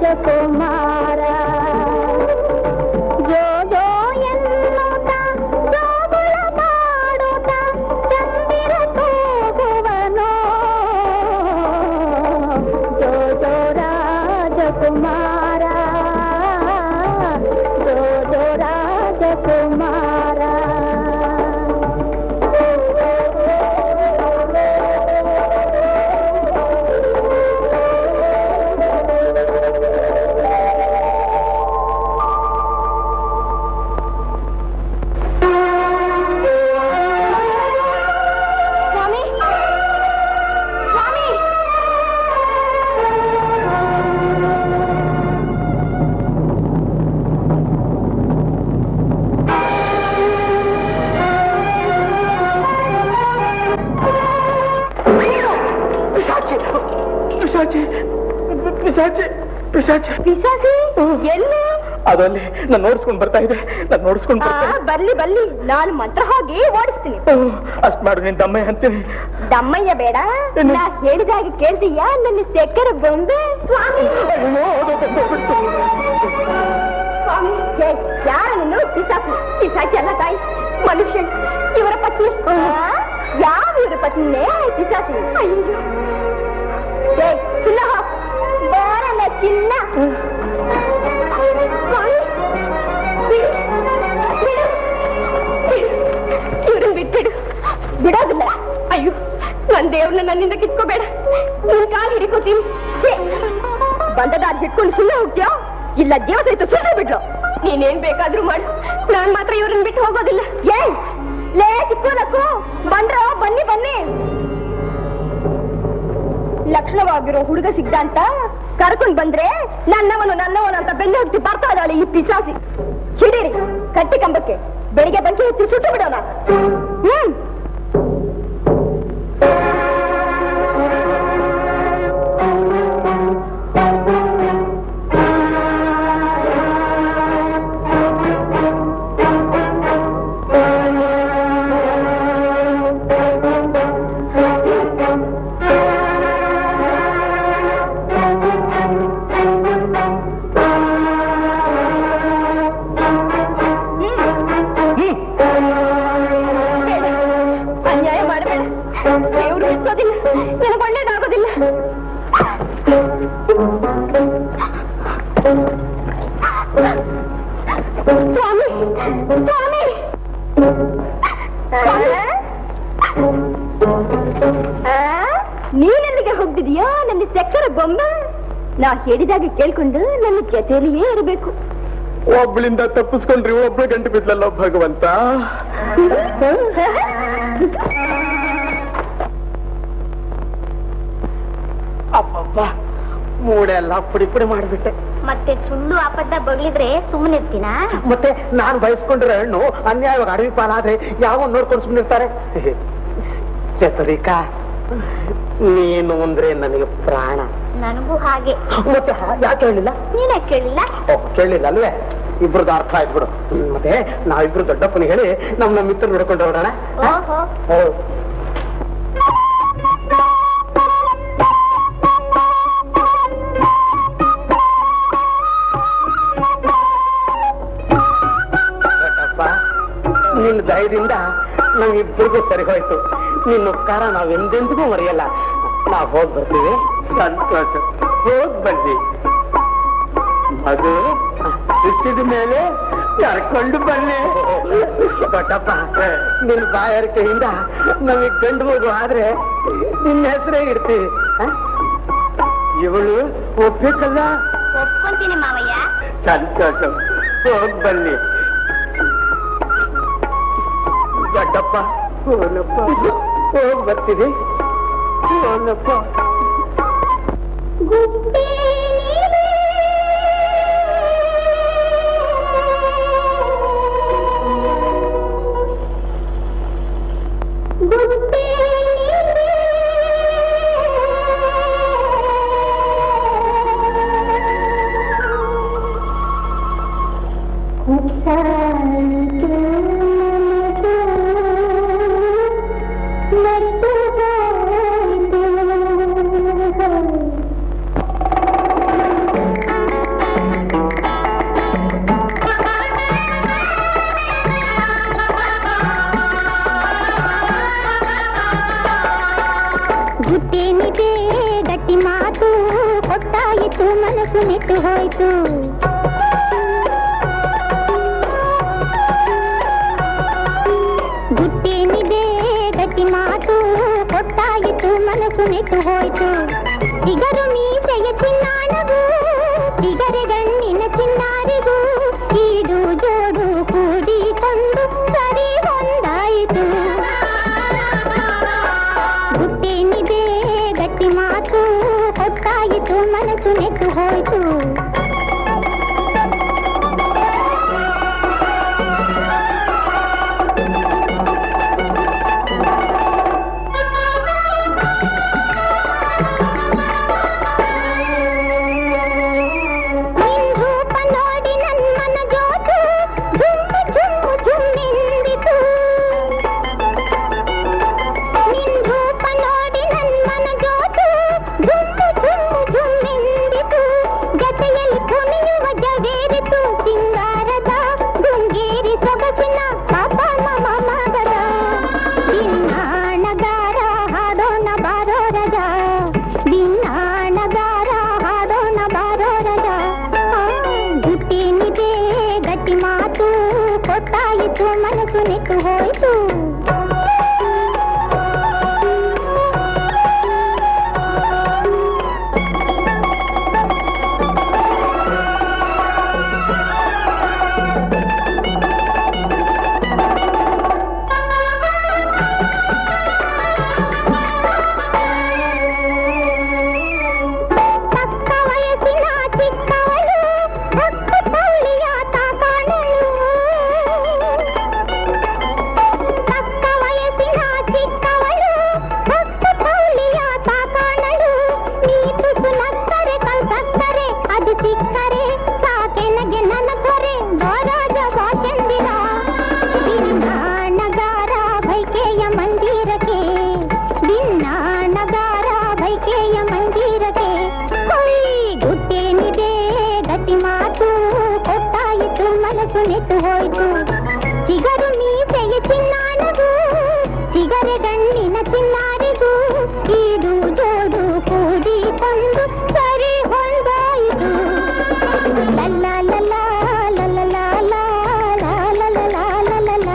ರಾಜಕುಮಾರ ಜೋ ಜೋ ಎನ್ನುತ್ತ ಜೋಗುಳ ಮಾಡುತ್ತ ಚಂದಿರ ತೂಗುವನೋ ಜೋ ಜೋ ರಾಜಕುಮಾರ ಜೋ ಜೋ ರಾಜಕುಮಾರ ಸ್ವಾಮಿ ಸ್ವಾಮಿ ಪಿಶಾಚಿ ಪಿಶಾಚಿ ಪಿಶಾಚಿ ಪಿಶಾಚಿ ಪಿಸಾಸಿ ಎಲ್ಲಿ ಅದಲ್ಲಿ ನಾನು ನೋಡ್ಸ್ಕೊಂಡ್ ಬರ್ತಾ ಇದೆ ನಾನು ನೋಡ್ಸ್ಕೊಂಡ್ ಬರ್ತಾ ಆ, ಬರ್ಲಿ ಬರ್ಲಿ ನಾನು ಮಂತ್ರ ಹೋಗಿ ಓಡಿಸ್ತೀನಿ ಅಷ್ಟ್ ಮಾಡು ನಿನ್ ದಮ್ಮೆ ಅಂತೀನಿ ದಮ್ಮಯ್ಯ ಬೇಡ ಏನು? ನಾ ಹೇಳಿದಾಗ ಕೇಳ್ತೀಯಾ ನನ್ನ ಸೆಕ್ಕರ ಬೊಂಬೆ ಸ್ವಾಮಿ ಅಯ್ಯೋ, ಅದು ಬಂದೋಗ್ಬಿಡ್ತು. ಸ್ವಾಮಿ ಹೇ, ಯಾರ ನೀನು ಪಿಸಾಸಿ ಪಿಸಾಚಿ ಅಲ್ಲ ತಾಯಿ ಮನುಷ್ಯ ಇವರ ಪತ್ನಿ ಆ, ಯಾವ ಇವರ ಪತ್ನಿನೇ ಪಿಸಾಸಿ ಅಯ್ಯೋ ಹೇ, ಚಿನ್ನ ಹೋ. ಬಾರಲ್ಲ ಚಿನ್ನ ಸ್ವಾಮಿ ಬಿಡು ಬಿಡು ಇವ್ರನ್ನ ಬಿಟ್ಬಿಡು ಬಿಡೋದಿಲ್ಲ ಅಯ್ಯೋ ನನ್ ದೇವ್ರನ್ನ ನನ್ನಿಂದ ಕಿತ್ಕೋಬೇಡ ನಿನ್ ಕಾಲು ಹಿಡಿಕೋತೀನಿ ಛೇ, ಬಂದದಾರ್ ಹಿಡ್ಕೊಂಡು ಸುಮ್ಮನೆ ಹೋಗ್ತೀಯೋ ಇಲ್ಲ ಜೀವ ಸಹಿತ ಸುಮ್ಮನೆ ಬಿಡ್ಲು ನೀನೇನ್ ಬೇಕಾದ್ರೂ ಮಾಡು ನಾನ್ ಮಾತ್ರ ಇವ್ರನ್ನ ಬಿಟ್ಟು ಹೋಗೋದಿಲ್ಲ ಏ ಲೇ ಚಿಕ್ಕೋಲಕ್ಕು ಬಂದ್ರೋ ಬನ್ನಿ ಬನ್ನಿ ಲಕ್ಷಣವಾಗಿರೋ ಹುಡುಗ ಸಿಗ್ದ ಅಂತ ಕರ್ಕೊಂಡ್ ಬಂದ್ರೆ ನನ್ನವನು ನನ್ನವನು ಅಂತ ಬೆನ್ನು ಹತ್ತಿ ಬರ್ತಾ ಇದ್ದಾಳೆ ಈ ಪಿಸಾಸಿ ಹಿಡೀರಿ ಕಟ್ಟಿ ಕಂಬಕ್ಕೆ ಬೆಳಿಗ್ಗೆ ಬಂದು ಹಚ್ಚಿ ಸುಟ್ಟು ಬಿಡೋಣ ಹ್ಮ್ ಬೇಡ. ಅನ್ಯಾಯ ಮಾಡಬೇಡ ದೇವ್ರು ಮೆಚ್ಚೋದಿಲ್ಲ ನನಗೆ ಒಳ್ಳೇದಾಗೋದಿಲ್ಲ ಸ್ವಾಮಿ ಸ್ವಾಮಿ ಆ? ನೀನೆಲ್ಲಿಗೆ ಹೋಗ್ತಿದೀಯೋ ನನ್ನ ಚಕ್ಕರ ಬೊಂಬೆ ನಾ ಹೇಳಿದಾಗ ಕೇಳ್ಕೊಂಡು ನನ್ನ ಜೊತೆಯಲ್ಲಿಯೇ ಇರಬೇಕು ಒಬ್ಳಿಂದ ತಪ್ಪಿಸ್ಕೊಂಡ್ರಿ ಒಬ್ಳು ಗಂಟು ಬಿದ್ಲಲ್ಲ ಭಗವಂತ ಅಬ್ಬಬ್ಬ ಮೂಡೆ ಎಲ್ಲ ಪುಡಿ ಪುಡಿ ಮಾಡಿಬಿಟ್ಟೆ ಮತ್ತೆ ಸುಳ್ಳು ಅಬದ್ಧ ಬಗ್ಲಿದ್ರೆ ಸುಮ್ಮನಿರ್ತೀನಾ ಮತ್ತೆ ನಾನು ಬಯಸ್ಕೊಂಡ್ರೆ ಹಣ್ಣು ಅನ್ಯಾಯವಾಗಿ ಅಡವಿ ಪಾಲಾದ್ರೆ ಯಾವ ನೋಡ್ಕೊಂಡು ಸುಮ್ಮನಿರ್ತಾರೆ ಚತುರಿಕಾ ನೀನು ಅಂದ್ರೆ ನನಗೆ ಪ್ರಾಣ ನನಗೂ ಹಾಗೆ ಮತ್ತೆ ಹಾ- ಯಾಕೆ ಹೇಳಿಲ್ಲ ನೀನೇ ಕೇಳಿಲ್ಲ ಓ ಕೇಳಿಲ್ಲ ಅಲ್ವೇ ಇಬ್ರದ್ದು ಅರ್ಥ ಆಯ್ತು ಬಿಡು ಹ್ಮ್, ಮತ್ತೆ ನಾವಿಬ್ರು ದೊಡ್ಡಪ್ಪನಿಗೆ ಹೇಳಿ ನಮ್ಮ ನಮ್ಮ ಮಿತ್ರ ನೋಡ್ಕೊಂಡು ಹೊರಡೋಣ ಓಹೋ ಓ ದೊಡ್ಡಪ್ಪ ನಿನ್ನ ಧೈರ್ಯದಿಂದ ನಾವಿಬ್ಬರಿಗೂ ಸರಿ ಹೋಯ್ತು ನಿನ್ನ ಉಪಕಾರ ನಾವೆಂದೆಂದಿಗೂ ಮರೆಯಲ್ಲ ನಾವು ಹೋಗಿ ಬರ್ತೀವಿ ಸಂತೋಷ ಹೋಗ್ ಬನ್ನಿ ಅದು ಸಿಕ್ಕಿದ ಮೇಲೆ ಕರ್ಕೊಂಡು ಬನ್ನಿ ದೊಡ್ಡಪ್ಪ ನಿನ್ನ ಬಾಯಾರಿಕೆಯಿಂದ ನಮಗೆ ಗಂಡು ಮಗು ಆದ್ರೆ ನಿನ್ನ ಹೆಸರೇ ಇಡ್ತೀವಿ ಆ? ಇವಳು ಒಪ್ಬೇಕಲ್ಲ ಒಪ್ಕೊಂತೀನಿ ಮಾವಯ್ಯ ಸಂತೋಷ ಹೋಗ್ ಬನ್ನಿ ದೊಡ್ಡಪ್ಪ ಓನಪ್ಪ ಹೋಗ್ ಬರ್ತೀವಿ ಓನಪ್ಪ ನಟ್ಟು ಗುಟ್ಟೇನಿದೆ ಗಟ್ಟಿ ಮಾತು ಕೊಟ್ಟಾಯಿತು ಮನಸ್ಸು ನೆಟ್ಟು ಹೋಯ್ತು ಗುಟ್ಟೇನಿದೆ ಗಟ್ಟಿ ಮಾತು ಕೊಟ್ಟಾಯಿತು ಮನಸ್ಸು ನೆಟ್ಟು ಹೋಯ್ತು ಚಿಗರು ಮೀಸೆಯ ಚಿನ್ನಾನಗೂ ಚಿಗರೆ ಗಣ್ಣಿನ ಚಿನ್ನಾರಿಗೂ ಈಡು ಜೋಡು ಕೂಡಿಕೊಂಡು ಸರಿ ಹೊಂದಾಯಿತು ಗುಟ್ಟೇನಿದೆ ಗಟ್ಟಿ ಮಾತು ಕೊಟ್ಟಾಯಿತು ಮನಸ್ಸು ನೆಟ್ಟು ಹೋಯ್ತು ನಿನ್ ರೂಪ ನೋಡಿ ನನ್ ಮನ ಜೋತು ಜುಮ್ಮು ಜುಮ್ಮು ಜುಮ್ಮಿಂದಿತು ನಿನ್ ರೂಪ ನೋಡಿ ನನ್ ಮನ ಜೋತು ಜುಮ್ಮು ಜುಮ್ಮು ಜುಮ್ಮಿಂದಿತು ಜತೆಯಲ್ಲಿ ಕುಣಿಯುವ ಜವೇರಿತು ಸಿಂಗಾರದ ಗುಂಗೇರಿ ಸೊಗಸಿನ ಪಾಪ ಮಮ ಮಗದ ಬಿನ್ನಾಣಗಾರ ಹಾಡೋಣ ಬಾರೋ ರಜ ಬಿನ್ನಾಣಗಾರ ಹಾಡೋಣ ಬಾರೋ ರಜ ಗುಟ್ಟೇನಿದೆ ಗಟ್ಟಿ ಮಾತು ಕೊಟ್ಟಾಯಿತು ಮನಸ್ಸು ನೆಟ್ಟು ಹೋಯ್ತು ತಕ್ಕ ವಯಸ್ಸಿನ ಚಿಕ್ಕವಳು ಹಕ್ಕು ತೌಳಿಯ ತಾಕಾಣಳು ತಕ್ಕ ವಯಸ್ಸಿನ ಚಿಕ್ಕವಳು ಹಕ್ಕು ತೌಳಿಯ ತಾಕಾಣಳು ನೀ ತುಸು ನಕ್ಕರೆ ಕಲ್ಸಕ್ಕರೆ ಅದು ಚಿಕ್ಕರೆ ಸಾಕೆನಗೆ ನನ್ನ ಕೊರೆ ಗಾರಾಜ ವಾಚಂದಿರ ಭಿನ್ನಾಣಗಾರ ಬೈಕೆಯ ಮಂದಿರಕ್ಕೆ ಭಿನ್ನಾಣಗಾರ ಬೈಕೆಯ ಮಂದಿರಕ್ಕೆ ಕೊಯ್ ಗುಟ್ಟೇನಿದೆ ಗತಿ ಮಾತು ಕೊಟ್ಟಾಯಿತು ಮನಸ್ಸು ನೆಟ್ಟು ಹೋಯ್ತು ಚಿಗರು ಮೀಸೆಯ ಚಿನ್ನಾನದು ಚಿಗರೆ ಗಣ್ಣಿನ ಚಿನ್ನಾರಿಗೂ ಈಡು ಜೋಡು ಕೂಡಿಕೊಂಡು ಸರಿ ಹೊಂದಾಯಿತು ಲಲ್ಲ ಲಲ್ಲ ಲಲ್ಲ ಲಲ್ಲ ಲಲ್ಲ ಲಲ್ಲ ಲಲ್ಲ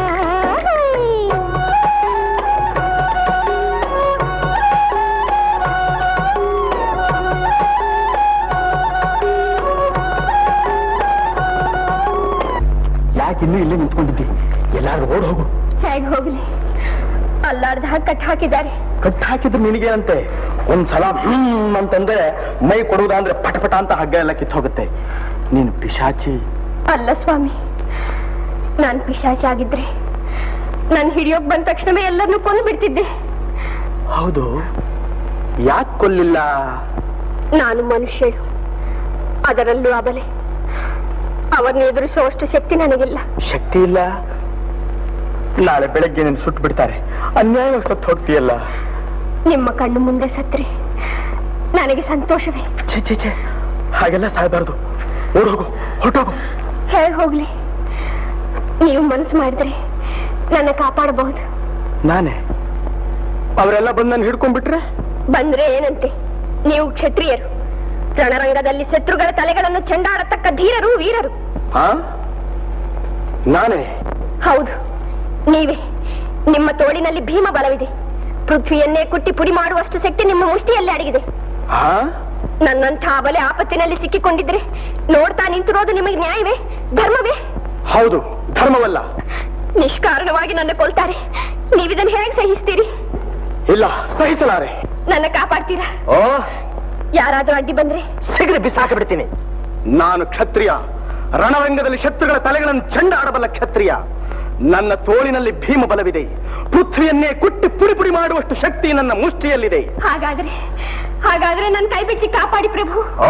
ಯಾಕೆ ಇನ್ನೂ ಇಲ್ಲೇ ನಿಂತ್ಕೊಂಡಿದ್ದಿ ಎಲ್ಲಾದ್ರೂ ಓಡ್ ಹೋಗು ಹೇಗೆ ಹೋಗ್ಲಿ ಅಲ್ಲಾರ್ದ ಕಟ್ ಹಾಕಿದ್ದಾರೆ ಕಟ್ ಹಾಕಿದ್ರು ನಿನಗೆ ಅಂತೆ ಒಂದ್ಸಲ ಹ್ಮ್ ಅಂತಂದ್ರೆ ಮೈ ಕೊಡುವುದ ಅಂದ್ರೆ ಪಟ ಪಟ ಅಂತ ಹಗ್ಗ ಎಲ್ಲ ಕಿತ್ತು ಹೋಗುತ್ತೆ ನೀನು ಪಿಶಾಚಿ ಅಲ್ಲ ಸ್ವಾಮಿ ನಾನ್ ಪಿಶಾಚಿ ಆಗಿದ್ರೆ ನಾನು ಹಿಡಿಯೋಕ್ ಬಂದ ತಕ್ಷಣವೇ ಎಲ್ಲರನ್ನೂ ಕೊಂದು ಬಿಡ್ತಿದ್ದೆ ಹೌದು ಯಾಕೆ ಕೊಲ್ಲಿಲ್ಲ ನಾನು ಮನುಷ್ಯಳು ಅದರಲ್ಲೂ ಅಬಲೆ ಅವರನ್ನು ಎದುರಿಸುವಷ್ಟು ಶಕ್ತಿ ನನಗಿಲ್ಲ ಶಕ್ತಿ ಇಲ್ಲ ನಾಳೆ ಬೆಳಗ್ಗೆ ನೀನು ಸುಟ್ಟು ಬಿಡ್ತಾರೆ ಅನ್ಯಾಯವಾಗಿ ಸತ್ತು ಹೋಗ್ತೀಯಲ್ಲ ನಿಮ್ಮ ಕಣ್ಣು ಮುಂದೆ ಸತ್ರೆ ನನಗೆ ಸಂತೋಷವೇ ಛೇ ಛೇ ಛೇ ಹಾಗೆಲ್ಲ ಸಾಯಬಾರ್ದು ಓಡ್ ಹೋಗು ಹೊರಟೋಗು ಹೇಗೆ ಹೋಗ್ಲಿ ನೀವು ಮನಸ್ಸು ಮಾಡಿದ್ರೆ ನನ್ನ ಕಾಪಾಡಬಹುದು ನಾನೇ ಅವರೆಲ್ಲ ಬಂದು ನಾನು ಹಿಡ್ಕೊಂಡ್ಬಿಟ್ರೆ ಬಂದ್ರೆ ಏನಂತೆ ನೀವು ಕ್ಷತ್ರಿಯರು ರಣರಂಗದಲ್ಲಿ ಶತ್ರುಗಳ ತಲೆಗಳನ್ನು ಚೆಂಡಾಡತಕ್ಕ ಧೀರರು ವೀರರು ಹಾ ನಾನೇ ಹೌದು ನೀವೇ ನಿಮ್ಮ ತೋಳಿನಲ್ಲಿ ಭೀಮ ಬಲವಿದೆ ಪೃಥ್ವಿಯನ್ನೇ ಕುಟ್ಟಿ ಪುಡಿ ಮಾಡುವಷ್ಟು ಶಕ್ತಿ ನಿಮ್ಮ ಮುಷ್ಟಿಯಲ್ಲಿ ಅಡಗಿದೆ ಹಾ ನನ್ನಂಥ ಬಲೆ ಆಪತ್ತಿನಲ್ಲಿ ಸಿಕ್ಕಿಕೊಂಡಿದ್ರೆ ನೋಡ್ತಾ ನಿಂತಿರೋದು ನಿಮಗೆ ನ್ಯಾಯವೇ ಧರ್ಮವೇ ಹೌದು ಧರ್ಮವಲ್ಲ ನಿಷ್ಕಾರಣವಾಗಿ ನನ್ನ ಕೊಲ್ತಾರೆ ನೀವಿದನ್ನು ಹೇಗೆ ಸಹಿಸ್ತೀರಿ ಇಲ್ಲ ಸಹಿಸಲಾರೆ ನನ್ನ ಕಾಪಾಡ್ತೀರಾ ಓ ಯಾರಾದ್ರೂ ಅಡ್ಡಿ ಬಂದ್ರೆ ಸಿಗರೆ ಬಿಸಾಕಿ ಬಿಡ್ತೀನಿ ನಾನು ಕ್ಷತ್ರಿಯ ರಣರಂಗದಲ್ಲಿ ಶತ್ರುಗಳ ತಲೆಗಳನ್ನು ಚೆಂಡಾಡಬಲ್ಲ ಕ್ಷತ್ರಿಯ ನನ್ನ ತೋಳಿನಲ್ಲಿ ಭೀಮ ಬಲವಿದೆ ಪೃಥ್ವಿಯನ್ನೇ ಕುಟ್ಟಿ ಪುಡಿ ಪುಡಿ ಮಾಡುವಷ್ಟು ಶಕ್ತಿ ನನ್ನ ಮುಷ್ಟಿಯಲ್ಲಿದೆ ಹಾಗಾದ್ರೆ ಹಾಗಾದ್ರೆ ನನ್ನ ಕೈ ಬಿಚ್ಚಿ ಕಾಪಾಡಿ ಪ್ರಭು ಆ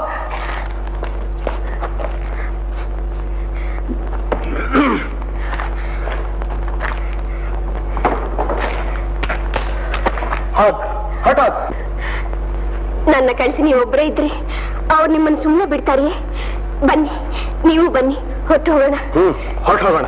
ಹಾಕ್ ಹಠಾತ್ ನನ್ನ ಕಳಿಸಿ ನೀವು ಒಬ್ಬರೇ ಇದ್ರೆ ಅವ್ರು ನಿಮ್ಮನ್ನು ಸುಮ್ಮನೆ ಬಿಡ್ತಾರೆಯೇ ಬನ್ನಿ ನೀವು ಬನ್ನಿ ಹೊಟ್ಟು ಹೋಗೋಣ ಹ್ಮ್ ಹೊರಟು ಹೋಗೋಣ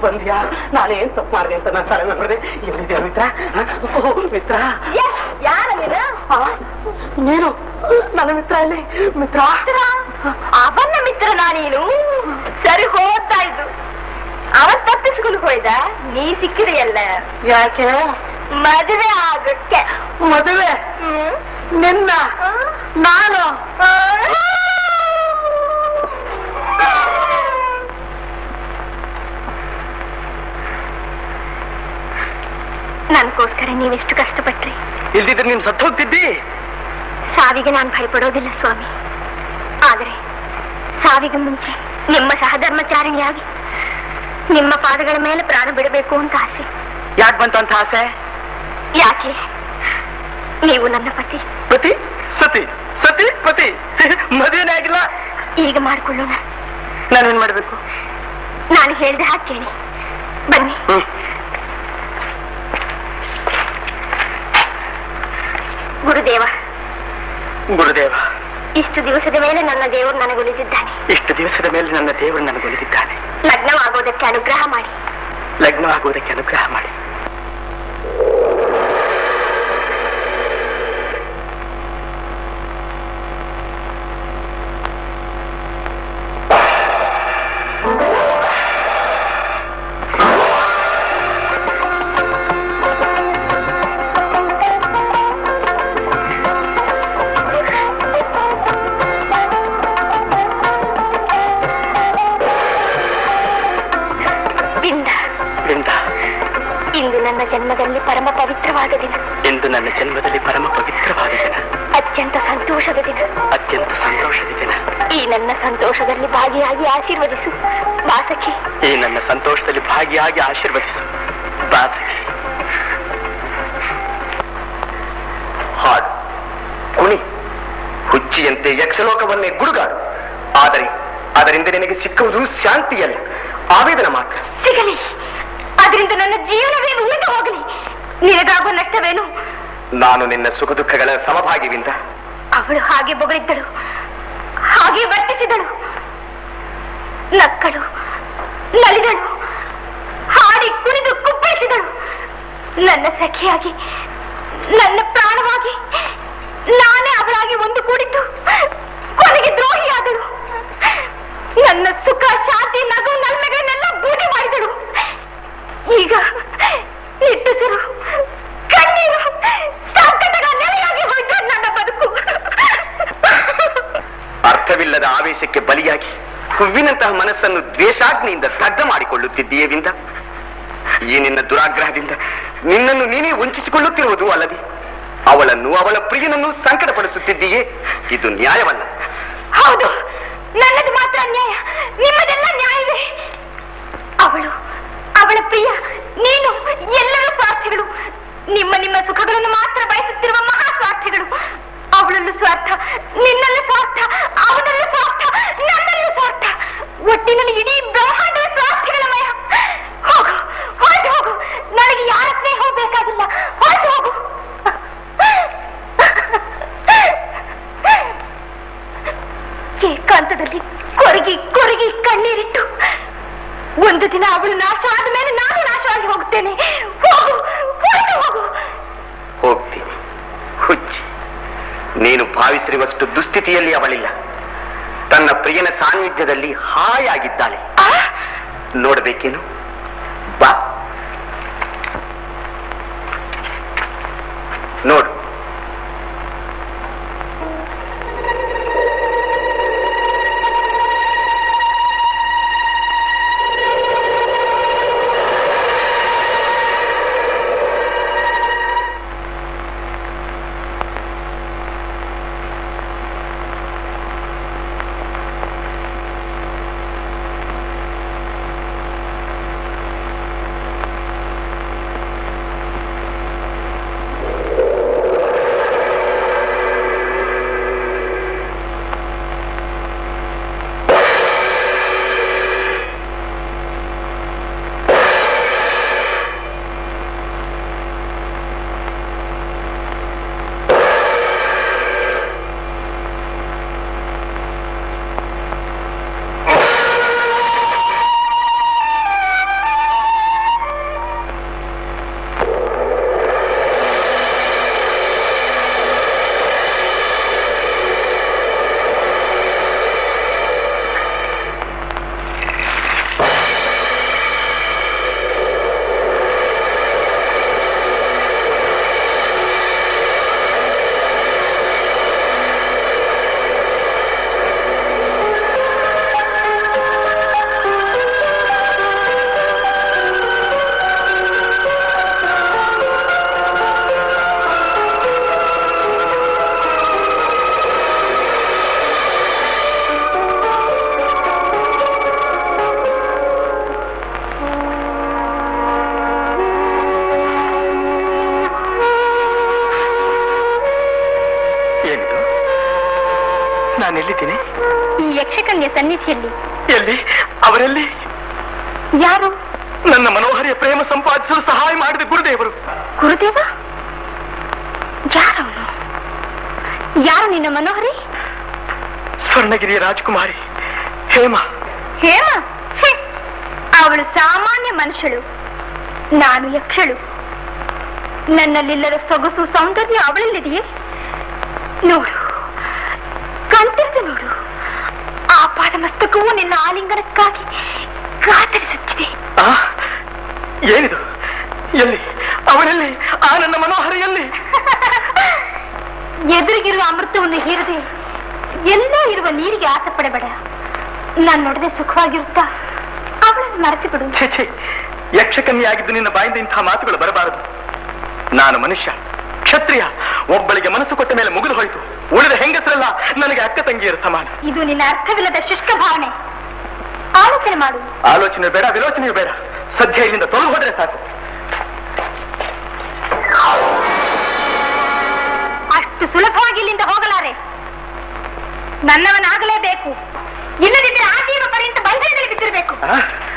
ಬಂದ್ಯಾ ನಾನೇನ್ ತಪ್ಪು ಮಾಡಿದೆ ಅಂತ ನಾನು ತಲೆ ಮಾಡಿದೆ ಎಲ್ಲಿದ್ಯಾ ಮಿತ್ರ ಹ? ಓ, ಮಿತ್ರ ಯಾರ ನೀನು ಆ, ನೀನು ನನ್ನ ಮಿತ್ರ ಅಲ್ಲಿ ಮಿತ್ರ ಅವನ ಮಿತ್ರನಾ ನೀನು ಸರಿ ಹೋಗ್ತಾ ಇದ್ದು ಅವನ್ ತಪ್ಪಿಸ್ಕೊಂಡು ಹೋಯ್ದ ನೀ ಸಿಕ್ಕಿದೆಯಲ್ಲ ಯಾಕೆ ಮದುವೆ ಆಗಕ್ಕೆ ಮದುವೆ ಹ್ಮ್ ನಿನ್ನ ನಾನು ನನ್ಗೋಸ್ಕರ ನೀವೆಷ್ಟು ಕಷ್ಟಪಟ್ರಿ ಇಲ್ದಿದ್ರೆ ನೀನ್ ಸತ್ತು ಹೋಗ್ತಿದ್ದಿ ಸಾವಿಗೆ ನಾನು ಭಯಪಡೋದಿಲ್ಲ ಸ್ವಾಮಿ ಆದರೆ ಸಾವಿಗೆ ಮುಂಚೆ ನಿಮ್ಮ ಸಹಧರ್ಮಚಾರಿಣಿಯಾಗಿ ನಿಮ್ಮ ಪಾದಗಳ ಮೇಲೆ ಪ್ರಾಣ ಬಿಡಬೇಕು ಅಂತ ಆಸೆ ಯಾಕೆ ಬಂತು ಅಂತ ಆಸೆ ಯಾಕೆ ನೀವು ನನ್ನ ಪತಿ ಪತಿ ಸತಿ ಸತಿ ಪತಿ ಮದುವೆನೇ ಆಗಿಲ್ಲ ಈಗ ಮಾಡಿಕೊಳ್ಳೋಣ ನಾನೇನ್ ಮಾಡ್ಬೇಕು ನಾನು ಹೇಳ್ದೆ ಹಾಗೆ ಕೇಳಿ ಬನ್ನಿ ಹ್ಮ್ ಗುರುದೇವ ಗುರುದೇವ ಇಷ್ಟು ದಿವಸದ ಮೇಲೆ ನನ್ನ ದೇವರು ನನಗೊಲಿಸಿದ್ದಾನೆ ಇಷ್ಟು ದಿವಸದ ಮೇಲೆ ನನ್ನ ದೇವರು ನನಗೊಲಿದಿದ್ದಾನೆ ಲಗ್ನವಾಗೋದಕ್ಕೆ ಅನುಗ್ರಹ ಮಾಡಿ ಲಗ್ನವಾಗುವುದಕ್ಕೆ ಅನುಗ್ರಹ ಮಾಡಿ ಬಿಂದ ಬೃಂದ ಇಂದು ನನ್ನ ಜನ್ಮದಲ್ಲಿ ಪರಮ ಪವಿತ್ರವಾದ ದಿನ ಇಂದು ನನ್ನ ಜನ್ಮದಲ್ಲಿ ಪರಮ ಪವಿತ್ರವಾದ ದಿನ ಅತ್ಯಂತ ಸಂತೋಷದ ದಿನ ಅತ್ಯಂತ ಸಂತೋಷದ ದಿನ ಈ ನನ್ನ ಸಂತೋಷದಲ್ಲಿ ಭಾಗಿಯಾಗಿ ಆಶೀರ್ವದಿಸು ಬಾಸಕಿ ಈ ನನ್ನ ಸಂತೋಷದಲ್ಲಿ ಭಾಗಿಯಾಗಿ ಆಶೀರ್ವದಿಸು ಬಾಸಗಿ ಹಾಡು ಕುಣಿ ಹುಚ್ಚಿಯಂತೆ ಯಕ್ಷಲೋಕವನ್ನೇ ಗುಡುಗಾಡು ಆದರೆ ಅದರಿಂದ ನಿನಗೆ ಸಿಕ್ಕುವುದು ಶಾಂತಿಯಲ್ಲ ಆವೇದನ ಮಾತ್ರ ಸಿಗಲಿ ಅದರಿಂದ ನನ್ನ ಜೀವನವೇನು ಉಳಿದು ಹೋಗಲಿ ನಿನಗಾಗುವ ನಷ್ಟವೇನು ನಾನು ನಿನ್ನ ಸುಖ ದುಃಖಗಳ ಸಮಭಾಗಿವಿಂದ ಅವಳು ಹಾಗೆ ಬೊಗಳಿದ್ದಳು ಹಾಗೆ ವರ್ತಿಸಿದಳು ನಕ್ಕಳು ನಲಿದಳು ಹಾಡಿ ಕುಣಿದು ಕುಪ್ಪಳಿಸಿದಳು ನನ್ನ ಸಖಿಯಾಗಿ ನನ್ನ ಪ್ರಾಣವಾಗಿ ನಾನೇ ಅವಳಾಗಿ ಒಂದು ಕೂಡಿದ್ದು ಕೊನೆಗೆ ದ್ರೋಹಿಯಾದಳು ನನ್ನ ಸುಖ ಶಾಂತಿ ನಗು ನಲ್ಮೆಗಳನ್ನೆಲ್ಲ ಬೂದಿ ಮಾಡಿದಳು ಈಗ ನಿಟ್ಟುಸಿರು ಕಣ್ಣೀರು ಸಂಕಟದ ನೆಲೆಯಾಗಿ ಹೋಯ್ತು ನನ್ನ ಬದುಕು ಅರ್ಥವಿಲ್ಲದ ಆವೇಶಕ್ಕೆ ಬಲಿಯಾಗಿ ಹೂವಿನಂತಹ ಮನಸ್ಸನ್ನು ದ್ವೇಷಾಗ್ನಿಯಿಂದ ದಗ್ಧ ಮಾಡಿಕೊಳ್ಳುತ್ತಿದ್ದೀಯೇ ವಿಂದ ಈ ನಿನ್ನ ದುರಾಗ್ರಹದಿಂದ ನಿನ್ನನ್ನು ನೀನೇ ವಂಚಿಸಿಕೊಳ್ಳುತ್ತಿರುವುದು ಅಲ್ಲದೆ ಅವಳನ್ನು ಅವಳ ಪ್ರಿಯನನ್ನು ಸಂಕಟಪಡಿಸುತ್ತಿದ್ದೀಯೇ ಇದು ನ್ಯಾಯವಲ್ಲ ಹೌದು ನನ್ನದು ಮಾತ್ರ ನ್ಯಾಯ ನಿಮ್ಮದೆಲ್ಲ ನ್ಯಾಯವೇ ಅವಳು ಅವಳ ಪ್ರಿಯ ನೀನು ಎಲ್ಲರೂ ಸ್ವಾರ್ಥಿಗಳು ನಿಮ್ಮ ನಿಮ್ಮ ಸುಖಗಳನ್ನು ಮಾತ್ರ ಬಯಸುತ್ತಿರುವ ಮಹಾ ಸ್ವಾರ್ಥಿಗಳು ಅವಳಲ್ಲೂ ಸ್ವಾರ್ಥ ನಿನ್ನಲ್ಲೂ ಸ್ವಾರ್ಥ ಅವನಲ್ಲೂ ಸ್ವಾರ್ಥ ನನ್ನಲ್ಲೂ ಸ್ವಾರ್ಥ ಒಟ್ಟಿನಲ್ಲಿ ಇಡೀ ಬ್ರಹ್ಮಾಂಡದ ಸ್ವಾರ್ಥಿಗಳ ಮಯ ಹೋಗು ಹೊರಟು ಹೋಗು ನನಗೆ ಯಾರ ಸ್ನೇಹವೂ ಬೇಕಾಗಿಲ್ಲ ಹೊರಟು ಹೋಗು ಏಕಾಂತದಲ್ಲಿ ಕೊರಗಿ ಕೊರಗಿ ಕಣ್ಣೀರಿಟ್ಟು ಒಂದು ದಿನ ಅವಳು ನಾಶ ಆದ ಮೇಲೆ ನಾನು ನಾಶವಾಗಿ ಹೋಗುತ್ತೇನೆ ಹೋಗು ಹೊರಟು ಹೋಗು ಹೋಗ್ತೀನಿ ಹುಚ್ಚಿ ನೀನು ಭಾವಿಸಿರುವಷ್ಟು ದುಸ್ಥಿತಿಯಲ್ಲಿ ಅವಳಿಲ್ಲ ತನ್ನ ಪ್ರಿಯನ ಸಾನ್ನಿಧ್ಯದಲ್ಲಿ ಹಾಯಾಗಿದ್ದಾಳೆ ಆ? ನೋಡಬೇಕೇನು ಬಾ ನೋಡು ಏನಿದು ನಾನು ಎಲ್ಲಿದ್ದೀನಿ ಈ ಯಕ್ಷಕನ್ಯ ಸನ್ನಿಧಿಯಲ್ಲಿ ಎಲ್ಲಿ ಅವರೆಲ್ಲಿ ಯಾರು ನನ್ನ ಮನೋಹರಿಯ ಪ್ರೇಮ ಸಂಪಾದಿಸಲು ಸಹಾಯ ಮಾಡಿದ ಗುರುದೇವರು ಗುರುದೇವ ಯಾರವನು ಯಾರು ನಿನ್ನ ಮನೋಹರಿ ಸ್ವರ್ಣಗಿರಿಯ ರಾಜಕುಮಾರಿ ಹೇಮ ಹೇಮ ಹ್ಮ್. ಅವಳು ಸಾಮಾನ್ಯ ಮನುಷ್ಯಳು ನಾನು ಯಕ್ಷಳು ನನ್ನಲ್ಲಿಲ್ಲದ ಸೊಗಸು ಸೌಂದರ್ಯ ಅವಳಲ್ಲಿದೆಯೇ ನೋಡು ಕಂತಿರ್ದು ನೋಡು ಆ ಪಾದಮಸ್ತಕವು ನಿನ್ನ ಆಲಿಂಗನಕ್ಕಾಗಿ ಕಾತರಿಸುತ್ತಿದೆ ಆ ಏನಿದು ಎಲ್ಲಿ ಅವಳೆಲ್ಲಿ ಆ ನನ್ನ ಮನೋಹರಿಯಲ್ಲಿ ಎದುರಿಗಿರುವ ಅಮೃತವನ್ನು ಹೀರದೆ ಎಲ್ಲೋ ಇರುವ ನೀರಿಗೆ ಆಸೆ ಪಡಬೇಡ ನಾನು ನೋಡದೆ ಸುಖವಾಗಿರುತ್ತಾ ಅವಳನ್ನು ಮರೆತು ಬಿಡು ಛೇ ಛೇ ಯಕ್ಷಕನ್ಯಾಗಿದ್ದು ನಿನ್ನ ಬಾಯಿಂದ ಇಂತಹ ಮಾತುಗಳು ಬರಬಾರದು ನಾನು ಮನುಷ್ಯ ಕ್ಷತ್ರಿಯ ಒಬ್ಬಳಿಗೆ ಮನಸ್ಸು ಕೊಟ್ಟ ಮೇಲೆ ಮುಗಿದು ಹೋಯಿತು ಉಳಿದ ಹೆಂಗಸರೆಲ್ಲ ನನಗೆ ಅಕ್ಕ ತಂಗಿಯರ ಸಮಾನ ಇದು ನಿನ್ನ ಅರ್ಥವಿಲ್ಲದ ಶುಷ್ಕ ಭಾವನೆ ಆಲೋಚನೆ ಮಾಡು ಆಲೋಚನೆ ಬೇಡ ವಿಲೋಚನೆಯೂ ಬೇಡ ಸದ್ಯ ಇಲ್ಲಿಂದ ತೊಲಗು ಹೋದ್ರೆ ಸಾಕು ಅಷ್ಟು ಸುಲಭವಾಗಿ ಇಲ್ಲಿಂದ ಹೋಗಲಾರೆ ನನ್ನವನಾಗಲೇಬೇಕು ಇಲ್ಲದಿದ್ದರೆ ಆಜೀವ ಪರ್ಯಂತ ಬಂಧನದಲ್ಲಿ ಬಿದ್ದಿರಬೇಕು ಆ?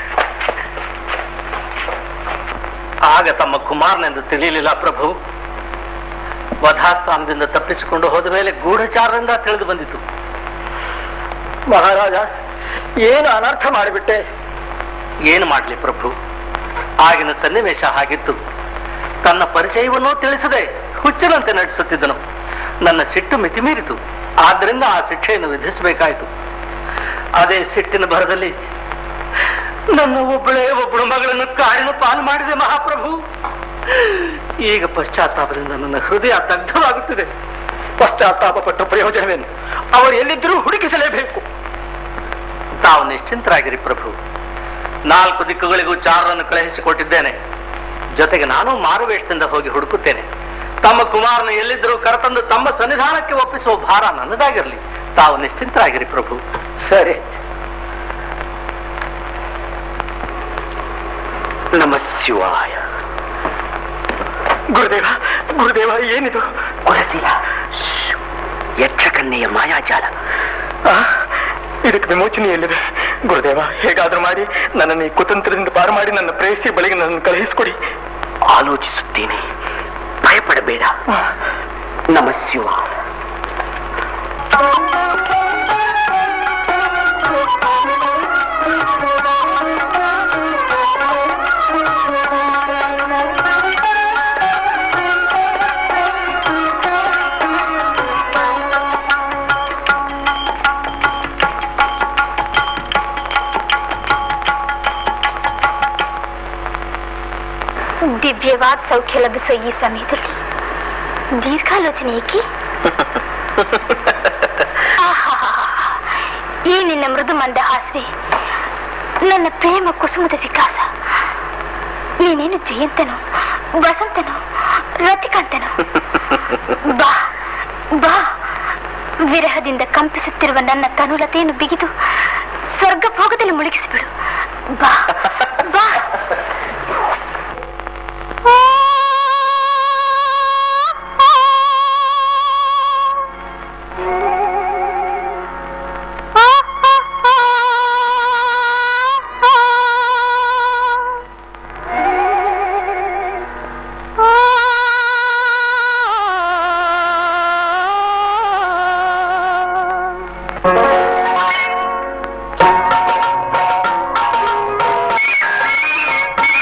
ಆಗ ತಮ್ಮ ಕುಮಾರನೆಂದು ತಿಳಿಯಲಿಲ್ಲ ಪ್ರಭು ವಧಾಸ್ಥಾನದಿಂದ ತಪ್ಪಿಸಿಕೊಂಡು ಹೋದ ಮೇಲೆ ಗೂಢಚಾರರಿಂದ ತಿಳಿದು ಬಂದಿತು ಮಹಾರಾಜ ಏನು ಅನರ್ಥ ಮಾಡಿಬಿಟ್ಟೆ ಏನು ಮಾಡಲಿ ಪ್ರಭು ಆಗಿನ ಸನ್ನಿವೇಶ ಹಾಗಿತ್ತು ತನ್ನ ಪರಿಚಯವನ್ನೂ ತಿಳಿಸದೆ ಹುಚ್ಚನಂತೆ ನಡೆಸುತ್ತಿದ್ದನು ನನ್ನ ಸಿಟ್ಟು ಮಿತಿಮೀರಿತು ಆದ್ದರಿಂದ ಆ ಶಿಕ್ಷೆಯನ್ನು ವಿಧಿಸಬೇಕಾಯಿತು ಅದೇ ಸಿಟ್ಟಿನ ಭರದಲ್ಲಿ ನನ್ನ ಒಬ್ಬಳೇ ಒಬ್ಬಳು ಮಗಳನ್ನು ಕಾಡಿನ ಪಾಲು ಮಾಡಿದೆ ಮಹಾಪ್ರಭು ಈಗ ಪಶ್ಚಾತ್ತಾಪದಿಂದ ನನ್ನ ಹೃದಯ ದಗ್ಧವಾಗುತ್ತಿದೆ ಪಶ್ಚಾತ್ತಾಪ ಪಟ್ಟ ಪ್ರಯೋಜನವೇನು ಅವರು ಎಲ್ಲಿದ್ದರೂ ಹುಡುಕಿಸಲೇಬೇಕು ತಾವು ನಿಶ್ಚಿಂತರಾಗಿರಿ ಪ್ರಭು ನಾಲ್ಕು ದಿಕ್ಕುಗಳಿಗೂ ಚಾರರನ್ನು ಕಳುಹಿಸಿಕೊಟ್ಟಿದ್ದೇನೆ ಜೊತೆಗೆ ನಾನು ಮಾರುವೇಷದಿಂದ ಹೋಗಿ ಹುಡುಕುತ್ತೇನೆ ತಮ್ಮ ಕುಮಾರನ ಎಲ್ಲಿದ್ದರೂ ಕರೆತಂದು ತಮ್ಮ ಸನ್ನಿಧಾನಕ್ಕೆ ಒಪ್ಪಿಸುವ ಭಾರ ನನ್ನದಾಗಿರಲಿ ತಾವು ನಿಶ್ಚಿಂತರಾಗಿರಿ ಪ್ರಭು ಸರಿ ನಮ ಶಿವಾಯ ಗುರುದೇವ ಗುರುದೇವ ಏನಿದು ಕುಲಶೀಲ ಯಕ್ಷಕನ್ನೆಯ ಮಾಯಾಜಾಲ ಆ, ಇದಕ್ಕೆ ವಿಮೋಚನೆ ಎಲ್ಲಿದೆ ಗುರುದೇವ ಹೇಗಾದ್ರೂ ಮಾಡಿ ನನ್ನನ್ನು ಈ ಕುತಂತ್ರದಿಂದ ಪಾರು ಮಾಡಿ ನನ್ನ ಪ್ರೇಯಸಿ ಬಳಿಗೆ ನನ್ನನ್ನು ಕಳುಹಿಸಿಕೊಡಿ ಆಲೋಚಿಸುತ್ತೇನೆ ಭಯಪಡಬೇಡ ನಮ ಶಿವ ದಿವ್ಯವಾದ ಸೌಖ್ಯ ಲಭಿಸುವ ಈ ಸಮಯದಲ್ಲಿ ದೀರ್ಘಾಲೋಚನೆ ಏಕೆ ಆಹಾಹಾಹಾ. ಈ ನಿನ್ನ ಮೃದು ಮಂದಹಾಸವೇ ನನ್ನ ಪ್ರೇಮ ಕುಸುಮದ ವಿಕಾಸ ನೀನೇನು ಜಯಂತನು ವಸಂತನು ರತಿಕಾಂತನು ಬಾ ಬಾ ವಿರಹದಿಂದ ಕಂಪಿಸುತ್ತಿರುವ ನನ್ನ ತನುಲತೆಯನ್ನು ಬಿಗಿದು ಸ್ವರ್ಗ ಭೋಗದಲ್ಲಿ ಮುಳುಗಿಸಿಬಿಡು ಬಾ ಬಾ ಆ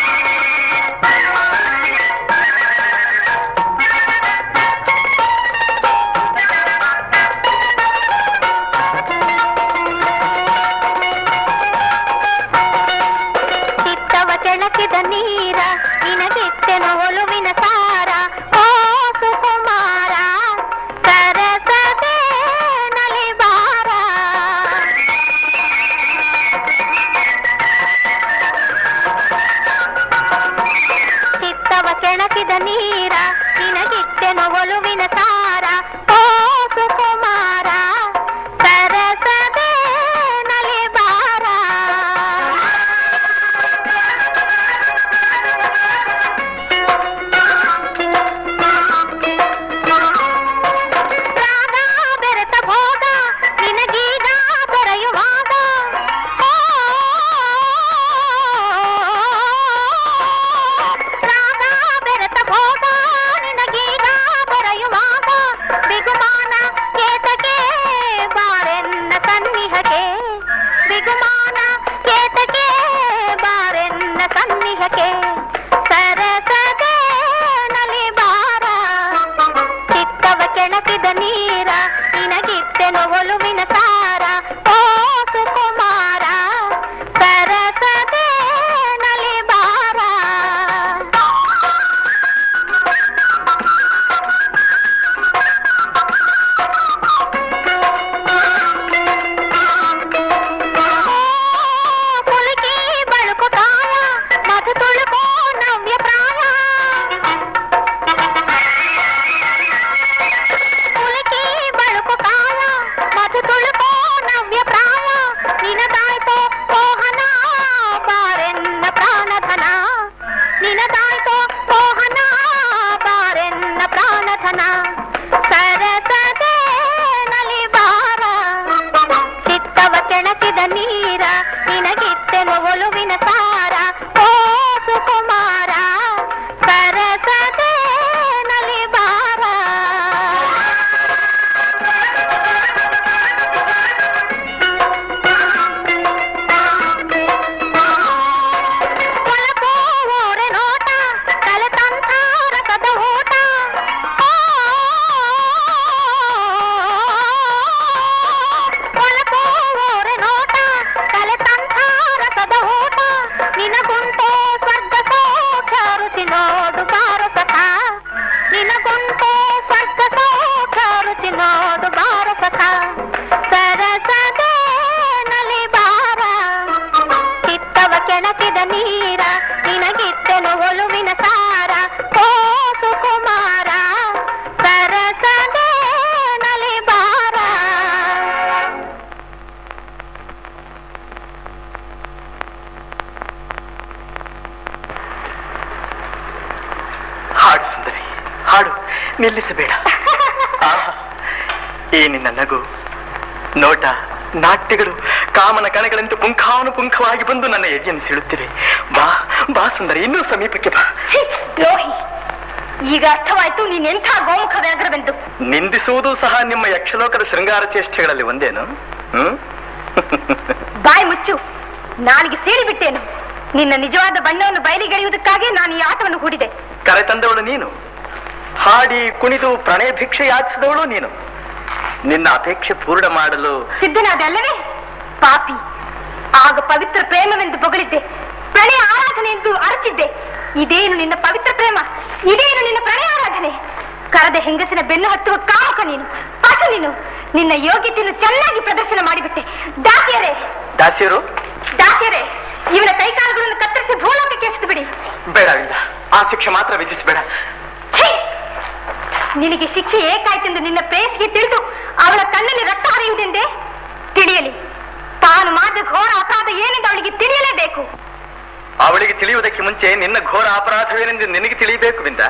ನಿಲ್ಲಿಸಬೇಡ ಆಹಾ, ಈ ನಿನ್ನ ನಗು ನೋಟ ನಾಟ್ಯಗಳು ಕಾಮನ ಕಣಗಳಂತೆ ಪುಂಖಾನುಪುಂಖವಾಗಿ ಬಂದು ನನ್ನ ಎದೆಯನ್ನು ಸೀಳುತ್ತಿವೆ ಬಾ ಬಾ ಸುಂದರಿ ಇನ್ನೂ ಸಮೀಪಕ್ಕೆ ಬಾ ಛೀ, ದ್ರೋಹಿ ಈಗ ಅರ್ಥವಾಯ್ತು ನೀನ್ ಎಂಥ ಗೋಮುಖ ವ್ಯಾಘ್ರವೆಂದು ನಿಂದಿಸುವುದು ಸಹ ನಿಮ್ಮ ಯಕ್ಷಲೋಕದ ಶೃಂಗಾರ ಚೇಷ್ಟೆಗಳಲ್ಲಿ ಒಂದೇನು ಹ್ಮ್ ಬಾಯಿ ಮುಚ್ಚು ನಾಲಿಗೆ ಸೇರಿಬಿಟ್ಟೇನು ನಿನ್ನ ನಿಜವಾದ ಬಣ್ಣವನ್ನು ಬಯಲಿಗೆಳೆಯುವುದಕ್ಕಾಗಿ ನಾನು ಈ ಆಟವನ್ನು ಹೂಡಿದೆ ಕರೆತಂದವಳು ನೀನು ಹಾಡಿ ಕುಣಿದು ಪ್ರಣಯ ಭಿಕ್ಷೆ ಯಾಚಿಸಿದವಳು ನೀನು ನಿನ್ನ ಅಪೇಕ್ಷೆ ಪೂರ್ಣ ಮಾಡಲು ಸಿದ್ಧನಾದ ಅಲ್ಲವೇ ಪಾಪಿ ಆಗ ಪವಿತ್ರ ಪ್ರೇಮವೆಂದು ಬೊಗಳಿದ್ದೆ ಪ್ರಣಯ ಆರಾಧನೆ ಎಂದು ಅರಚಿದ್ದೆ ಇದೇನು ನಿನ್ನ ಪವಿತ್ರ ಪ್ರೇಮ ಇದೇನು ನಿನ್ನ ಪ್ರಣಯ ಆರಾಧನೆ ಕರದ ಹೆಂಗಸಿನ ಬೆನ್ನು ಹತ್ತುವ ಕಾಮಕ ನೀನು ಪಶು ನೀನು ನಿನ್ನ ಯೋಗ್ಯತೆಯನ್ನು ಚೆನ್ನಾಗಿ ಪ್ರದರ್ಶನ ಮಾಡಿಬಿಟ್ಟೆ ದಾಸಿಯರೇ ದಾಸಿಯರು ದಾಸಿಯರೇ ಇವನ ಕೈಕಾಲುಗಳನ್ನು ಕತ್ತರಿಸಿ ಭೂಲೋಕಕ್ಕೆ ಎಸೆದು ಬಿಡಿ ಬೇಡವಿಲ್ಲ ಆ ಶಿಕ್ಷೆ ಮಾತ್ರ ವಿಧಿಸಬೇಡ ಛೀ! ನಿನಗೆ ಶಿಕ್ಷೆ ಏಕಾಯ್ತೆಂದು ನಿನ್ನ ಪ್ರೇಯಸಿಗೆ ತಿಳಿದು ಅವಳ ಕಣ್ಣಲ್ಲಿ ರಕ್ತ ಹರಿಯುವುದೆಂದೇ ತಿಳಿಯಲಿ ತಾನು ಮಾಡಿದ ಘೋರ ಅಪರಾಧ ಏನೆಂದು ಅವಳಿಗೆ ತಿಳಿಯಲೇಬೇಕು ಅವಳಿಗೆ ತಿಳಿಯುವುದಕ್ಕೆ ಮುಂಚೆ ನಿನ್ನ ಘೋರ ಅಪರಾಧವೇನೆಂದು ನಿನಗೆ ತಿಳಿಯಬೇಕು ಬಿಂದ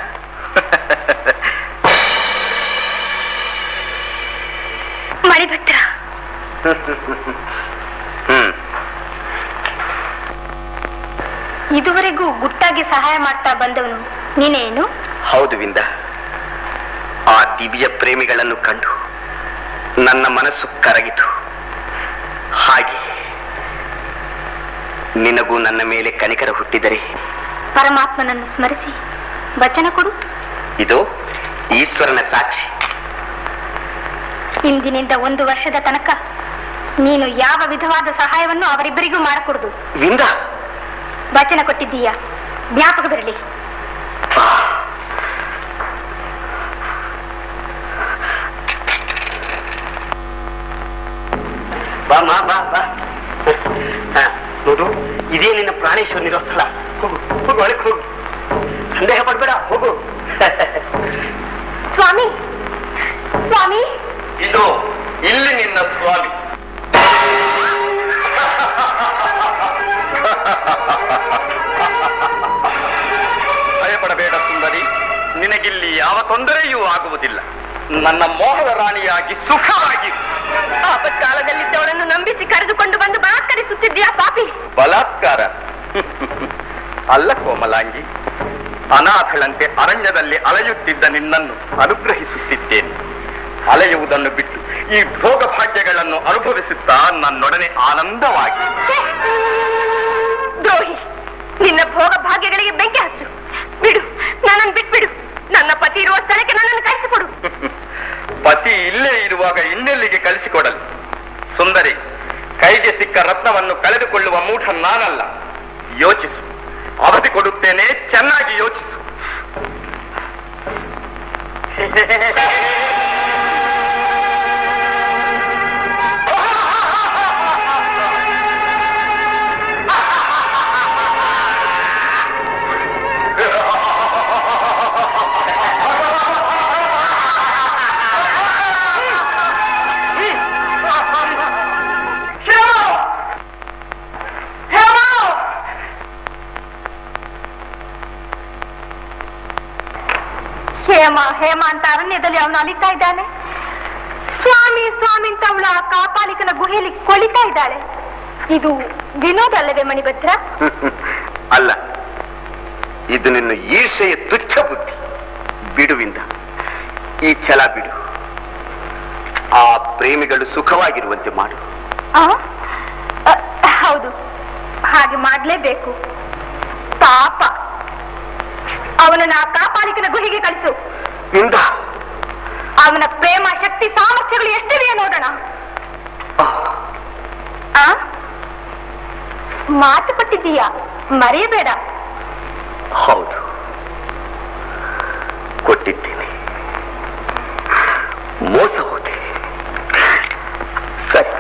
ಮಣಿಭದ್ರ ಹ್ಮ್ ಇದುವರೆಗೂ ಗುಟ್ಟಾಗಿ ಸಹಾಯ ಮಾಡ್ತಾ ಬಂದವನು ನೀನೇನು ಹೌದು ವಿಂದ ಆ ದಿವ್ಯ ಪ್ರೇಮಿಗಳನ್ನು ಕಂಡು ನನ್ನ ಮನಸ್ಸು ಕರಗಿತು ಹಾಗೆ ನಿನಗೂ ನನ್ನ ಮೇಲೆ ಕನಿಕರ ಹುಟ್ಟಿದರೆ ಪರಮಾತ್ಮನನ್ನು ಸ್ಮರಿಸಿ ವಚನ ಕೊಡು ಇದು ಈಶ್ವರನ ಸಾಕ್ಷಿ ಇಂದಿನಿಂದ ಒಂದು ವರ್ಷದ ತನಕ ನೀನು ಯಾವ ವಿಧವಾದ ಸಹಾಯವನ್ನು ಅವರಿಬ್ಬರಿಗೂ ಮಾಡಕೂಡದು ವಿಂದ ವಚನ ಕೊಟ್ಟಿದ್ದೀಯಾ ಜ್ಞಾಪಕ ಬರಲಿ ಬಾ ಮಾ ಬಾ ಬಾ ಹಾ, ನೋಡು ಇದೇ ನಿನ್ನ ಪ್ರಾಣೇಶ್ವರನಿರೋ ಸ್ಥಳ ಹೋಗು ಹೋಗು ಒಳಗೆ ಹೋಗು ಸಂದೇಹ ಪಡ್ಬೇಡ ಹೋಗು ಸ್ವಾಮಿ ಸ್ವಾಮಿ ಇದು ಇಲ್ಲಿ ನಿನ್ನ ಸ್ವಾಮಿ ಭಯಪಡಬೇಡ ಸುಂದರಿ ನಿನಗಿಲ್ಲಿ ಯಾವ ತೊಂದರೆಯೂ ಆಗುವುದಿಲ್ಲ ನನ್ನ ಮೋಹದ ರಾಣಿಯಾಗಿ ಸುಖವಾಗಿ ಆಪತ್ಕಾಲದಲ್ಲಿದ್ದವಳನ್ನು ನಂಬಿಸಿ ಕರೆದುಕೊಂಡು ಬಂದು ಬಲಾತ್ಕರಿಸುತ್ತಿದ್ದೀಯಾ ಪಾಪಿ ಬಲಾತ್ಕಾರ ಅಲ್ಲ ಕೋಮಲಾಂಗಿ ಅನಾಥಳಂತೆ ಅರಣ್ಯದಲ್ಲಿ ಅಲೆಯುತ್ತಿದ್ದ ನಿನ್ನನ್ನು ಅನುಗ್ರಹಿಸುತ್ತಿದ್ದೇನೆ ಅಲೆಯುವುದನ್ನು ಬಿಟ್ಟು ಈ ಭೋಗ ಭಾಗ್ಯಗಳನ್ನು ಅನುಭವಿಸುತ್ತಾ ನನ್ನೊಡನೆ ಆನಂದವಾಗಿ ಛೇ! ದ್ರೋಹಿ ನಿನ್ನ ಭೋಗ ಭಾಗ್ಯಗಳಿಗೆ ಬೆಂಕಿ ಹಚ್ಚು ಬಿಡು ನನ್ನನ್ನು ಬಿಟ್ಬಿಡು ನನ್ನ ಪತಿ ಇರುವ ಸ್ಥಳಕ್ಕೆ ನನ್ನನ್ನು ಕಳಿಸಿಕೊಡು ಪತಿ ಇಲ್ಲೇ ಇರುವಾಗ ಇನ್ನೆಲ್ಲಿಗೆ ಕಳಿಸಿಕೊಡಲು ಸುಂದರಿ ಕೈಗೆ ಸಿಕ್ಕ ರತ್ನವನ್ನು ಕಳೆದುಕೊಳ್ಳುವ ಮೂಢ ನಾನಲ್ಲ ಯೋಚಿಸು ಅವಧಿ ಕೊಡುತ್ತೇನೆ ಚೆನ್ನಾಗಿ ಯೋಚಿಸು ಹೇಮ ಹೇಮ ಅಂತ ಅರಣ್ಯದಲ್ಲಿ ಅವನು ಅಲಿತಾ ಇದ್ದಾನೆ ಸ್ವಾಮಿ ಸ್ವಾಮಿ ಅಂತ ಅವಳು ಆ ಕಾಪಾಲಿಕನ ಗುಹೆಯಲ್ಲಿ ಕೊಳಿತಾ ಇದ್ದಾಳೆ ಇದು ವಿನೋದ ಅಲ್ಲವೇ ಮಣಿಭದ್ರ ಅಲ್ಲ ಇದು ನಿನ್ನ ಈರ್ಷೆಯ ತುಚ್ಛ ಬುದ್ಧಿ ಬಿಡುವಿಂದ ಈ ಛಲ ಬಿಡು ಆ ಪ್ರೇಮಿಗಳು ಸುಖವಾಗಿರುವಂತೆ ಮಾಡು ಆ? ಅ, ಹೌದು ಹಾಗೆ ಮಾಡ್ಲೇಬೇಕು ಪಾಪ ಅವನನ್ನ ಆ ಕಾಪಾಲಿಕನ ಗುಹೆಗೆ ಕಳಿಸು ಇಂದ ಅವನ ಪ್ರೇಮ ಶಕ್ತಿ ಸಾಮರ್ಥ್ಯಗಳು ಎಷ್ಟಿವೆಯೋ ನೋಡೋಣ ಆ ಮಾತು ಕೊಟ್ಟಿದ್ದೀಯಾ ಮರೆಯಬೇಡ ಹೌದು ಕೊಟ್ಟಿದ್ದೇನೆ ಮೋಸ ಹೋದೆ ಸರಿ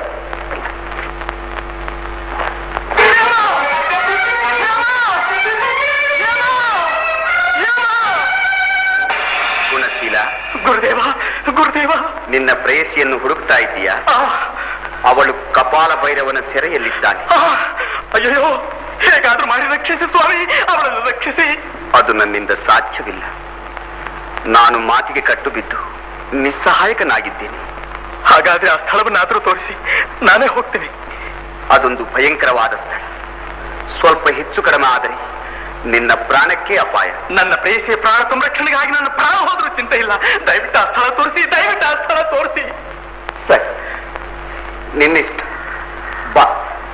ಗುಣಶೀಲ ಗುರುದೇವ ಗುರುದೇವ ನಿನ್ನ ಪ್ರೇಯಸಿಯನ್ನು ಹುಡುಕ್ತಾ ಇದ್ದೀಯಾ ಆ, ಅವಳು ಕಪಾಲ ಭೈರವನ ಸೆರೆಯಲ್ಲಿದ್ದಾನೆ ಆ, ಅಯ್ಯಯ್ಯೋ ಹೇಗಾದ್ರೂ ಮಾಡಿ ರಕ್ಷಿಸಿ ಸ್ವಾಮಿ ಅವಳನ್ನು ರಕ್ಷಿಸಿ ಅದು ನನ್ನಿಂದ ಸಾಧ್ಯವಿಲ್ಲ ನಾನು ಮಾತಿಗೆ ಕಟ್ಟು ಬಿದ್ದು ನಿಸ್ಸಹಾಯಕನಾಗಿದ್ದೀನಿ ಹಾಗಾದ್ರೆ ಆ ಸ್ಥಳವನ್ನಾದ್ರೂ ತೋರಿಸಿ ನಾನೇ ಹೋಗ್ತೀನಿ ಅದೊಂದು ಭಯಂಕರವಾದ ಸ್ಥಳ ಸ್ವಲ್ಪ ಹೆಚ್ಚು ಕಡಿಮೆ ಆದರೆ ನಿನ್ನ ಪ್ರಾಣಕ್ಕೆ ಅಪಾಯ ನನ್ನ ಪ್ರೇಯಸಿಯ ಪ್ರಾಣ ಸಂರಕ್ಷಣೆಗಾಗಿ ನನ್ನ ಪ್ರಾಣ ಹೋದ್ರೂ ಚಿಂತೆ ಇಲ್ಲ ದಯವಿಟ್ಟು ಆ ಸ್ಥಳ ತೋರಿಸಿ ದಯವಿಟ್ಟು ಆ ಸ್ಥಳ ತೋರಿಸಿ ಸರಿ ನಿನ್ನಿಷ್ಟ ಬಾ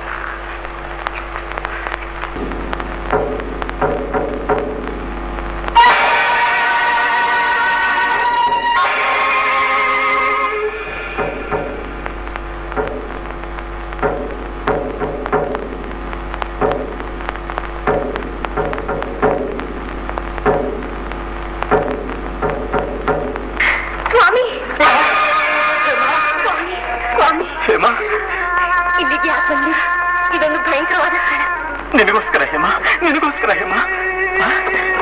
ಸ್ವಾಮಿ ಸ್ವಾಮಿ ಸ್ವಾಮಿ ಹೇಮಾ ಇಲ್ಲಿಗೆ ಯಾಕೆ ಬಂದ್ರಿ ಇದೊಂದು ಭಯಂಕರವಾದ ಸ್ಥಳ ನಿನಗೋಸ್ಕರ ಹೇಮಾ ನಿನಗೋಸ್ಕರ ಹೇಮಾ ಆ?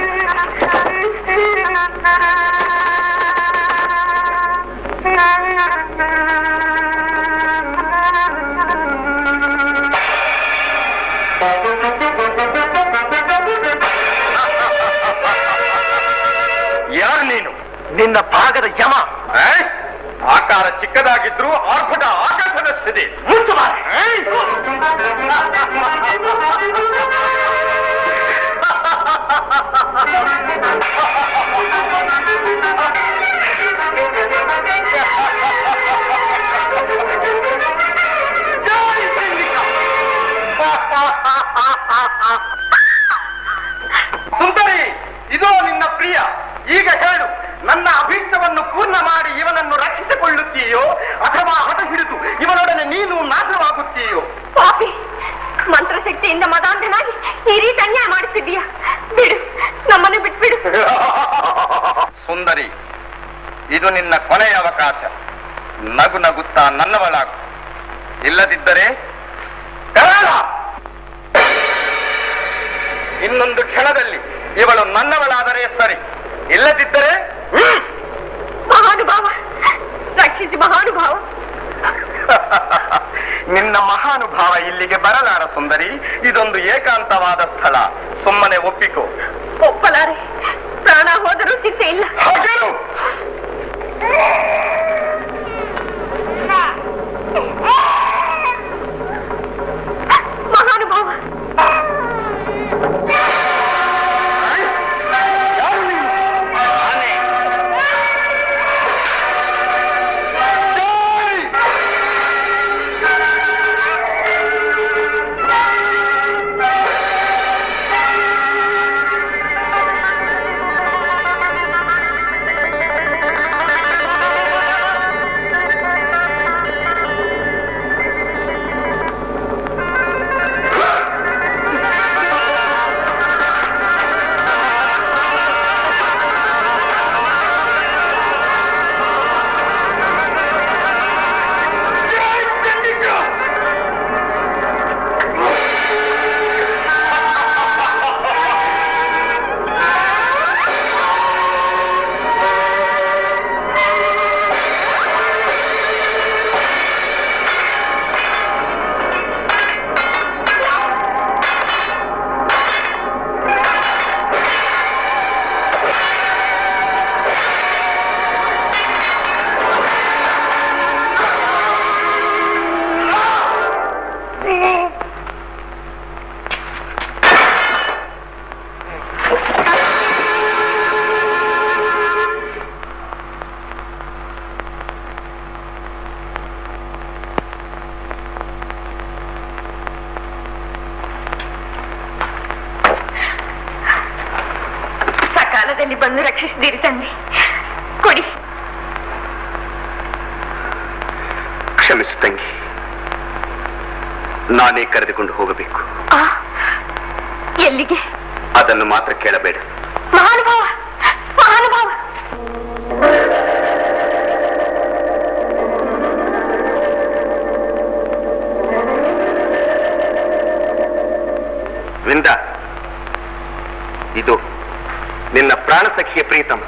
ಯಾರು ನೀನು ನಿನ್ನ ಭಾಗದ ಯಮ ಆಕಾರ ಚಿಕ್ಕದಾಗಿದ್ರು ಆರ್ಭಟ ಆಕಾಶದಷ್ಟಿದೆ ಮುಚ್ಚು ಬಾರೆ. ಸುಂದರಿ ಇದೋ ನಿನ್ನ ಪ್ರಿಯ ಈಗ ಹೇಳು ನನ್ನ ಅಭೀಷ್ಟವನ್ನು ಪೂರ್ಣ ಮಾಡಿ ಇವನನ್ನು ರಕ್ಷಿಸಿಕೊಳ್ಳುತ್ತೀಯೋ ಅಥವಾ ಹಠ ಹಿಡಿದು ಇವನೊಡನೆ ನೀನು ನಾಶವಾಗುತ್ತೀಯೋ ಪಾಪಿ ಮಂತ್ರಶಕ್ತಿಯಿಂದ ಮದಾಂಧನಾಗಿ ಈ ರೀತಿ ಅನ್ಯಾಯ ಮಾಡುತ್ತಿದ್ದೀಯಾ ಬಿಡು ನಮ್ಮನ್ನು ಬಿಟ್ಬಿಡು ಸುಂದರಿ ಇದು ನಿನ್ನ ಕೊನೆಯ ಅವಕಾಶ ನಗು ನಗುತ್ತಾ ನನ್ನವಳಾಗು ಇಲ್ಲದಿದ್ದರೆ ಕರಾಳ! ಇನ್ನೊಂದು ಕ್ಷಣದಲ್ಲಿ ಇವಳು ನನ್ನವಳಾದರೆ ಸರಿ ಇಲ್ಲದಿದ್ದರೆ ಹ್ಮ್! ಮಹಾನುಭಾವ ರಕ್ಷಿಸಿ ಮಹಾನುಭಾವ ನಿನ್ನ ಮಹಾನುಭಾವ ಇಲ್ಲಿಗೆ ಬರಲಾರ ಸುಂದರಿ ಇದೊಂದು ಏಕಾಂತವಾದ ಸ್ಥಳ ಸುಮ್ಮನೆ ಒಪ್ಪಿಕೋ ಒಪ್ಪಲಾರೆ ಪ್ರಾಣ ಹೋದರೂ ಚಿಂತೆ ಇಲ್ಲ ಹಾಗೇನು? ಮಹಾನುಭಾವ ಯಾರು ನೀನು? ನಾನೇ. ಜೈ! ಸಕಾಲದಲ್ಲಿ ಬಂದು ರಕ್ಷಿಸಿದಿರಿ ತಂದೆ ಕೊಡಿ ಕ್ಷಮಿಸು ತಂಗಿ ನಾನೇ ಕರೆದುಕೊಂಡು ಹೋಗಬೇಕು ಆ ಎಲ್ಲಿಗೆ ಅದನ್ನು ಮಾತ್ರ ಕೇಳಬೇಡ ಮಹಾನುಭಾವ ಮಹಾನುಭಾವ ವಿಂದ ಇದು ನಿನ್ನ ಪ್ರಾಣ ಸಖಿಯ ಪ್ರೀತಮ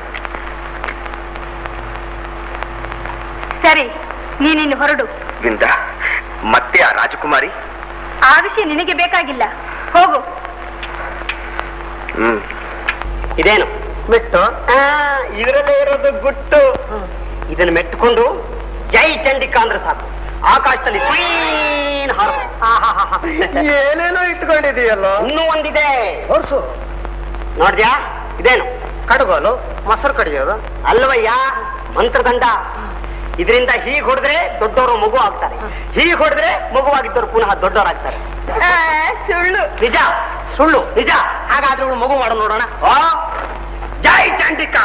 ಸರಿ ನೀನಿನ್ನು ಹೊರಡು ವಿಂದ ಮತ್ತೆ ಆ ರಾಜಕುಮಾರಿ ಆ ವಿಷಯ ನಿನಗೆ ಬೇಕಾಗಿಲ್ಲ ಹೋಗು ಹ್ಮ್ ಇದೇನು ಬಿಟ್ಟು ಇದರಲ್ಲೇ ಇರೋದು ಗುಟ್ಟು ಇದನ್ನು ಮೆಟ್ಟುಕೊಂಡು ಜೈ ಚಂಡಿಕಾ ಅಂದ್ರೆ ಸಾಕು ಆಕಾಶದಲ್ಲಿ ಸ್ವೀನ್ ಹಾರಬಹುದು ಏನೇನೋ ಇಟ್ಕೊಂಡಿದೀಯಲ್ಲ ಇನ್ನೂ ಒಂದಿದೆ ಹೊರ್ಸು ನೋಡ್ದ್ಯಾ ಇದೇನು ಕಡುಗೋಲು ಮೊಸರು ಕಡಿಯೋದು ಅಲ್ವಯ್ಯ ಮಂತ್ರದಂಡ ಇದರಿಂದ ಹೀಗ್ ಹೊಡೆದ್ರೆ ದೊಡ್ಡವರು ಮಗು ಆಗ್ತಾರೆ ಹೀಗ್ ಹೊಡೆದ್ರೆ ಮಗುವಾಗಿದ್ದವರು ಪುನಃ ದೊಡ್ಡವರಾಗ್ತಾರೆ ಸುಳ್ಳು ನಿಜ ಸುಳ್ಳು ನಿಜ ಹಾಗಾದ್ರೆ ಇವಳು ಮಗು ಮಾಡೋ ನೋಡೋಣ ಆ, ಜೈ ಚಂಡಿಕಾ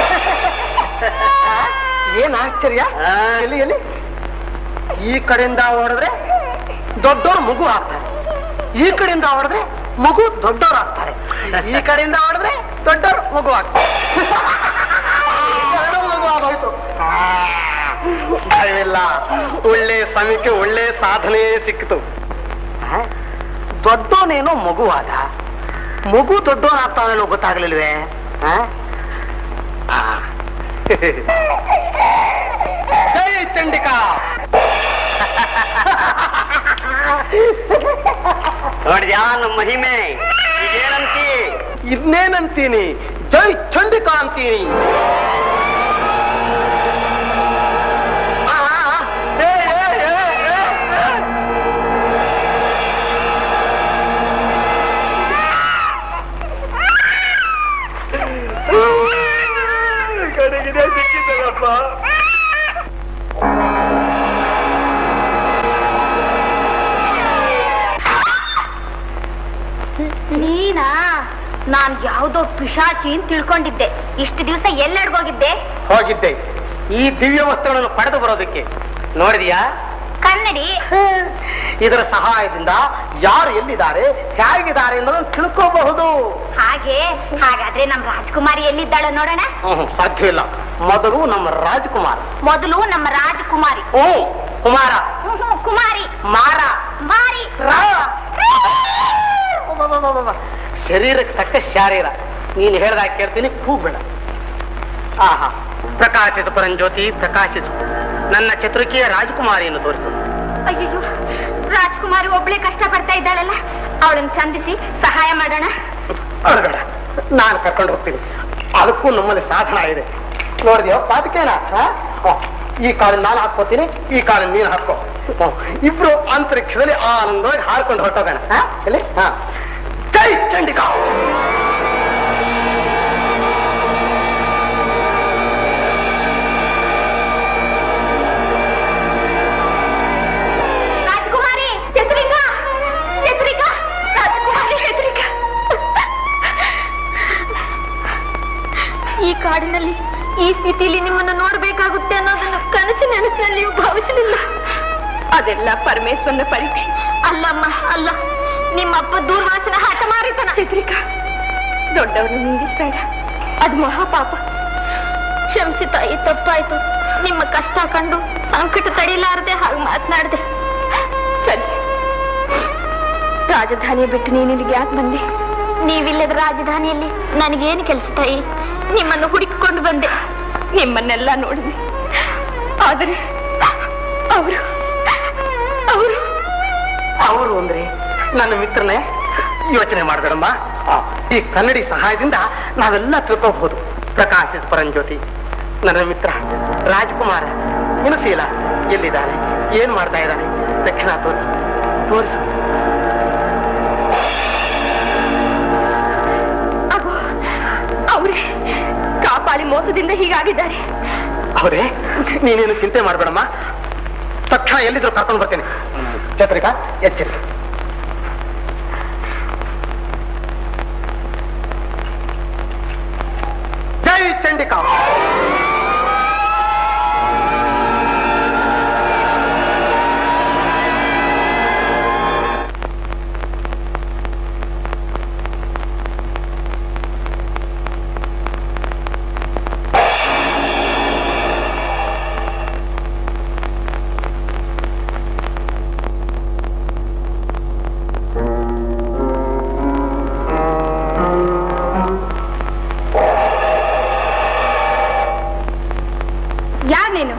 ಏನ್ ಆಶ್ಚರ್ಯ ಆ. ಎಲ್ಲಿ ಎಲ್ಲಿ ಈ ಕಡೆಯಿಂದ ಹೊಡೆದ್ರೆ ದೊಡ್ಡೋರು ಮಗು ಆಗ್ತಾರೆ ಈ ಕಡೆಯಿಂದ ಹೊಡೆದ್ರೆ ಮಗು ದೊಡ್ಡೋರು ಆಗ್ತಾರೆ ಈ ಕಡೆಯಿಂದ ಹೊಡೆದ್ರೆ ದೊಡ್ಡೋರು ಮಗು ಆಗ್ತಾರೆ ಎರಡು ಮಗು ಆಗೋಯ್ತು ಭಯವಿಲ್ಲ ಒಳ್ಳೆ ಸಮಯಕ್ಕೆ ಒಳ್ಳೆ ಸಾಧನೆ ಸಿಕ್ಕಿತು ಆ? ದೊಡ್ಡೋನೇನೋ ಮಗುವಾದ ಮಗು ದೊಡ್ಡೋನಾಗ್ತಾನೇನೋ ಗೊತ್ತಾಗ್ಲಿಲ್ವೇ ಆ? ಆ. ಜೈ ಚಂಡಿಕಾ ನೋಡಿದ್ಯಾ ನಮ್ಮ ಮಹಿಮೆ ಈಗೇನಂತಿ ಇದನ್ನೇನಂತೀನಿ ಜೈ ಚಂಡಿಕಾ ಅಂತೀನಿ ಆ, ಆ, ಆ. ಏ, ಏ, ಏ, ಏ, ಏ. ಕಡೆಗಿದೆ ಸಿಕ್ಕಿದ್ದಲ್ಲಪ್ಪ ನೀನಾ ನಾನ್ ಯಾವ್ದೋ ಪಿಶಾಚಿ ಅಂತ ತಿಳ್ಕೊಂಡಿದ್ದೆ ಇಷ್ಟು ದಿವಸ ಎಲ್ಲೆಡ್ಗೋಗಿದ್ದೆ ಹೋಗಿದ್ದೆ ಈ ದಿವ್ಯ ವಸ್ತ್ರಗಳನ್ನು ಪಡೆದು ಬರೋದಕ್ಕೆ ನೋಡಿದ್ಯಾ ಕನ್ನಡಿ ಇದರ ಸಹಾಯದಿಂದ ಯಾರು ಎಲ್ಲಿದ್ದಾರೆ ಹೇಗಿದ್ದಾರೆ ಅನ್ನೋದನ್ನು ತಿಳ್ಕೋಬಹುದು ಹಾಗೆ ಹಾಗಾದ್ರೆ ನಮ್ ರಾಜ್ಕುಮಾರಿ ಎಲ್ಲಿದ್ದಾಳ ನೋಡೋಣ ಹ್ಮ್, ಸಾಧ್ಯವಿಲ್ಲ ಮೊದಲು ನಮ್ಮ ರಾಜ್ಕುಮಾರ್ ಮೊದಲು ನಮ್ಮ ರಾಜಕುಮಾರಿ ಓ ಕುಮಾರ ಹ್ಮ್, ಹ್ಮ್, ಕುಮಾರಿ ಮಾರ ಮಾರಿ ರಾ. ಅಬ್ಬಬ್ಬಬ್ಬಬ್ಬ. ಶರೀರಕ್ಕೆ ತಕ್ಕ ಶಾರೀರ ನೀನು ಹೇಳ್ದಾಗ ಕೇಳ್ತೀನಿ ಕೂಗ್ಬೇಡ ಆಹಾ ಪ್ರಕಾಶಿಸು ಪರಂಜ್ಯೋತಿ ಪ್ರಕಾಶಿಸು ನನ್ನ ಚತುರಿಕೆಯ ರಾಜಕುಮಾರಿಯನ್ನು ತೋರಿಸು ಅಯ್ಯೋ ರಾಜ್ಕುಮಾರಿ ಒಬ್ಳೆ ಕಷ್ಟ ಪಡ್ತಾ ಇದ್ದಾಳಲ್ಲ ಅವಳನ್ನ ಚಂದಿಸಿ ಸಹಾಯ ಮಾಡೋಣ ಅಳಬೇಡ ನಾನು ಕರ್ಕೊಂಡು ಹೋಗ್ತೀನಿ ಅದಕ್ಕೂ ನಮ್ಮಲ್ಲಿ ಸಾಧನ ಇದೆ ನೋಡಿದ್ಯೋ ಪಾದಕೇನ ಈ ಕಾಲನ್ನ ನಾನು ಹಾಕ್ಕೋತೀನಿ ಈ ಕಾಲನ್ನ ನೀನು ಹಾಕೋ ಹ್ಮ್. ಇಬ್ರು ಅಂತರಿಕ್ಷದಲ್ಲಿ ಆನಂದವಾಗಿ ಹಾಡ್ಕೊಂಡು ಹೊರಟೋಗೋಣ ಹಾ? ಎಲ್ಲಿ ಹಾ ಜೈ ಚಂಡಿಕಾ ರಾಜಕುಮಾರಿ ಚಂದ್ರಿಕಾ ಚಂದ್ರಿಕಾ ರಾಜಕುಮಾರಿ ಚಂದ್ರಿಕಾ ಈ ಕಾಡಿನಲ್ಲಿ ಈ ಸ್ಥಿತಿಯಲ್ಲಿ ನಿಮ್ಮನ್ನು ನೋಡ್ಬೇಕಾಗುತ್ತೆ ಅನ್ನೋದನ್ನು ಕನಸು ನೆನಸಿನಲ್ಲಿಯೂ ಭಾವಿಸಲಿಲ್ಲ ಅದೆಲ್ಲ ಪರಮೇಶ್ವರನ ಪರೀಕ್ಷೆ ಅಲ್ಲಮ್ಮ ಅಲ್ಲ ನಿಮ್ಮಪ್ಪ ದೂರ್ವಾಸನ ಹಠಮಾರಿತನ ಚಿತ್ರಿಕಾ ದೊಡ್ಡವರು ನಿಂದಿಸ್ಬೇಡ ಅದು ಮಹಾಪಾಪ ಕ್ಷಮಿಸಿ ತಾಯಿ ತಪ್ಪಾಯ್ತು ನಿಮ್ಮ ಕಷ್ಟ ಕಂಡು ಸಂಕಟ ತಡಿಲಾರದೆ ಹಾಗೆ ಮಾತನಾಡಿದೆ ಸರಿ ರಾಜಧಾನಿ ಬಿಟ್ಟು ನೀನು ಇಲ್ಲಿಗೆ ಯಾಕೆ ಬಂದೆ ನೀವಿಲ್ಲದ ರಾಜಧಾನಿಯಲ್ಲಿ ನನಗೇನು ಕೆಲಸ ತಾಯಿ ನಿಮ್ಮನ್ನು ಹುಡುಕಿಕೊಂಡು ಬಂದೆ ನಿಮ್ಮನ್ನೆಲ್ಲ ನೋಡಿದೆ ಆದರೆ ಅವರು ಅವರು ಅವರು ಅಂದ್ರೆ ನನ್ನ ಮಿತ್ರನೇ ಯೋಚನೆ ಮಾಡಬೇಡಮ್ಮ ಆ, ಈ ಕನ್ನಡಿ ಸಹಾಯದಿಂದ ನಾವೆಲ್ಲ ತಿಳ್ಕೋಬಹುದು ಪ್ರಕಾಶಿಸ್ ಪರಂಜ್ಯೋತಿ ನನ್ನ ಮಿತ್ರ ರಾಜ್ಕುಮಾರ ಹುಣಸೀಲ ಎಲ್ಲಿದ್ದಾನೆ ಏನ್ ಮಾಡ್ತಾ ಇದ್ದಾನೆ ದಕ್ಷಿಣ ತೋರಿಸು ತೋರಿಸು ಅಗೋ ಅವರೇ ಕಾಪಾಳಿ ಮೋಸದಿಂದ ಹೀಗಾಗಿದ್ದಾರೆ ಅವರೇ ನೀನೇನು ಚಿಂತೆ ಮಾಡಬೇಡಮ್ಮ ತಕ್ಷಣ ಎಲ್ಲಿದ್ರು ಕರ್ಕೊಂಡು ಬರ್ತೇನೆ ಛತ್ರಿಕಾ ಎಚ್ಚರಿಕೆ ಜೈ ಚಂಡಿಕಾ ಯಾರ್ ನೀನು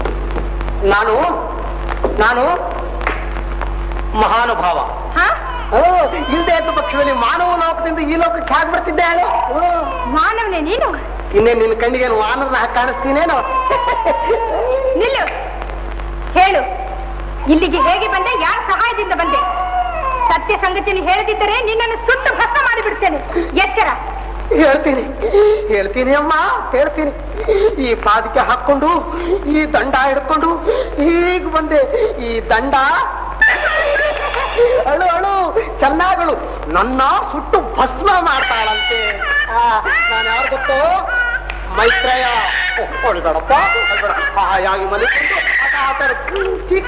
ನಾನು ನಾನು ಮಹಾನುಭಾವ ಹಾ ಇಲ್ದೇ ಇದ್ದ ಪಕ್ಷದಲ್ಲಿ ಮಾನವ ಲೋಕದಿಂದ ಈ ಲೋಕಕ್ಕೆ ಹಾಗೆ ಬರ್ತಿದ್ದೆ ಹೇಳು ಹ್ಮ್. ಮಾನವನೇ ನೀನು ಇನ್ನೇ ನಿನ್ನ ಕಣ್ಣಿಗೆ ವಾನರನ ಹಾಗೆ ಕಾಣಿಸ್ತೀನೇನೋ ನಿಲ್ಲು ಹೇಳು ಇಲ್ಲಿಗೆ ಹೇಗೆ ಬಂದೆ ಯಾರ ಸಹಾಯದಿಂದ ಬಂದೆ ಸತ್ಯ ಸಂಗತಿಯನ್ನು ಹೇಳದಿದ್ದರೆ ನಿನ್ನನ್ನು ಸುಟ್ಟು ಭಸ್ಮ ಮಾಡಿಬಿಡ್ತೇನೆ ಎಚ್ಚರ ಹೇಳ್ತೀನಿ ಹೇಳ್ತೀನಿ ಅಮ್ಮ ಹೇಳ್ತೀನಿ ಈ ಪಾದಕ್ಕೆ ಹಾಕೊಂಡು ಈ ದಂಡ ಹಿಡ್ಕೊಂಡು ಹೀಗೆ ಬಂದೆ ಈ ದಂಡ ಅಳು ಅಳು ಚೆನ್ನಾಗಳು ನನ್ನ ಸುಟ್ಟು ಭಸ್ಮ ಮಾಡ್ತಾಳಂತೆ ಆ, ನಾನು ಯಾರು ಗೊತ್ತೋ ಮೈತ್ರೇಯ ಹೊಳ್ಬೇಡಪ್ಪ ಹೊಳ್ಬೇಡ ಹಾಯಾಗಿ ಮಲಿಕೊಂಡು ಆಟ ಆಡ್ತಾರೆ. ಚಿಕ್ಕ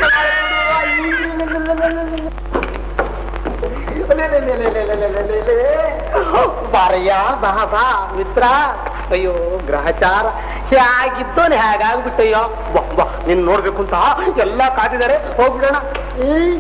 ಬಾರಯ್ಯ ಬಾ ಬಾ ಮಿತ್ರ ಅಯ್ಯೋ ಗ್ರಹಚಾರ ಹೇಗಿದ್ದೋನೆ ಹೇಗಾಗ್ಬಿಟ್ಟಯ್ಯೋ ಬಾ ಬಾ ನೀನ್ ನೋಡ್ಬೇಕು ಅಂತ ಎಲ್ಲ ಕಾದಿದ್ದಾರೆ ಹೋಗ್ಬಿಡೋಣ ಹ್ಮ್.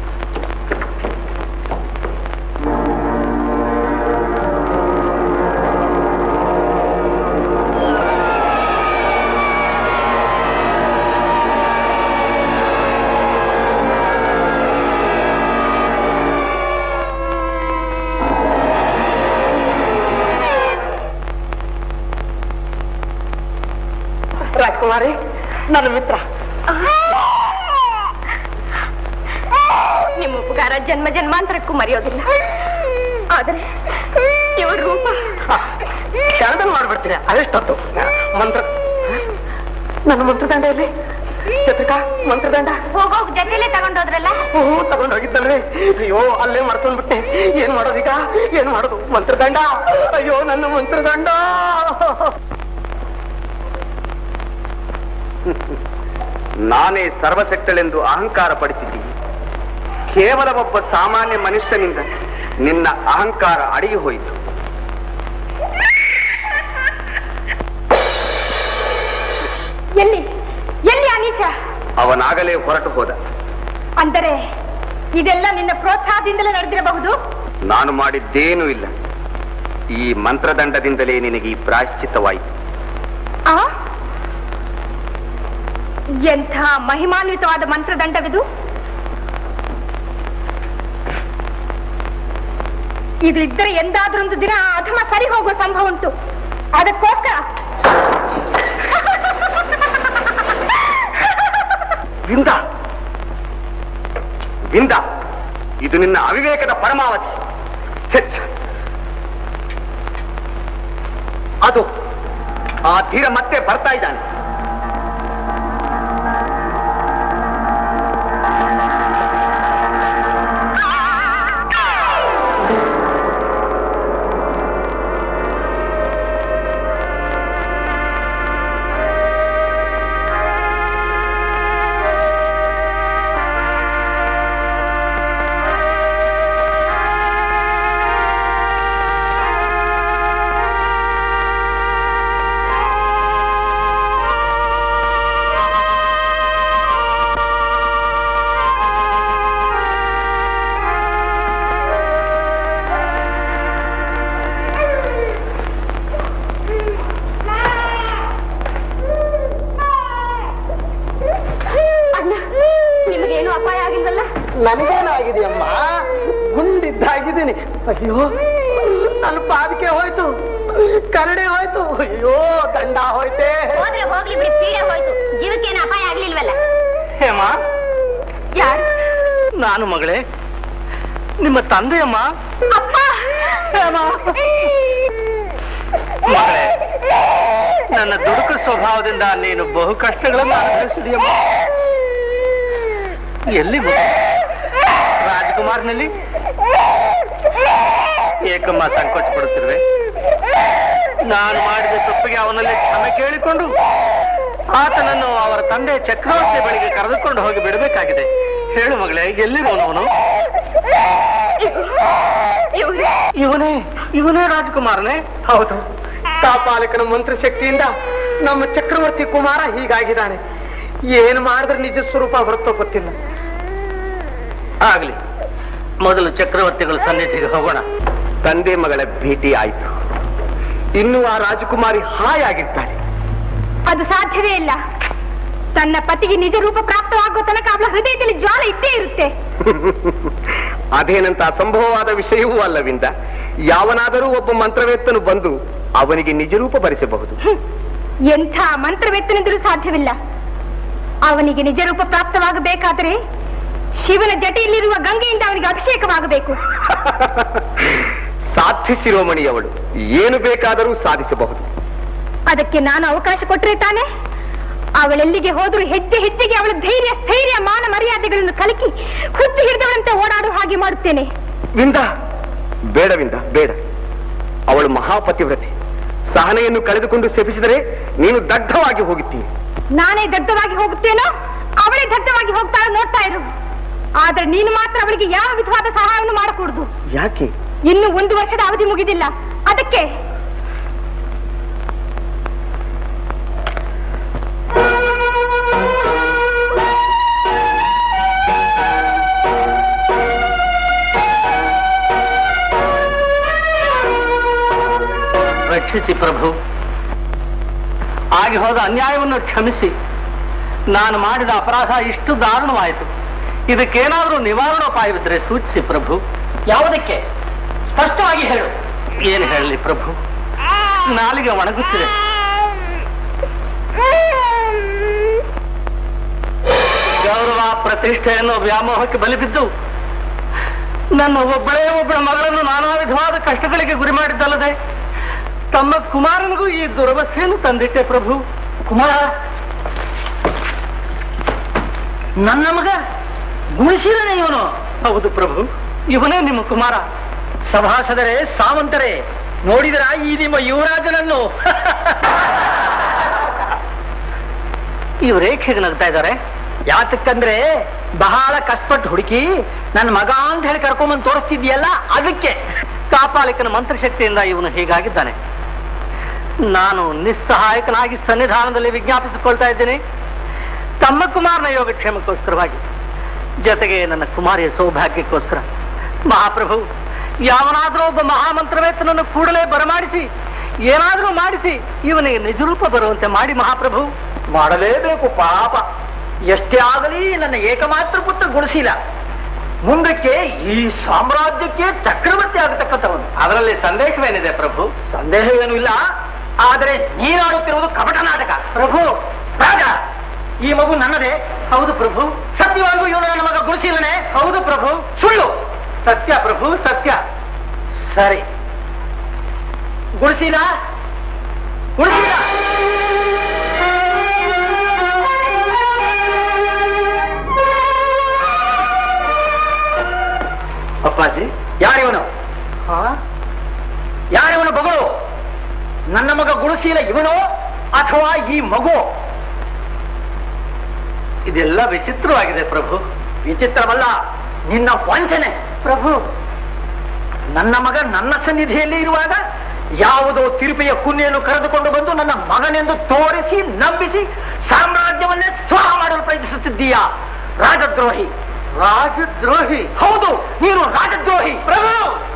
ರಾಜ್ಕುಮಾರಿ ನನ್ನ ಮಿತ್ರ ನಿಮ್ಮ ಉಪಕಾರ ಜನ್ಮ ಜನ್ಮಾಂತರಕ್ಕೂ ಮರೆಯೋದಿಲ್ಲ ಆದರೆ ಇವರ ರೂಪ ಕ್ಷಣದಲ್ಲಿ ಮಾಡ್ಬಿಡ್ತೀನಿ ಅದೆಷ್ಟೊತ್ತು ಮಂತ್ರ ನನ್ನ ಮಂತ್ರದಂಡ ಎಲ್ಲಿ ಚತ್ರಿಕಾ ಮಂತ್ರದಂಡ ಹೋಗೋಗ್ ಜೊತೆಲೆ ತಗೊಂಡೋದ್ರಲ್ಲ ಹೂ ತಗೊಂಡ್ ಹೋಗಿದ್ದಲ್ವೇ ಅಯ್ಯೋ ಅಲ್ಲೇ ಮರ್ತೊಂಡ್ಬಿಟ್ಟೆ ಏನ್ ಮಾಡೋದೀಗ ಏನ್ ಮಾಡೋದು ಮಂತ್ರದಂಡ ಅಯ್ಯೋ ನನ್ನ ಮಂತ್ರದಂಡ ನಾನೇ ಸರ್ವಶಕ್ತಳೆಂದು ಅಹಂಕಾರ ಪಡಿಸಿದ್ದೀನಿ ಕೇವಲ ಒಬ್ಬ ಸಾಮಾನ್ಯ ಮನುಷ್ಯನಿಂದ ನಿನ್ನ ಅಹಂಕಾರ ಅಡಗಿ ಹೋಯಿತು ಎಲ್ಲಿ ಎಲ್ಲಿ ಆ ನೀಚ ಅವನಾಗಲೇ ಹೊರಟು ಹೋದ ಅಂದರೆ ಇದೆಲ್ಲ ನಿನ್ನ ಪ್ರೋತ್ಸಾಹದಿಂದಲೇ ನಡೆದಿರಬಹುದು ನಾನು ಮಾಡಿದ್ದೇನೂ ಇಲ್ಲ ಈ ಮಂತ್ರದಂಡದಿಂದಲೇ ನಿನಗೆ ಈ ಪ್ರಾಯಶ್ಚಿತ್ತವಾಯಿತು ಆ ಎಂಥ ಮಹಿಮಾನ್ವಿತವಾದ ಮಂತ್ರದಂಡವಿದು ಇದು ಇದ್ದರೆ ಎಂದಾದ್ರೊಂದು ದಿನ ಆ ಅಧಮ ಸರಿ ಹೋಗುವ ಸಂಭವ ಉಂಟು ಅದಕ್ಕೋಸ್ಕರ ವಿಂದ ವಿಂದ ಇದು ನಿನ್ನ ಅವಿವೇಕದ ಪರಮಾವಧಿ ಛೆ, ಛೆ. ಅದು ಆ ಧೀರ ಮತ್ತೆ ಬರ್ತಾ ಇದ್ದಾನೆ ಅಣ್ಣ ನಿಮಗೇನು ಅಪಾಯ ಆಗಿಲ್ವಲ್ಲ ನನಗೇನಾಗಿದೆಯಮ್ಮ ಗುಂಡಿದ್ದಾಗಿದ್ದೀನಿ ಅಯ್ಯೋ ನನ್ನ ಪಾದಕ್ಕೆ ಹೋಯ್ತು ಕರಡಿ ಹೋಯ್ತು ಅಯ್ಯೋ ದಂಡ ಹೋಯ್ತೆ ಹೋದ್ರೆ ಹೋಗ್ಲಿ ಬಿಡಿ ಪೀಡೆ ಹೋಯ್ತು ಜೀವಕ್ಕೇನು ಅಪಾಯ ಆಗ್ಲಿಲ್ವಲ್ಲ ಹೇಮ ಯಾರು ನಾನು ಮಗಳೇ ನಿಮ್ಮ ತಂದೆಯಮ್ಮ ಅಪ್ಪ ಹೇಮ ಮಗಳೇ ನನ್ನ ದುಡುಕು ಸ್ವಭಾವದಿಂದ ನೀನು ಬಹು ಕಷ್ಟಗಳನ್ನು ಅನುಭವಿಸಿದೆಯಮ್ಮ ಎಲ್ಲಿ ಮಗು? ರಾಜ್ಕುಮಾರ್ನಲ್ಲಿ ಏಕಮ್ಮ ಸಂಕೋಚ ಪಡುತ್ತಿರುವೆ ನಾನು ಮಾಡಿದ ತಪ್ಪಿಗೆ ಅವನಲ್ಲಿ ಕ್ಷಮೆ ಕೇಳಿಕೊಂಡು ಆತನನ್ನು ಅವರ ತಂದೆ ಚಕ್ರವರ್ತಿ ಬಳಿಗೆ ಕರೆದುಕೊಂಡು ಹೋಗಿ ಬಿಡಬೇಕಾಗಿದೆ ಹೇಳು ಮಗಳೇ ಎಲ್ಲಿರುವನವನು ಇವನೇ ಇವನೇ ರಾಜ್ಕುಮಾರನೇ ಹೌದು ಕಾಪಾಲಕನ ಮಂತ್ರಶಕ್ತಿಯಿಂದ ನಮ್ಮ ಚಕ್ರವರ್ತಿ ಕುಮಾರ ಹೀಗಾಗಿದ್ದಾನೆ ಏನ್ ಮಾಡಿದ್ರೆ ನಿಜ ಸ್ವರೂಪ ಬರುತ್ತೋ ಗೊತ್ತಿಲ್ಲ ಆಗ್ಲಿ ಮೊದಲು ಚಕ್ರವರ್ತಿಗಳ ಸನ್ನಿಧಿಗೆ ಹೋಗೋಣ ತಂದೆ ಮಗಳ ಭೇಟಿ ಆಯಿತು ಇನ್ನು ಆ ರಾಜಕುಮಾರಿ ಹಾಯಾಗಿರ್ತಾಳೆ ಅದು ಸಾಧ್ಯವೇ ಇಲ್ಲ ತನ್ನ ಪತಿಗೆ ನಿಜ ರೂಪ ಪ್ರಾಪ್ತವಾಗುವ ತನಕ ಅವಳ ಹೃದಯದಲ್ಲಿ ಜ್ವಾಲ ಇದ್ದೇ ಇರುತ್ತೆ ಅದೇನಂತ ಅಸಂಭವವಾದ ವಿಷಯವೂ ಅಲ್ಲವಿಂದ ಯಾವನಾದರೂ ಒಬ್ಬ ಮಂತ್ರವೇತ್ತನು ಬಂದು ಅವನಿಗೆ ನಿಜರೂಪ ಭರಿಸಬಹುದು ಹ್ಮ್. ಎಂಥ ಮಂತ್ರವೆತ್ತನೆಂದರೂ ಸಾಧ್ಯವಿಲ್ಲ ಅವನಿಗೆ ನಿಜ ರೂಪ ಪ್ರಾಪ್ತವಾಗಬೇಕಾದರೆ ಶಿವನ ಜಟೆಯಲ್ಲಿರುವ ಗಂಗೆಯಿಂದ ಅವನಿಗೆ ಅಭಿಷೇಕವಾಗಬೇಕು ಸಾಧ್ಯ ಶಿರೋಮಣಿಯವಳು ಏನು ಬೇಕಾದರೂ ಸಾಧಿಸಬಹುದು ಅದಕ್ಕೆ ನಾನು ಅವಕಾಶ ಕೊಟ್ಟರೆ ತಾನೆ ಅವಳೆಲ್ಲಿಗೆ ಹೋದರೂ ಹೆಜ್ಜೆ ಹೆಜ್ಜೆಗೆ ಅವಳ ಧೈರ್ಯ ಸ್ಥೈರ್ಯ ಮಾನ ಮರ್ಯಾದೆಗಳನ್ನು ಕಲಕಿ ಹುಚ್ಚು ಹಿಡಿದವಳಂತೆ ಓಡಾಡುವ ಹಾಗೆ ಮಾಡುತ್ತೇನೆ ವಿಂದ ಬೇಡವಿಂದ ಬೇಡ ಅವಳು ಮಹಾಪತಿವ್ರತೆ ಸಹನೆಯನ್ನು ಕಳೆದುಕೊಂಡು ಶಪಿಸಿದರೆ ನೀನು ದಗ್ಧವಾಗಿ ಹೋಗುತ್ತೀನಿ ನಾನೇ ದಗ್ಧವಾಗಿ ಹೋಗುತ್ತೇನೋ ಅವಳೇ ದಗ್ಧವಾಗಿ ಹೋಗ್ತಾಳೆ ನೋಡ್ತಾ ಇರು ಆದ್ರೆ ನೀನು ಮಾತ್ರ ಅವಳಿಗೆ ಯಾವ ವಿಧವಾದ ಸಹಾಯವನ್ನು ಮಾಡಕೂಡದು ಯಾಕೆ ಇನ್ನು ಒಂದು ವರ್ಷದ ಅವಧಿ ಮುಗಿದಿಲ್ಲ ಅದಕ್ಕೆ ರಕ್ಷಿಸಿ ಪ್ರಭು ಆಗಿ ಹೋದ ಅನ್ಯಾಯವನ್ನು ಕ್ಷಮಿಸಿ ನಾನು ಮಾಡಿದ ಅಪರಾಧ ಇಷ್ಟು ದಾರುಣವಾಯಿತು ಇದಕ್ಕೇನಾದರೂ ನಿವಾರಣೋಪಾಯವಿದ್ರೆ ಸೂಚಿಸಿ ಪ್ರಭು ಯಾವುದಕ್ಕೆ ಸ್ಪಷ್ಟವಾಗಿ ಹೇಳು ಏನು ಹೇಳಲಿ ಪ್ರಭು ನಾಲಿಗೆ ಒಣಗುತ್ತಿದೆ ಗೌರವ ಪ್ರತಿಷ್ಠೆಯನ್ನು ವ್ಯಾಮೋಹಕ್ಕೆ ಬಲಿಬಿದ್ದು ನನ್ನ ಒಬ್ಬಳೇ ಒಬ್ಬಳ ಮಗಳನ್ನು ನಾನಾ ವಿಧವಾದ ಕಷ್ಟಗಳಿಗೆ ಗುರಿ ಮಾಡಿದ್ದಲ್ಲದೆ ತಮ್ಮ ಕುಮಾರನಿಗೂ ಈ ದುರವಸ್ಥೆಯನ್ನು ತಂದಿಟ್ಟೆ ಪ್ರಭು ಕುಮಾರ ನನ್ನ ಮಗ ಗುಣಿಸಿದನೆ ಇವನು ಹೌದು ಪ್ರಭು ಇವನೇ ನಿಮ್ಮ ಕುಮಾರ ಸಭಾಸದರೇ ಸಾವಂತರೇ ನೋಡಿದ್ರ ಈ ನಿಮ್ಮ ಯುವರಾಜನನ್ನು ಇವರೇಕೆ ನಗ್ತಾ ಇದ್ದಾರೆ ಯಾತಕ್ಕಂದ್ರೆ ಬಹಳ ಕಷ್ಟಪಟ್ಟು ಹುಡುಕಿ ನನ್ನ ಮಗ ಅಂತ ಹೇಳಿ ಕರ್ಕೊಂಬಂದು ತೋರಿಸ್ತಿದ್ಯಲ್ಲ ಅದಕ್ಕೆ ಕಾಪಾಲಿಕನ ಮಂತ್ರಶಕ್ತಿಯಿಂದ ಇವನು ಹೀಗಾಗಿದ್ದಾನೆ ನಾನು ನಿಸ್ಸಹಾಯಕನಾಗಿ ಸನ್ನಿಧಾನದಲ್ಲಿ ವಿಜ್ಞಾಪಿಸಿಕೊಳ್ತಾ ಇದ್ದೇನೆ ತಮ್ಮ ಕುಮಾರನ ಯೋಗಕ್ಷೇಮಕ್ಕೋಸ್ಕರವಾಗಿ ಜೊತೆಗೆ ನನ್ನ ಕುಮಾರಿಯ ಸೌಭಾಗ್ಯಕ್ಕೋಸ್ಕರ ಮಹಾಪ್ರಭು ಯಾವನಾದ್ರೂ ಒಬ್ಬ ಮಹಾಮಂತ್ರವೇತನನ್ನು ಕೂಡಲೇ ಬರಮಾಡಿಸಿ ಏನಾದ್ರೂ ಮಾಡಿಸಿ ಇವನಿಗೆ ನಿಜರೂಪ ಬರುವಂತೆ ಮಾಡಿ ಮಹಾಪ್ರಭು ಮಾಡಲೇಬೇಕು ಪಾಪ ಎಷ್ಟೇ ಆಗಲಿ ನನ್ನ ಏಕಮಾತ್ರ ಪುತ್ರ ಗುಣಿಸಿಲ್ಲ ಮುಂದಕ್ಕೆ ಈ ಸಾಮ್ರಾಜ್ಯಕ್ಕೆ ಚಕ್ರವರ್ತಿ ಆಗತಕ್ಕಂಥವನು ಅದರಲ್ಲಿ ಸಂದೇಹವೇನಿದೆ ಪ್ರಭು ಸಂದೇಹವೇನು ಇಲ್ಲ ಆದರೆ ನೀನಾಡುತ್ತಿರುವುದು ಕಪಟ ನಾಟಕ ಪ್ರಭು ರಾಜ ಈ ಮಗು ನನ್ನದೇ ಹೌದು ಪ್ರಭು ಸತ್ಯವಾಗೂ ಇವನು ನನ್ನ ಮಗ ಗುಣಿಸಿಲ್ಲನೆ ಹೌದು ಪ್ರಭು ಸುಳ್ಳು ಸತ್ಯ ಪ್ರಭು ಸತ್ಯ ಸರಿ ಗುಣಿಸಿಲ್ಲ ಗುಣಿಸಿಲ್ಲ ಅಪ್ಪಾಜಿ ಯಾರಿವನು ಯಾರಿವನು ಮಗಳು ನನ್ನ ಮಗ ಗುಣಿಸಿಲ್ಲ ಇವನು ಅಥವಾ ಈ ಮಗು ಇದೆಲ್ಲ ವಿಚಿತ್ರವಾಗಿದೆ ಪ್ರಭು ವಿಚಿತ್ರವಲ್ಲ ನಿನ್ನ ವಂಚನೆ ಪ್ರಭು ನನ್ನ ಮಗ ನನ್ನ ಸನ್ನಿಧಿಯಲ್ಲಿ ಇರುವಾಗ ಯಾವುದೋ ತಿರುಪೆಯ ಕುನ್ನೆಯನ್ನು ಕರೆದುಕೊಂಡು ಬಂದು ನನ್ನ ಮಗನೆಂದು ತೋರಿಸಿ ನಂಬಿಸಿ ಸಾಮ್ರಾಜ್ಯವನ್ನೇ ಸ್ವಾಹ ಮಾಡಲು ಪ್ರಯತ್ನಿಸುತ್ತಿದ್ದೀಯಾ ರಾಜದ್ರೋಹಿ ರಾಜದ್ರೋಹಿ ಹೌದು ನೀನು ರಾಜದ್ರೋಹಿ ಪ್ರಭು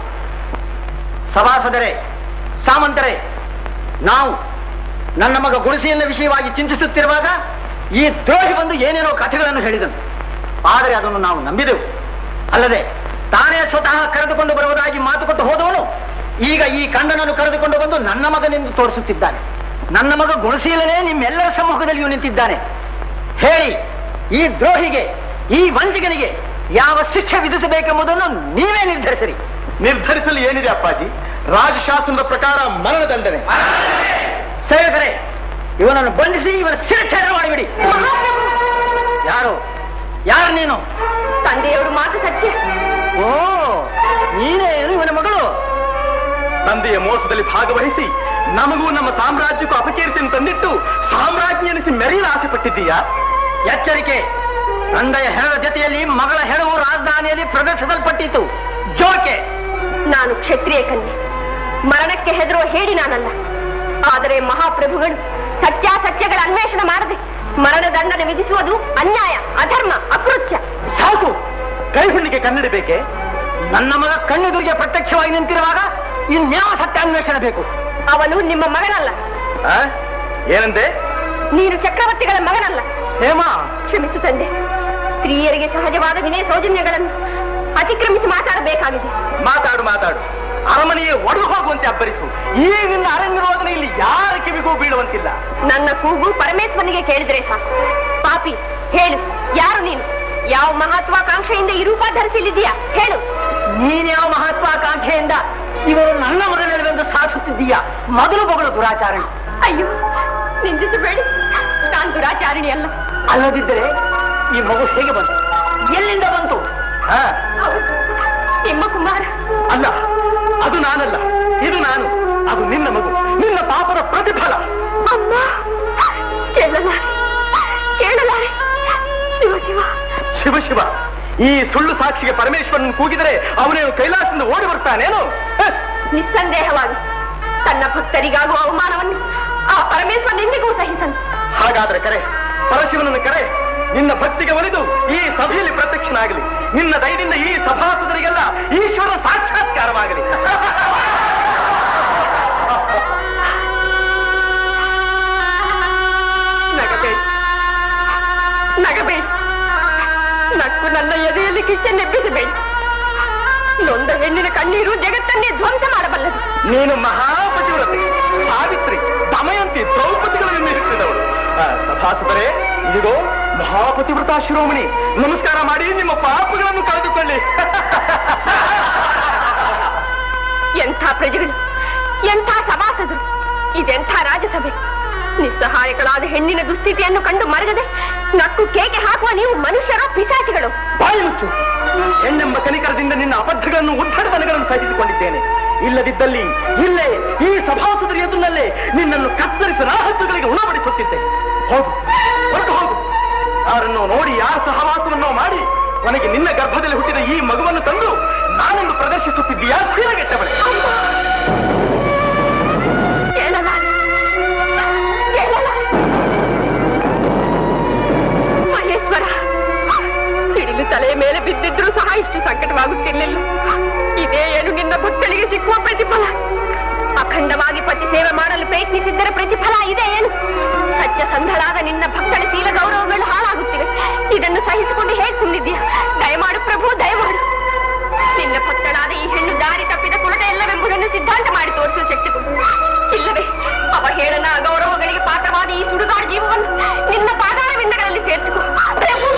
ಸಭಾಸದರೇ ಸಾಮಂತರೇ ನಾವು ನನ್ನ ಮಗ ಗುಡಿಸಿಯನ್ನ ವಿಷಯವಾಗಿ ಚಿಂತಿಸುತ್ತಿರುವಾಗ ಈ ದ್ರೋಹಿ ಬಂದು ಏನೇನೋ ಕಥೆಗಳನ್ನು ಹೇಳಿದನು ಆದರೆ ಅದನ್ನು ನಾವು ನಂಬಿದೆವು ಅಲ್ಲದೆ ತಾನೇ ಸ್ವತಃ ಕರೆದುಕೊಂಡು ಬರುವುದಾಗಿ ಮಾತು ಕೊಟ್ಟು ಹೋದವನು ಈಗ ಈ ಕಂಡನನ್ನು ಕರೆದುಕೊಂಡು ಬಂದು ನನ್ನ ಮಗನೆಂದು ತೋರಿಸುತ್ತಿದ್ದಾನೆ ನನ್ನ ಮಗ ಗುಣಶೀಲನೇ ನಿಮ್ಮೆಲ್ಲರ ಸಮ್ಮುಖದಲ್ಲಿಯೂ ನಿಂತಿದ್ದಾನೆ ಹೇಳಿ ಈ ದ್ರೋಹಿಗೆ ಈ ವಂಚಕನಿಗೆ ಯಾವ ಶಿಕ್ಷೆ ವಿಧಿಸಬೇಕೆಂಬುದನ್ನು ನೀವೇ ನಿರ್ಧರಿಸಿರಿ ನಿರ್ಧರಿಸಲು ಏನಿದೆ ಅಪ್ಪಾಜಿ ರಾಜಶಾಸನದ ಪ್ರಕಾರ ಮರಣದಂಡನೆ ಸೇವಕರೇ ಇವನನ್ನು ಬಂಧಿಸಿ ಇವನ ಶಿರಚ್ಛೇದ ಮಾಡಿಬಿಡಿ ಯಾರು ಯಾರು ನೀನು ತಂದೆಯವರು ಮಾತು ಸತ್ಯ ಓ ನೀನೇ ಏನು ಇವನ ಮಗಳು ತಂದೆಯ ಮೋಸದಲ್ಲಿ ಭಾಗವಹಿಸಿ ನಮಗೂ ನಮ್ಮ ಸಾಮ್ರಾಜ್ಯಕ್ಕೂ ಅಪಕೀರ್ತಿಯನ್ನು ತಂದಿಟ್ಟು ಸಾಮ್ರಾಜ್ಞಿ ಎನಿಸಿ ಮೆರೆಯಲು ಆಸೆ ಪಟ್ಟಿದ್ದೀಯಾ ಎಚ್ಚರಿಕೆ ತಂದೆಯ ಹೆಣದ ಜೊತೆಯಲ್ಲಿ ಮಗಳ ಹೆಣವು ರಾಜಧಾನಿಯಲ್ಲಿ ಪ್ರದರ್ಶಿಸಲ್ಪಟ್ಟಿತು ಜೋಕೆ ನಾನು ಕ್ಷತ್ರಿಯ ಕನ್ಯೆ ಮರಣಕ್ಕೆ ಹೆದರುವ ಹೇಳಿ ನಾನಲ್ಲ ಆದರೆ ಮಹಾಪ್ರಭುಗಳು ಸತ್ಯಾಸತ್ಯಗಳ ಅನ್ವೇಷಣೆ ಮಾಡದೆ ಮರಣದಂಡನೆ ವಿಧಿಸುವುದು ಅನ್ಯಾಯ ಅಧರ್ಮ ಅಕೃತ್ಯ ಸಾಕು ಕೈ ಹುಣ್ಣಿಗೆ ಕನ್ನಡಬೇಕೆ ನನ್ನ ಮಗ ಕಣ್ಣೆದುರಿಗೆ ಪ್ರತ್ಯಕ್ಷವಾಗಿ ನಿಂತಿರುವಾಗ ಇನ್ಯಾವ ಸತ್ಯಾನ್ವೇಷಣೆ ಬೇಕು ಅವನು ನಿಮ್ಮ ಮಗನಲ್ಲ ಆ? ಏನಂದೆ ನೀನು ಚಕ್ರವರ್ತಿಗಳ ಮಗನಲ್ಲ ಹೇಮಾ ಕ್ಷಮಿಸು ತಂದೆ ಸ್ತ್ರೀಯರಿಗೆ ಸಹಜವಾದ ವಿನಯ ಸೌಜನ್ಯಗಳನ್ನು ಅತಿಕ್ರಮಿಸಿ ಮಾತಾಡಬೇಕಾಗಿದೆ ಮಾತಾಡು ಮಾತಾಡು ಅರಮನೆಯೇ ಒಡೆದು ಹೋಗುವಂತೆ ಅಬ್ಬರಿಸು ಈ ನಿನ್ನ ಅರಣ್ಯರೋಧನೆ ಇಲ್ಲಿ ಯಾರ ಕಿವಿಗೂ ಬೀಳುವಂತಿಲ್ಲ ನನ್ನ ಕೂಗು ಪರಮೇಶ್ವರನಿಗೆ ಕೇಳಿದ್ರೆ ಸಾಕು ಪಾಪಿ ಹೇಳು ಯಾರು ನೀನು ಯಾವ ಮಹತ್ವಾಕಾಂಕ್ಷೆಯಿಂದ ಈ ರೂಪ ಧರಿಸಲಿದ್ದೀಯಾ ಹೇಳು ನೀನ್ಯಾವ ಮಹತ್ವಾಕಾಂಕ್ಷೆಯಿಂದ ಇವರು ನನ್ನ ಮಗನೆಂದು ಸಾಧಿಸುತ್ತಿದ್ದೀಯ ಮೊದಲು ಮಗಳು ದುರಾಚಾರಣೆ ಅಯ್ಯೋ ನಿಂದಿಸಬೇಡಿ ನಾನ್ ದುರಾಚಾರಿಣಿ ಅಲ್ಲ ಅಲ್ಲದಿದ್ದರೆ ಈ ಮಗು ಹೇಗೆ ಬಂತು ಎಲ್ಲಿಂದ ಬಂತು ಹಾ ಹೌದು, ನಿಮ್ಮ ಕುಮಾರ ಅಲ್ಲ ಅದು ನಾನಲ್ಲ ಇದು ನಾನು ಅದು ನಿನ್ನ ಮಗು ನಿನ್ನ ಪಾಪದ ಪ್ರತಿಫಲ ಅಮ್ಮ ಕೇಳಲಾರೆ ಕೇಳಲಾರೆ ಶಿವ ಶಿವ ಶಿವ ಶಿವ ಈ ಸುಳ್ಳು ಸಾಕ್ಷಿಗೆ ಪರಮೇಶ್ವರನ್ ಕೂಗಿದರೆ ಅವನೇನು ಕೈಲಾಸದಿಂದ ಓಡಿ ಬರ್ತಾನೇನು ಹ? ನಿಸ್ಸಂದೇಹವಾಗಿ ತನ್ನ ಭಕ್ತರಿಗಾಗುವ ಅವಮಾನವನ್ನು ಆ ಪರಮೇಶ್ವರ ಎಂದಿಗೂ ಸಹಿಸನು ಹಾಗಾದ್ರೆ ಕರೆ ಪರಶಿವನನ್ನು ಕರೆ ನಿನ್ನ ಭಕ್ತಿಗೆ ಒಲಿದು ಈ ಸಭೆಯಲ್ಲಿ ಪ್ರತ್ಯಕ್ಷನಾಗಲಿ ನಿನ್ನ ದಯದಿಂದ ಈ ಸಭಾಸದರಿಗೆಲ್ಲ ಈಶ್ವರ ಸಾಕ್ಷಾತ್ಕಾರವಾಗಲಿ ನಗಬೇಡಿ ನಗಬೇಡಿ ನಕ್ಕು ನನ್ನ ಎದೆಯಲ್ಲಿ ಕಿಚ್ಚನ್ನೆಬ್ಬಿಸಬೇಡಿ ನೊಂದ ಹೆಣ್ಣಿನ ಕಣ್ಣೀರು ಜಗತ್ತನ್ನೇ ಧ್ವಂಸ ಮಾಡಬಲ್ಲದು ನೀನು ಮಹಾಪತಿವ್ರತೆ ಸಾವಿತ್ರಿ ದಮಯಂತಿ ದ್ರೌಪದಿಗಳನ್ನು ಮೀರಿಸಿದವಳು ಆ, ಸಭಾಸದರೇ ಇದಿಗೋ ಮಹಾಪತಿವ್ರತ ಶಿರೋಮಣಿ ನಮಸ್ಕಾರ ಮಾಡಿ ನಿಮ್ಮ ಪಾಪಗಳನ್ನು ಕಳೆದುಕೊಳ್ಳಿ ಎಂಥ ಪ್ರಜೆಗಳು ಎಂಥ ಸಭಾಸದರು ಇದೆಂಥ ರಾಜಸಭೆ ನಿಸ್ಸಹಾಯಕಳಾದ ಹೆಣ್ಣಿನ ದುಸ್ಥಿತಿಯನ್ನು ಕಂಡು ಮರಗದೆ ನಕ್ಕು ಕೇಕೆ ಹಾಕುವ ನೀವು ಮನುಷ್ಯರ ಪಿಸಾಚಿಗಳು ಬಾಯಿ ಮುಚ್ಚು ಹೆಣ್ಣೆಂಬ ಕನಿಕರದಿಂದ ನಿನ್ನ ಅಬದ್ಧಗಳನ್ನು ಉದ್ದಡತನಗಳನ್ನು ಸಹಿಸಿಕೊಂಡಿದ್ದೇನೆ ಇಲ್ಲದಿದ್ದಲ್ಲಿ ಇಲ್ಲೇ ಈ ಸಭಾಸದರ ಎದುರಿನಲ್ಲೇ ನಿನ್ನನ್ನು ಕತ್ತರಿಸಿ ರಾಹತ್ತುಗಳಿಗೆ ಉಣಬಡಿಸುತ್ತಿದ್ದೆ ಹೋಗು ಹೊರಟು ಹೋಗು ಯಾರನ್ನು ನೋಡಿ ಯಾರ ಸಹವಾಸವನ್ನೋ ಮಾಡಿ ಕೊನೆಗೆ ನಿನ್ನ ಗರ್ಭದಲ್ಲಿ ಹುಟ್ಟಿದ ಈ ಮಗುವನ್ನು ತಂದು ನಾನೊಂದು ಪ್ರದರ್ಶಿಸುತ್ತಿದ್ದೀಯಾ ಸೀರಗೆಟ್ಟವಳೆ ಕೇಳಲಾರೆ ಕೇಳಲಾರೆ ಮಹೇಶ್ವರ ಸಿಡಿಲು ತಲೆಯ ಮೇಲೆ ಬಿದ್ದಿದ್ರೂ ಸಹ ಇಷ್ಟು ಸಂಕಟವಾಗುತ್ತಿರಲಿಲ್ಲ ಇದೇ ಏನು ನಿನ್ನ ಭಕ್ತಳಿಗೆ ಸಿಕ್ಕುವ ಪ್ರತಿಫಲ ಅಖಂಡವಾಗಿ ಪತಿ ಸೇವೆ ಮಾಡಲು ಪ್ರಯತ್ನಿಸಿದ್ದರ ಪ್ರತಿಫಲ ಇದೆ ಏನು ಸತ್ಯಸಂಧಳಾದ ನಿನ್ನ ಭಕ್ತಳ ಶೀಲ ಗೌರವಗಳು ಹಾಳಾಗುತ್ತಿವೆ ಇದನ್ನು ಸಹಿಸಿಕೊಂಡು ಹೇಗೆ ಸುಮ್ಮನಿದ್ದೀಯ ದಯಮಾಡು ಪ್ರಭು ದಯಮಾಡು ನಿನ್ನ ಭಕ್ತಳಾದ ಈ ಹೆಣ್ಣು ದಾರಿ ತಪ್ಪಿದ ಕುರುಡ ಎಲ್ಲವೆಂಬುದನ್ನು ಸಿದ್ಧಾಂತ ಮಾಡಿ ತೋರಿಸುವ ಶಕ್ತಿ ಕೊಡು ಇಲ್ಲವೇ ಅವಹೇಳನ ಅಗೌರವಗಳಿಗೆ ಪಾತ್ರವಾದ ಈ ಸುಡುಗಾಡು ಜೀವವನ್ನು ನಿನ್ನ ಪಾದಾರವಿಂದಗಳಲ್ಲಿ ಸೇರಿಸಿಕೊ ಪ್ರಭು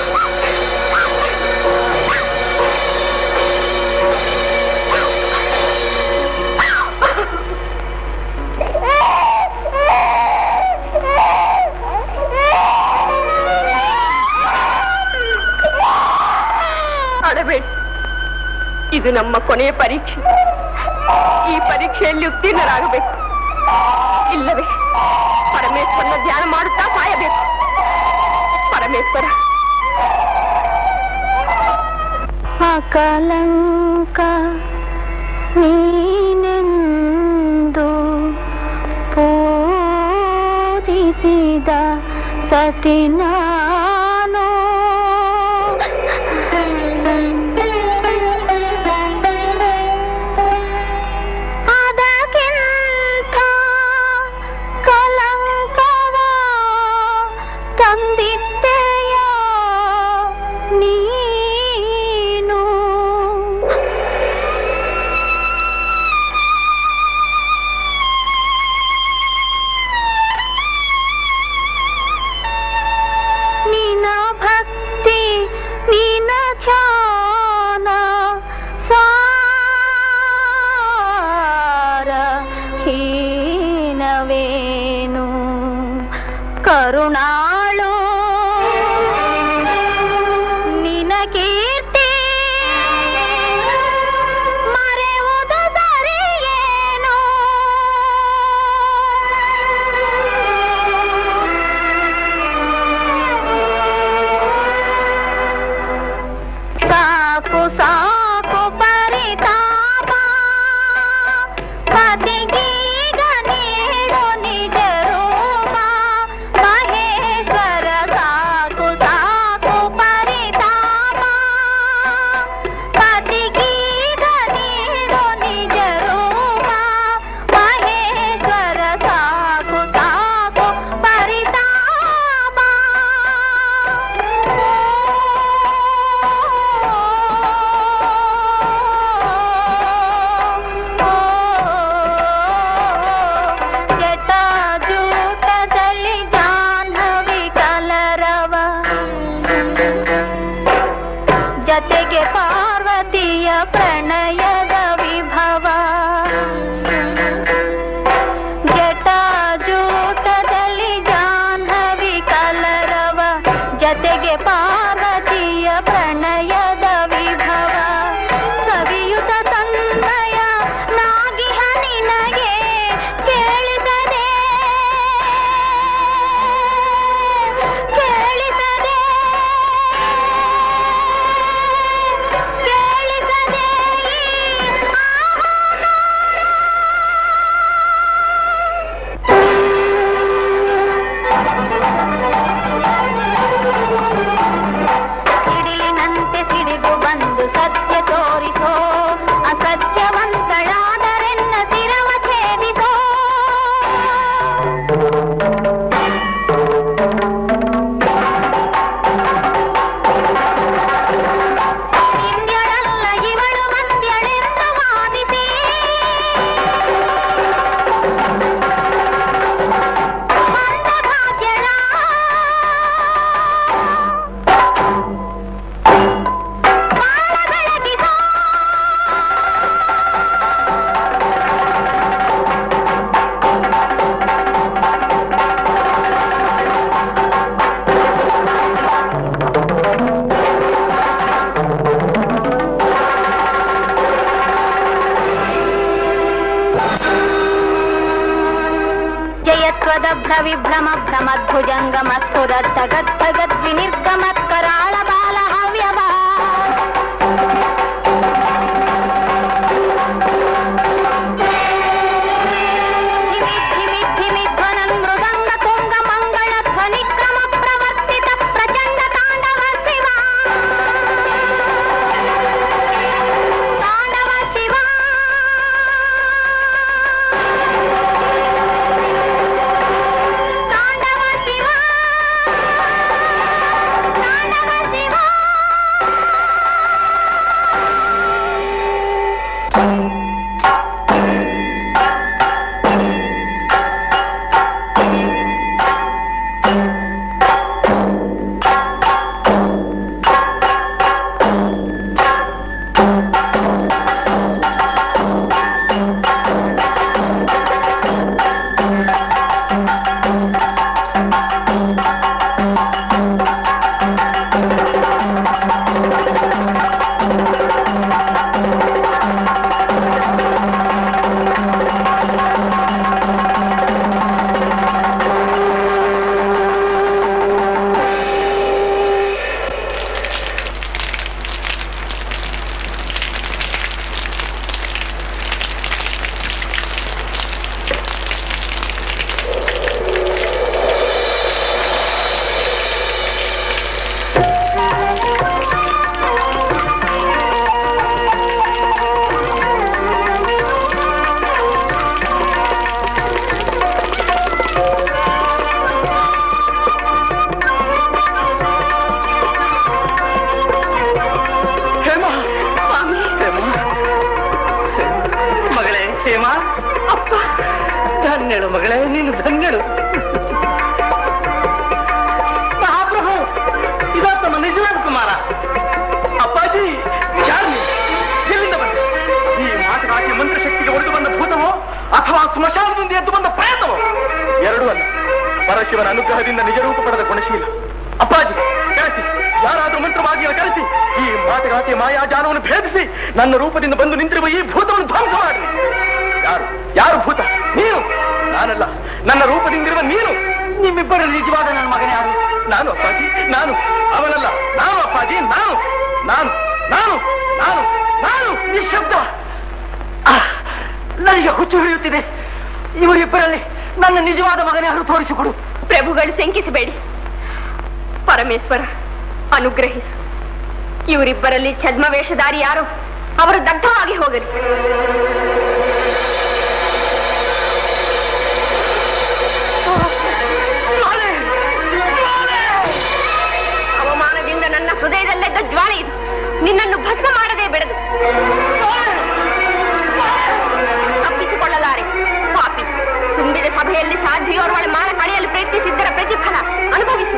ಅಡಬೇಡಿ ಇದು ನಮ್ಮ ಕೊನೆಯ ಪರೀಕ್ಷೆ ಈ ಪರೀಕ್ಷೆಯಲ್ಲಿ ಉತ್ತೀರ್ಣರಾಗಬೇಕು ಇಲ್ಲವೇ ಪರಮೇಶ್ವರನ ಧ್ಯಾನ ಮಾಡುತ್ತಾ ಸಾಯಬೇಕು ಪರಮೇಶ್ವರ ಅಕಲಂಕ ನೀನೆಂದು ಪೂಜಿಸಿದ ಸತಿ ನಾನು ಅದಕ್ಕಿಂತ ಕಲಂಕವ ತಂದಿದ್ದೆಯ ನೀನು ನೀ ಜತೆಗೆ ಪಾರ್ವತಿಯ ಪ್ರಣಯದ ವಿಭವ ಸವಿಯುತ ತನ್ಮಯ ನಾಗಿಹ ನಿನಗೆ ಕೇಳಿದರೆ ಕೇಳಿದರೆ ಕೇಳಿದರೆ ಸಿಡಿಲಿನಂತೆ ಸಿಡಿದು ಬಂದು ಸತ್ಯ ತೋರಿಸೋ ಅಸತ್ಯವಂತಳಾದರೆನ್ನ ಶಿರವ ಛೇದಿಸೋ ಇಂದ್ಯಳಲ್ಲ ಇವಳು ಮಂದ್ಯಳೆಂದು ವಾದಿಸಿ ಮಂದಭಾಗ್ಯಳ ಬಾಳ ಬೆಳಗಿಸೋ ಜಯತ್ವದ ಭ್ರವಿಭ್ರಮ ಭ್ರಮಧ್ವಜಂಗ ಮಸ್ತುರದ್ದಗದ್ದಗದ್ವಿನಿರ್ಗಮತ್ ಕರಾಳ ಬಾಲ ಹವ್ಯವ ಧಿಮಿದ್ಧಿಮಿದ್ಧಿಮಿಧ್ವನನ್ ಮೃದಂಗ ತುಂಗ ಮಂಗಳ ಧ್ವನಿ ಕ್ರಮ ಪ್ರವರ್ತಿತ ಪ್ರಚಂಡ ತಾಂಡವ ಶಿವ ತಾಂಡವ ಶಿವ ತಾಂಡವ ಶಿವ ತಾಂಡವ ಶಿವ ಹೇಮ ಹೇಮ ಮಗಳೇ ಹೇಮ ಅಪ್ಪ ಧನ್ಯಳು ಮಗಳೇ ನೀನು ಧನ್ಯಳು ಮಹಾಪ್ರಭು ಇದಾ ತಮ್ಮ ನಿಜವಾದ ಕುಮಾರ ಅಪ್ಪಾಜಿ ಯಾರು ನೀವು? ಎಲ್ಲಿಂದ ಬಂದೆ ಈ ಮಾತುಗಾತಿ ಮಂತ್ರಶಕ್ತಿಗೆ ಒಡೆದು ಬಂದ ಭೂತವೋ ಅಥವಾ ಸ್ಮಶಾನದಿಂದ ಎದ್ದು ಬಂದ ಪ್ರಯತ್ನವೋ ಎರಡೂ ಅಲ್ಲ ಪರಶಿವನ ಅನುಗ್ರಹದಿಂದ ನಿಜ ರೂಪ ಪಡೆದ ಗುಣಶೀಲ ಅಪ್ಪಾಜಿ ಕರೆಸಿ ಯಾರಾದ್ರೂ ಮಂತ್ರವಾಗಿಯ ಕರೆಸಿ ಈ ಮಾತುಗಾತಿಯ ಮಾಯಾಜಾಲವನ್ನು ಭೇದಿಸಿ ನನ್ನ ರೂಪದಿಂದ ಬಂದು ನಿಂತಿರುವ ಈ ಭೂತವನ್ನು ಧ್ವಂಸ ಮಾಡಿ ಯಾರು ಯಾರು ಭೂತ ನೀನು ನಾನಲ್ಲ ನನ್ನ ರೂಪದಿಂದಿರುವ ನೀನು ನಿಮ್ಮಿಬ್ಬರ ನಿಜವಾದ ನನ್ನ ಮಗನೇ ಯಾರು ನಾನು ಅಪ್ಪಾಜಿ ನಾನು ಅವನಲ್ಲ ನಾನು ಅಪ್ಪಾಜಿ ನಾನು ನಾನು ನಾನು ನಾನು ನಾನು ನಿಶಬ್ದ ಆಹ್, ನನಗೆ ಹುಚ್ಚು ಹಿಡಿಯುತ್ತಿದೆ ಇವರಿಬ್ಬರಲ್ಲಿ ನನ್ನ ನಿಜವಾದ ಮಗನೇ ಯಾರು ತೋರಿಸಿಕೊಡು ಪ್ರಭುಗಳು ಶಂಕಿಸಬೇಡಿ ಪರಮೇಶ್ವರ ಅನುಗ್ರಹಿಸು ಇವರಿಬ್ಬರಲ್ಲಿ ಛದ್ಮವೇಷಧಾರಿ ಯಾರು ಅವರು ದಗ್ಧವಾಗಿ ಹೋಗಲಿ ಅವಮಾನದಿಂದ ನನ್ನ ಹೃದಯದಲ್ಲೆದ್ದ ಜ್ವಾಲೆ ಇದು ನಿನ್ನನ್ನು ಭಸ್ಮ ಮಾಡದೆ ಬಿಡದು ತಪ್ಪಿಸಿಕೊಳ್ಳಲಾರೆ ಪಾಪಿ ತುಂಬಿದ ಸಭೆಯಲ್ಲಿ ಸಾಧ್ವಿಯೋರ್ವಳ ಮಾನ ಕಳೆಯಲು ಪ್ರಯತ್ನಿಸಿದ್ದರ ಪ್ರತಿಫಲ ಅನುಭವಿಸು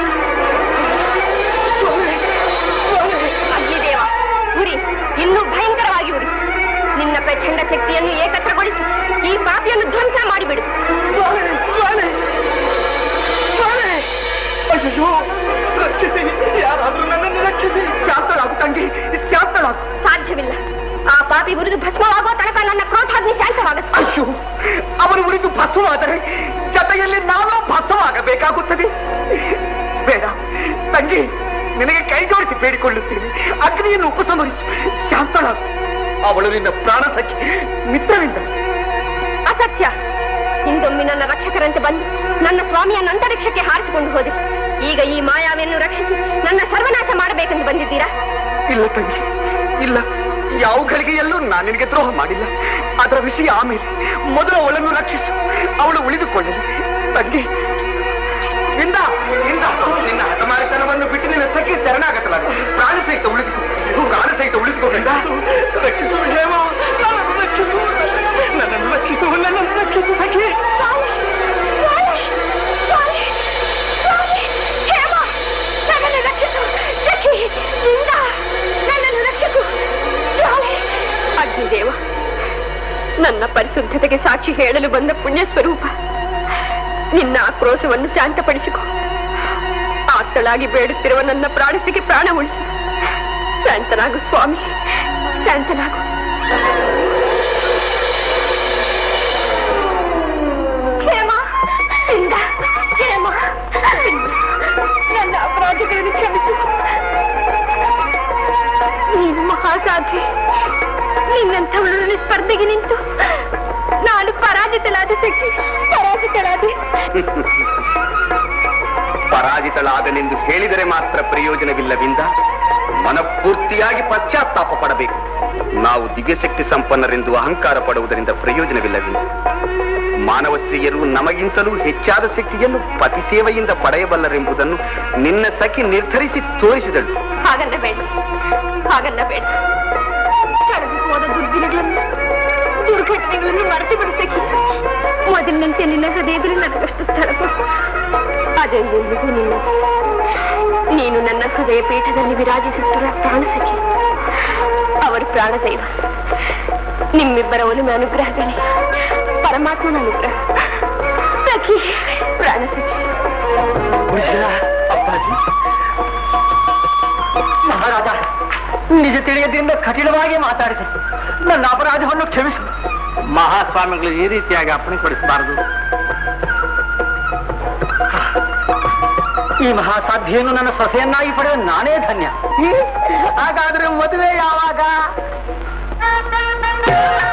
ಅಗ್ನಿದೇವ ಉರಿ ಇನ್ನೂ ಭಯಂಕರವಾಗಿ ಉರಿ ನಿನ್ನ ಪ್ರಚಂಡ ಶಕ್ತಿಯನ್ನು ಏಕತ್ರಗೊಳಿಸಿ ಈ ಪಾಪಿಯನ್ನು ಧ್ವಂಸ ಮಾಡಿಬಿಡು ಅಯ್ಯೋ ರಕ್ಷಿಸಿ ಯಾರಾದ್ರೂ ನನ್ನನ್ನು ರಕ್ಷಿಸಿ ಶಾಂತಳಾಗು ತಂಗಿ ಶಾಂತಳಾಗು ಸಾಧ್ಯವಿಲ್ಲ ಆ ಪಾಪಿ ಉರಿದು ಭಸ್ಮವಾಗುವ ತನಕ ನನ್ನ ಕ್ರೋಧಾಗ್ನಿ ಶಾಂತವಾಗುತ್ತೆ ಅಯ್ಯೋ ಅವನು ಉರಿದು ಭಸ್ಮವಾದರೆ ಜೊತೆಯಲ್ಲಿ ನಾನು ಭಸ್ಮವಾಗಬೇಕಾಗುತ್ತದೆ ಬೇಡ ತಂಗಿ ನಿನಗೆ ಕೈ ಜೋಡಿಸಿ ಬೇಡಿಕೊಳ್ಳುತ್ತೇನೆ ಅಗ್ನಿಯನ್ನು ಉಪಸಂಹರಿಸು ಶಾಂತಳಾಗು ಅವಳು ನಿನ್ನ ಪ್ರಾಣ ಸಖಿ ಮಿತ್ರನಿಂದ ಅಸತ್ಯ ಹಿಂದೊಮ್ಮೆ ನನ್ನ ರಕ್ಷಕರಂತೆ ಬಂದು ನನ್ನ ಸ್ವಾಮಿಯನ್ನು ಅಂತರಿಕ್ಷಕ್ಕೆ ಹಾರಿಸಿಕೊಂಡು ಹೋದೆ ಈಗ ಈ ಮಾಯಾವಿಯನ್ನು ರಕ್ಷಿಸಿ ನನ್ನ ಸರ್ವನಾಶ ಮಾಡಬೇಕೆಂದು ಬಂದಿದ್ದೀರಾ ಇಲ್ಲ ತಂಗಿ ಇಲ್ಲ ಯಾವ ಗಳಿಗೆಯಲ್ಲೂ ನಾನು ನಿನಗೆ ದ್ರೋಹ ಮಾಡಿಲ್ಲ ಅದರ ವಿಷಯ ಆಮೇಲೆ ಮೊದಲು ಅವಳನ್ನು ರಕ್ಷಿಸು ಅವಳು ಉಳಿದುಕೊಳ್ಳಲಿ ತಂಗಿ ನಿಂದ ನಿಂದ ನಿನ್ನ ಹಠಮಾರಿತನವನ್ನು ಬಿಟ್ಟು ನಿನ್ನ ಸಖಿ ಶರಣಾಗತಲಾಗ ಪ್ರಾಣ ಸಹಿತ ಉಳಿದುಕೋ ಪ್ರಾಣ ಸಹಿತ ಉಳಿದುಕೋ ನಿಂದ ರಕ್ಷಿಸು ಹೇಮ ನನ್ನನ್ನು ರಕ್ಷಿಸು ನನ್ನನ್ನು ರಕ್ಷಿಸು ನನ್ನನ್ನು ರಕ್ಷಿಸು ಸಖಿ ನನ್ನನ್ನು ರಕ್ಷಿಸು ಸಖಿ ನಿಂದ ನನ್ನನ್ನು ರಕ್ಷಿಸು ಜ್ವಾಲೆ. ಅಗ್ನಿದೇವ ನನ್ನ ಪರಿಶುದ್ಧತೆಗೆ ಸಾಕ್ಷಿ ಹೇಳಲು ಬಂದ ಪುಣ್ಯ ಸ್ವರೂಪ ನಿನ್ನ ಆಕ್ರೋಶವನ್ನು ಶಾಂತಪಡಿಸಿಕೊ ಆತ್ತಳಾಗಿ ಬೇಡುತ್ತಿರುವ ನನ್ನ ಪ್ರಾಣಸಿಗೆ ಪ್ರಾಣ ಉಳಿಸು ಶಾಂತನಾಗು ಸ್ವಾಮಿ ಶಾಂತನಾಗು ಕ್ಷೇಮ ಇಂದ ಕ್ಷೇಮ ನನ್ನ ಅಪರಾಧಗಳನ್ನು ಕ್ಷಮಿಸು ನೀನು ಮಹಾಸಾಧ್ವಿ ನಿನ್ನಂಥವಳನ್ನು ಸ್ಪರ್ಧೆಗೆ ನಿಂತು ನಾನು ಪರಾಜಿತಲಾದ ಸಖಿ ಪರಾಜಿತಳಾದೆ ಪರಾಜಿತಳಾದನೆಂದು ಹೇಳಿದರೆ ಮಾತ್ರ ಪ್ರಯೋಜನವಿಲ್ಲವಿಂದ ಮನಪೂರ್ತಿಯಾಗಿ ಪಶ್ಚಾತ್ತಾಪ ಪಡಬೇಕು ನಾವು ದಿವ್ಯಶಕ್ತಿ ಸಂಪನ್ನರೆಂದು ಅಹಂಕಾರ ಪಡುವುದರಿಂದ ಪ್ರಯೋಜನವಿಲ್ಲವಿಲ್ಲ ಮಾನವ ಸ್ತ್ರೀಯರು ನಮಗಿಂತಲೂ ಹೆಚ್ಚಾದ ಶಕ್ತಿಯನ್ನು ಪತಿ ಸೇವೆಯಿಂದ ಪಡೆಯಬಲ್ಲರೆಂಬುದನ್ನು ನಿನ್ನ ಸಖಿ ನಿರ್ಧರಿಸಿ ತೋರಿಸಿದಳು ಹಾಗನ್ನ ಬೇಡ ಹಾಗನ್ನ ಬೇಡ ಕಳೆದು ಹೋದ ದುರ್ದಿನಗಳನ್ನು ದುರ್ಘಟನೆಗಳನ್ನು ಮರೆತು ಬಿಡುತ್ತಕ್ಕೆ ಮೊದಲಿನಂತೆ ನಿನ್ನ ಹೃದಯದಲ್ಲಿ ನನಗಷ್ಟು ಸ್ಥಳ ಕೊಡು ಅದೆಂದೆಂದಿಗೂ ನಿನ್ನ ನೀನು ನನ್ನ ಹೃದಯ ಪೀಠದಲ್ಲಿ ವಿರಾಜಿಸುತ್ತಿರುವ ಪ್ರಾಣಸಖಿ ಅವರು ಪ್ರಾಣದೈವ ನಿಮ್ಮಿಬ್ಬರ ಒಲುಮೆ ಅನುಗ್ರಹಗಳೇ ಪರಮಾತ್ಮನ ಅನುಗ್ರಹ ಸಖಿ ಪ್ರಾಣಸಖಿ ಅಪ್ಪಾಜಿ ಮಹಾರಾಜ ನಿಜ ತಿಳಿಯದಿಂದ ಕಠಿಣವಾಗಿ ಮಾತಾಡಿದೆ ನನ್ನ ಅಪರಾಧವನ್ನು ಕ್ಷಮಿಸು ಮಹಾಸ್ವಾಮಿಗಳು ಈ ರೀತಿಯಾಗಿ ಅಪ್ಪಣೆ ಕೊಡಿಸಬಾರದು ಈ ಮಹಾಸಾಧ್ಯವನ್ನು ನನ್ನ ಸೊಸೆಯನ್ನಾಗಿ ಪಡೆಯುವ ನಾನೇ ಧನ್ಯ ಹಾಗಾದ್ರೆ ಮದುವೆ ಯಾವಾಗ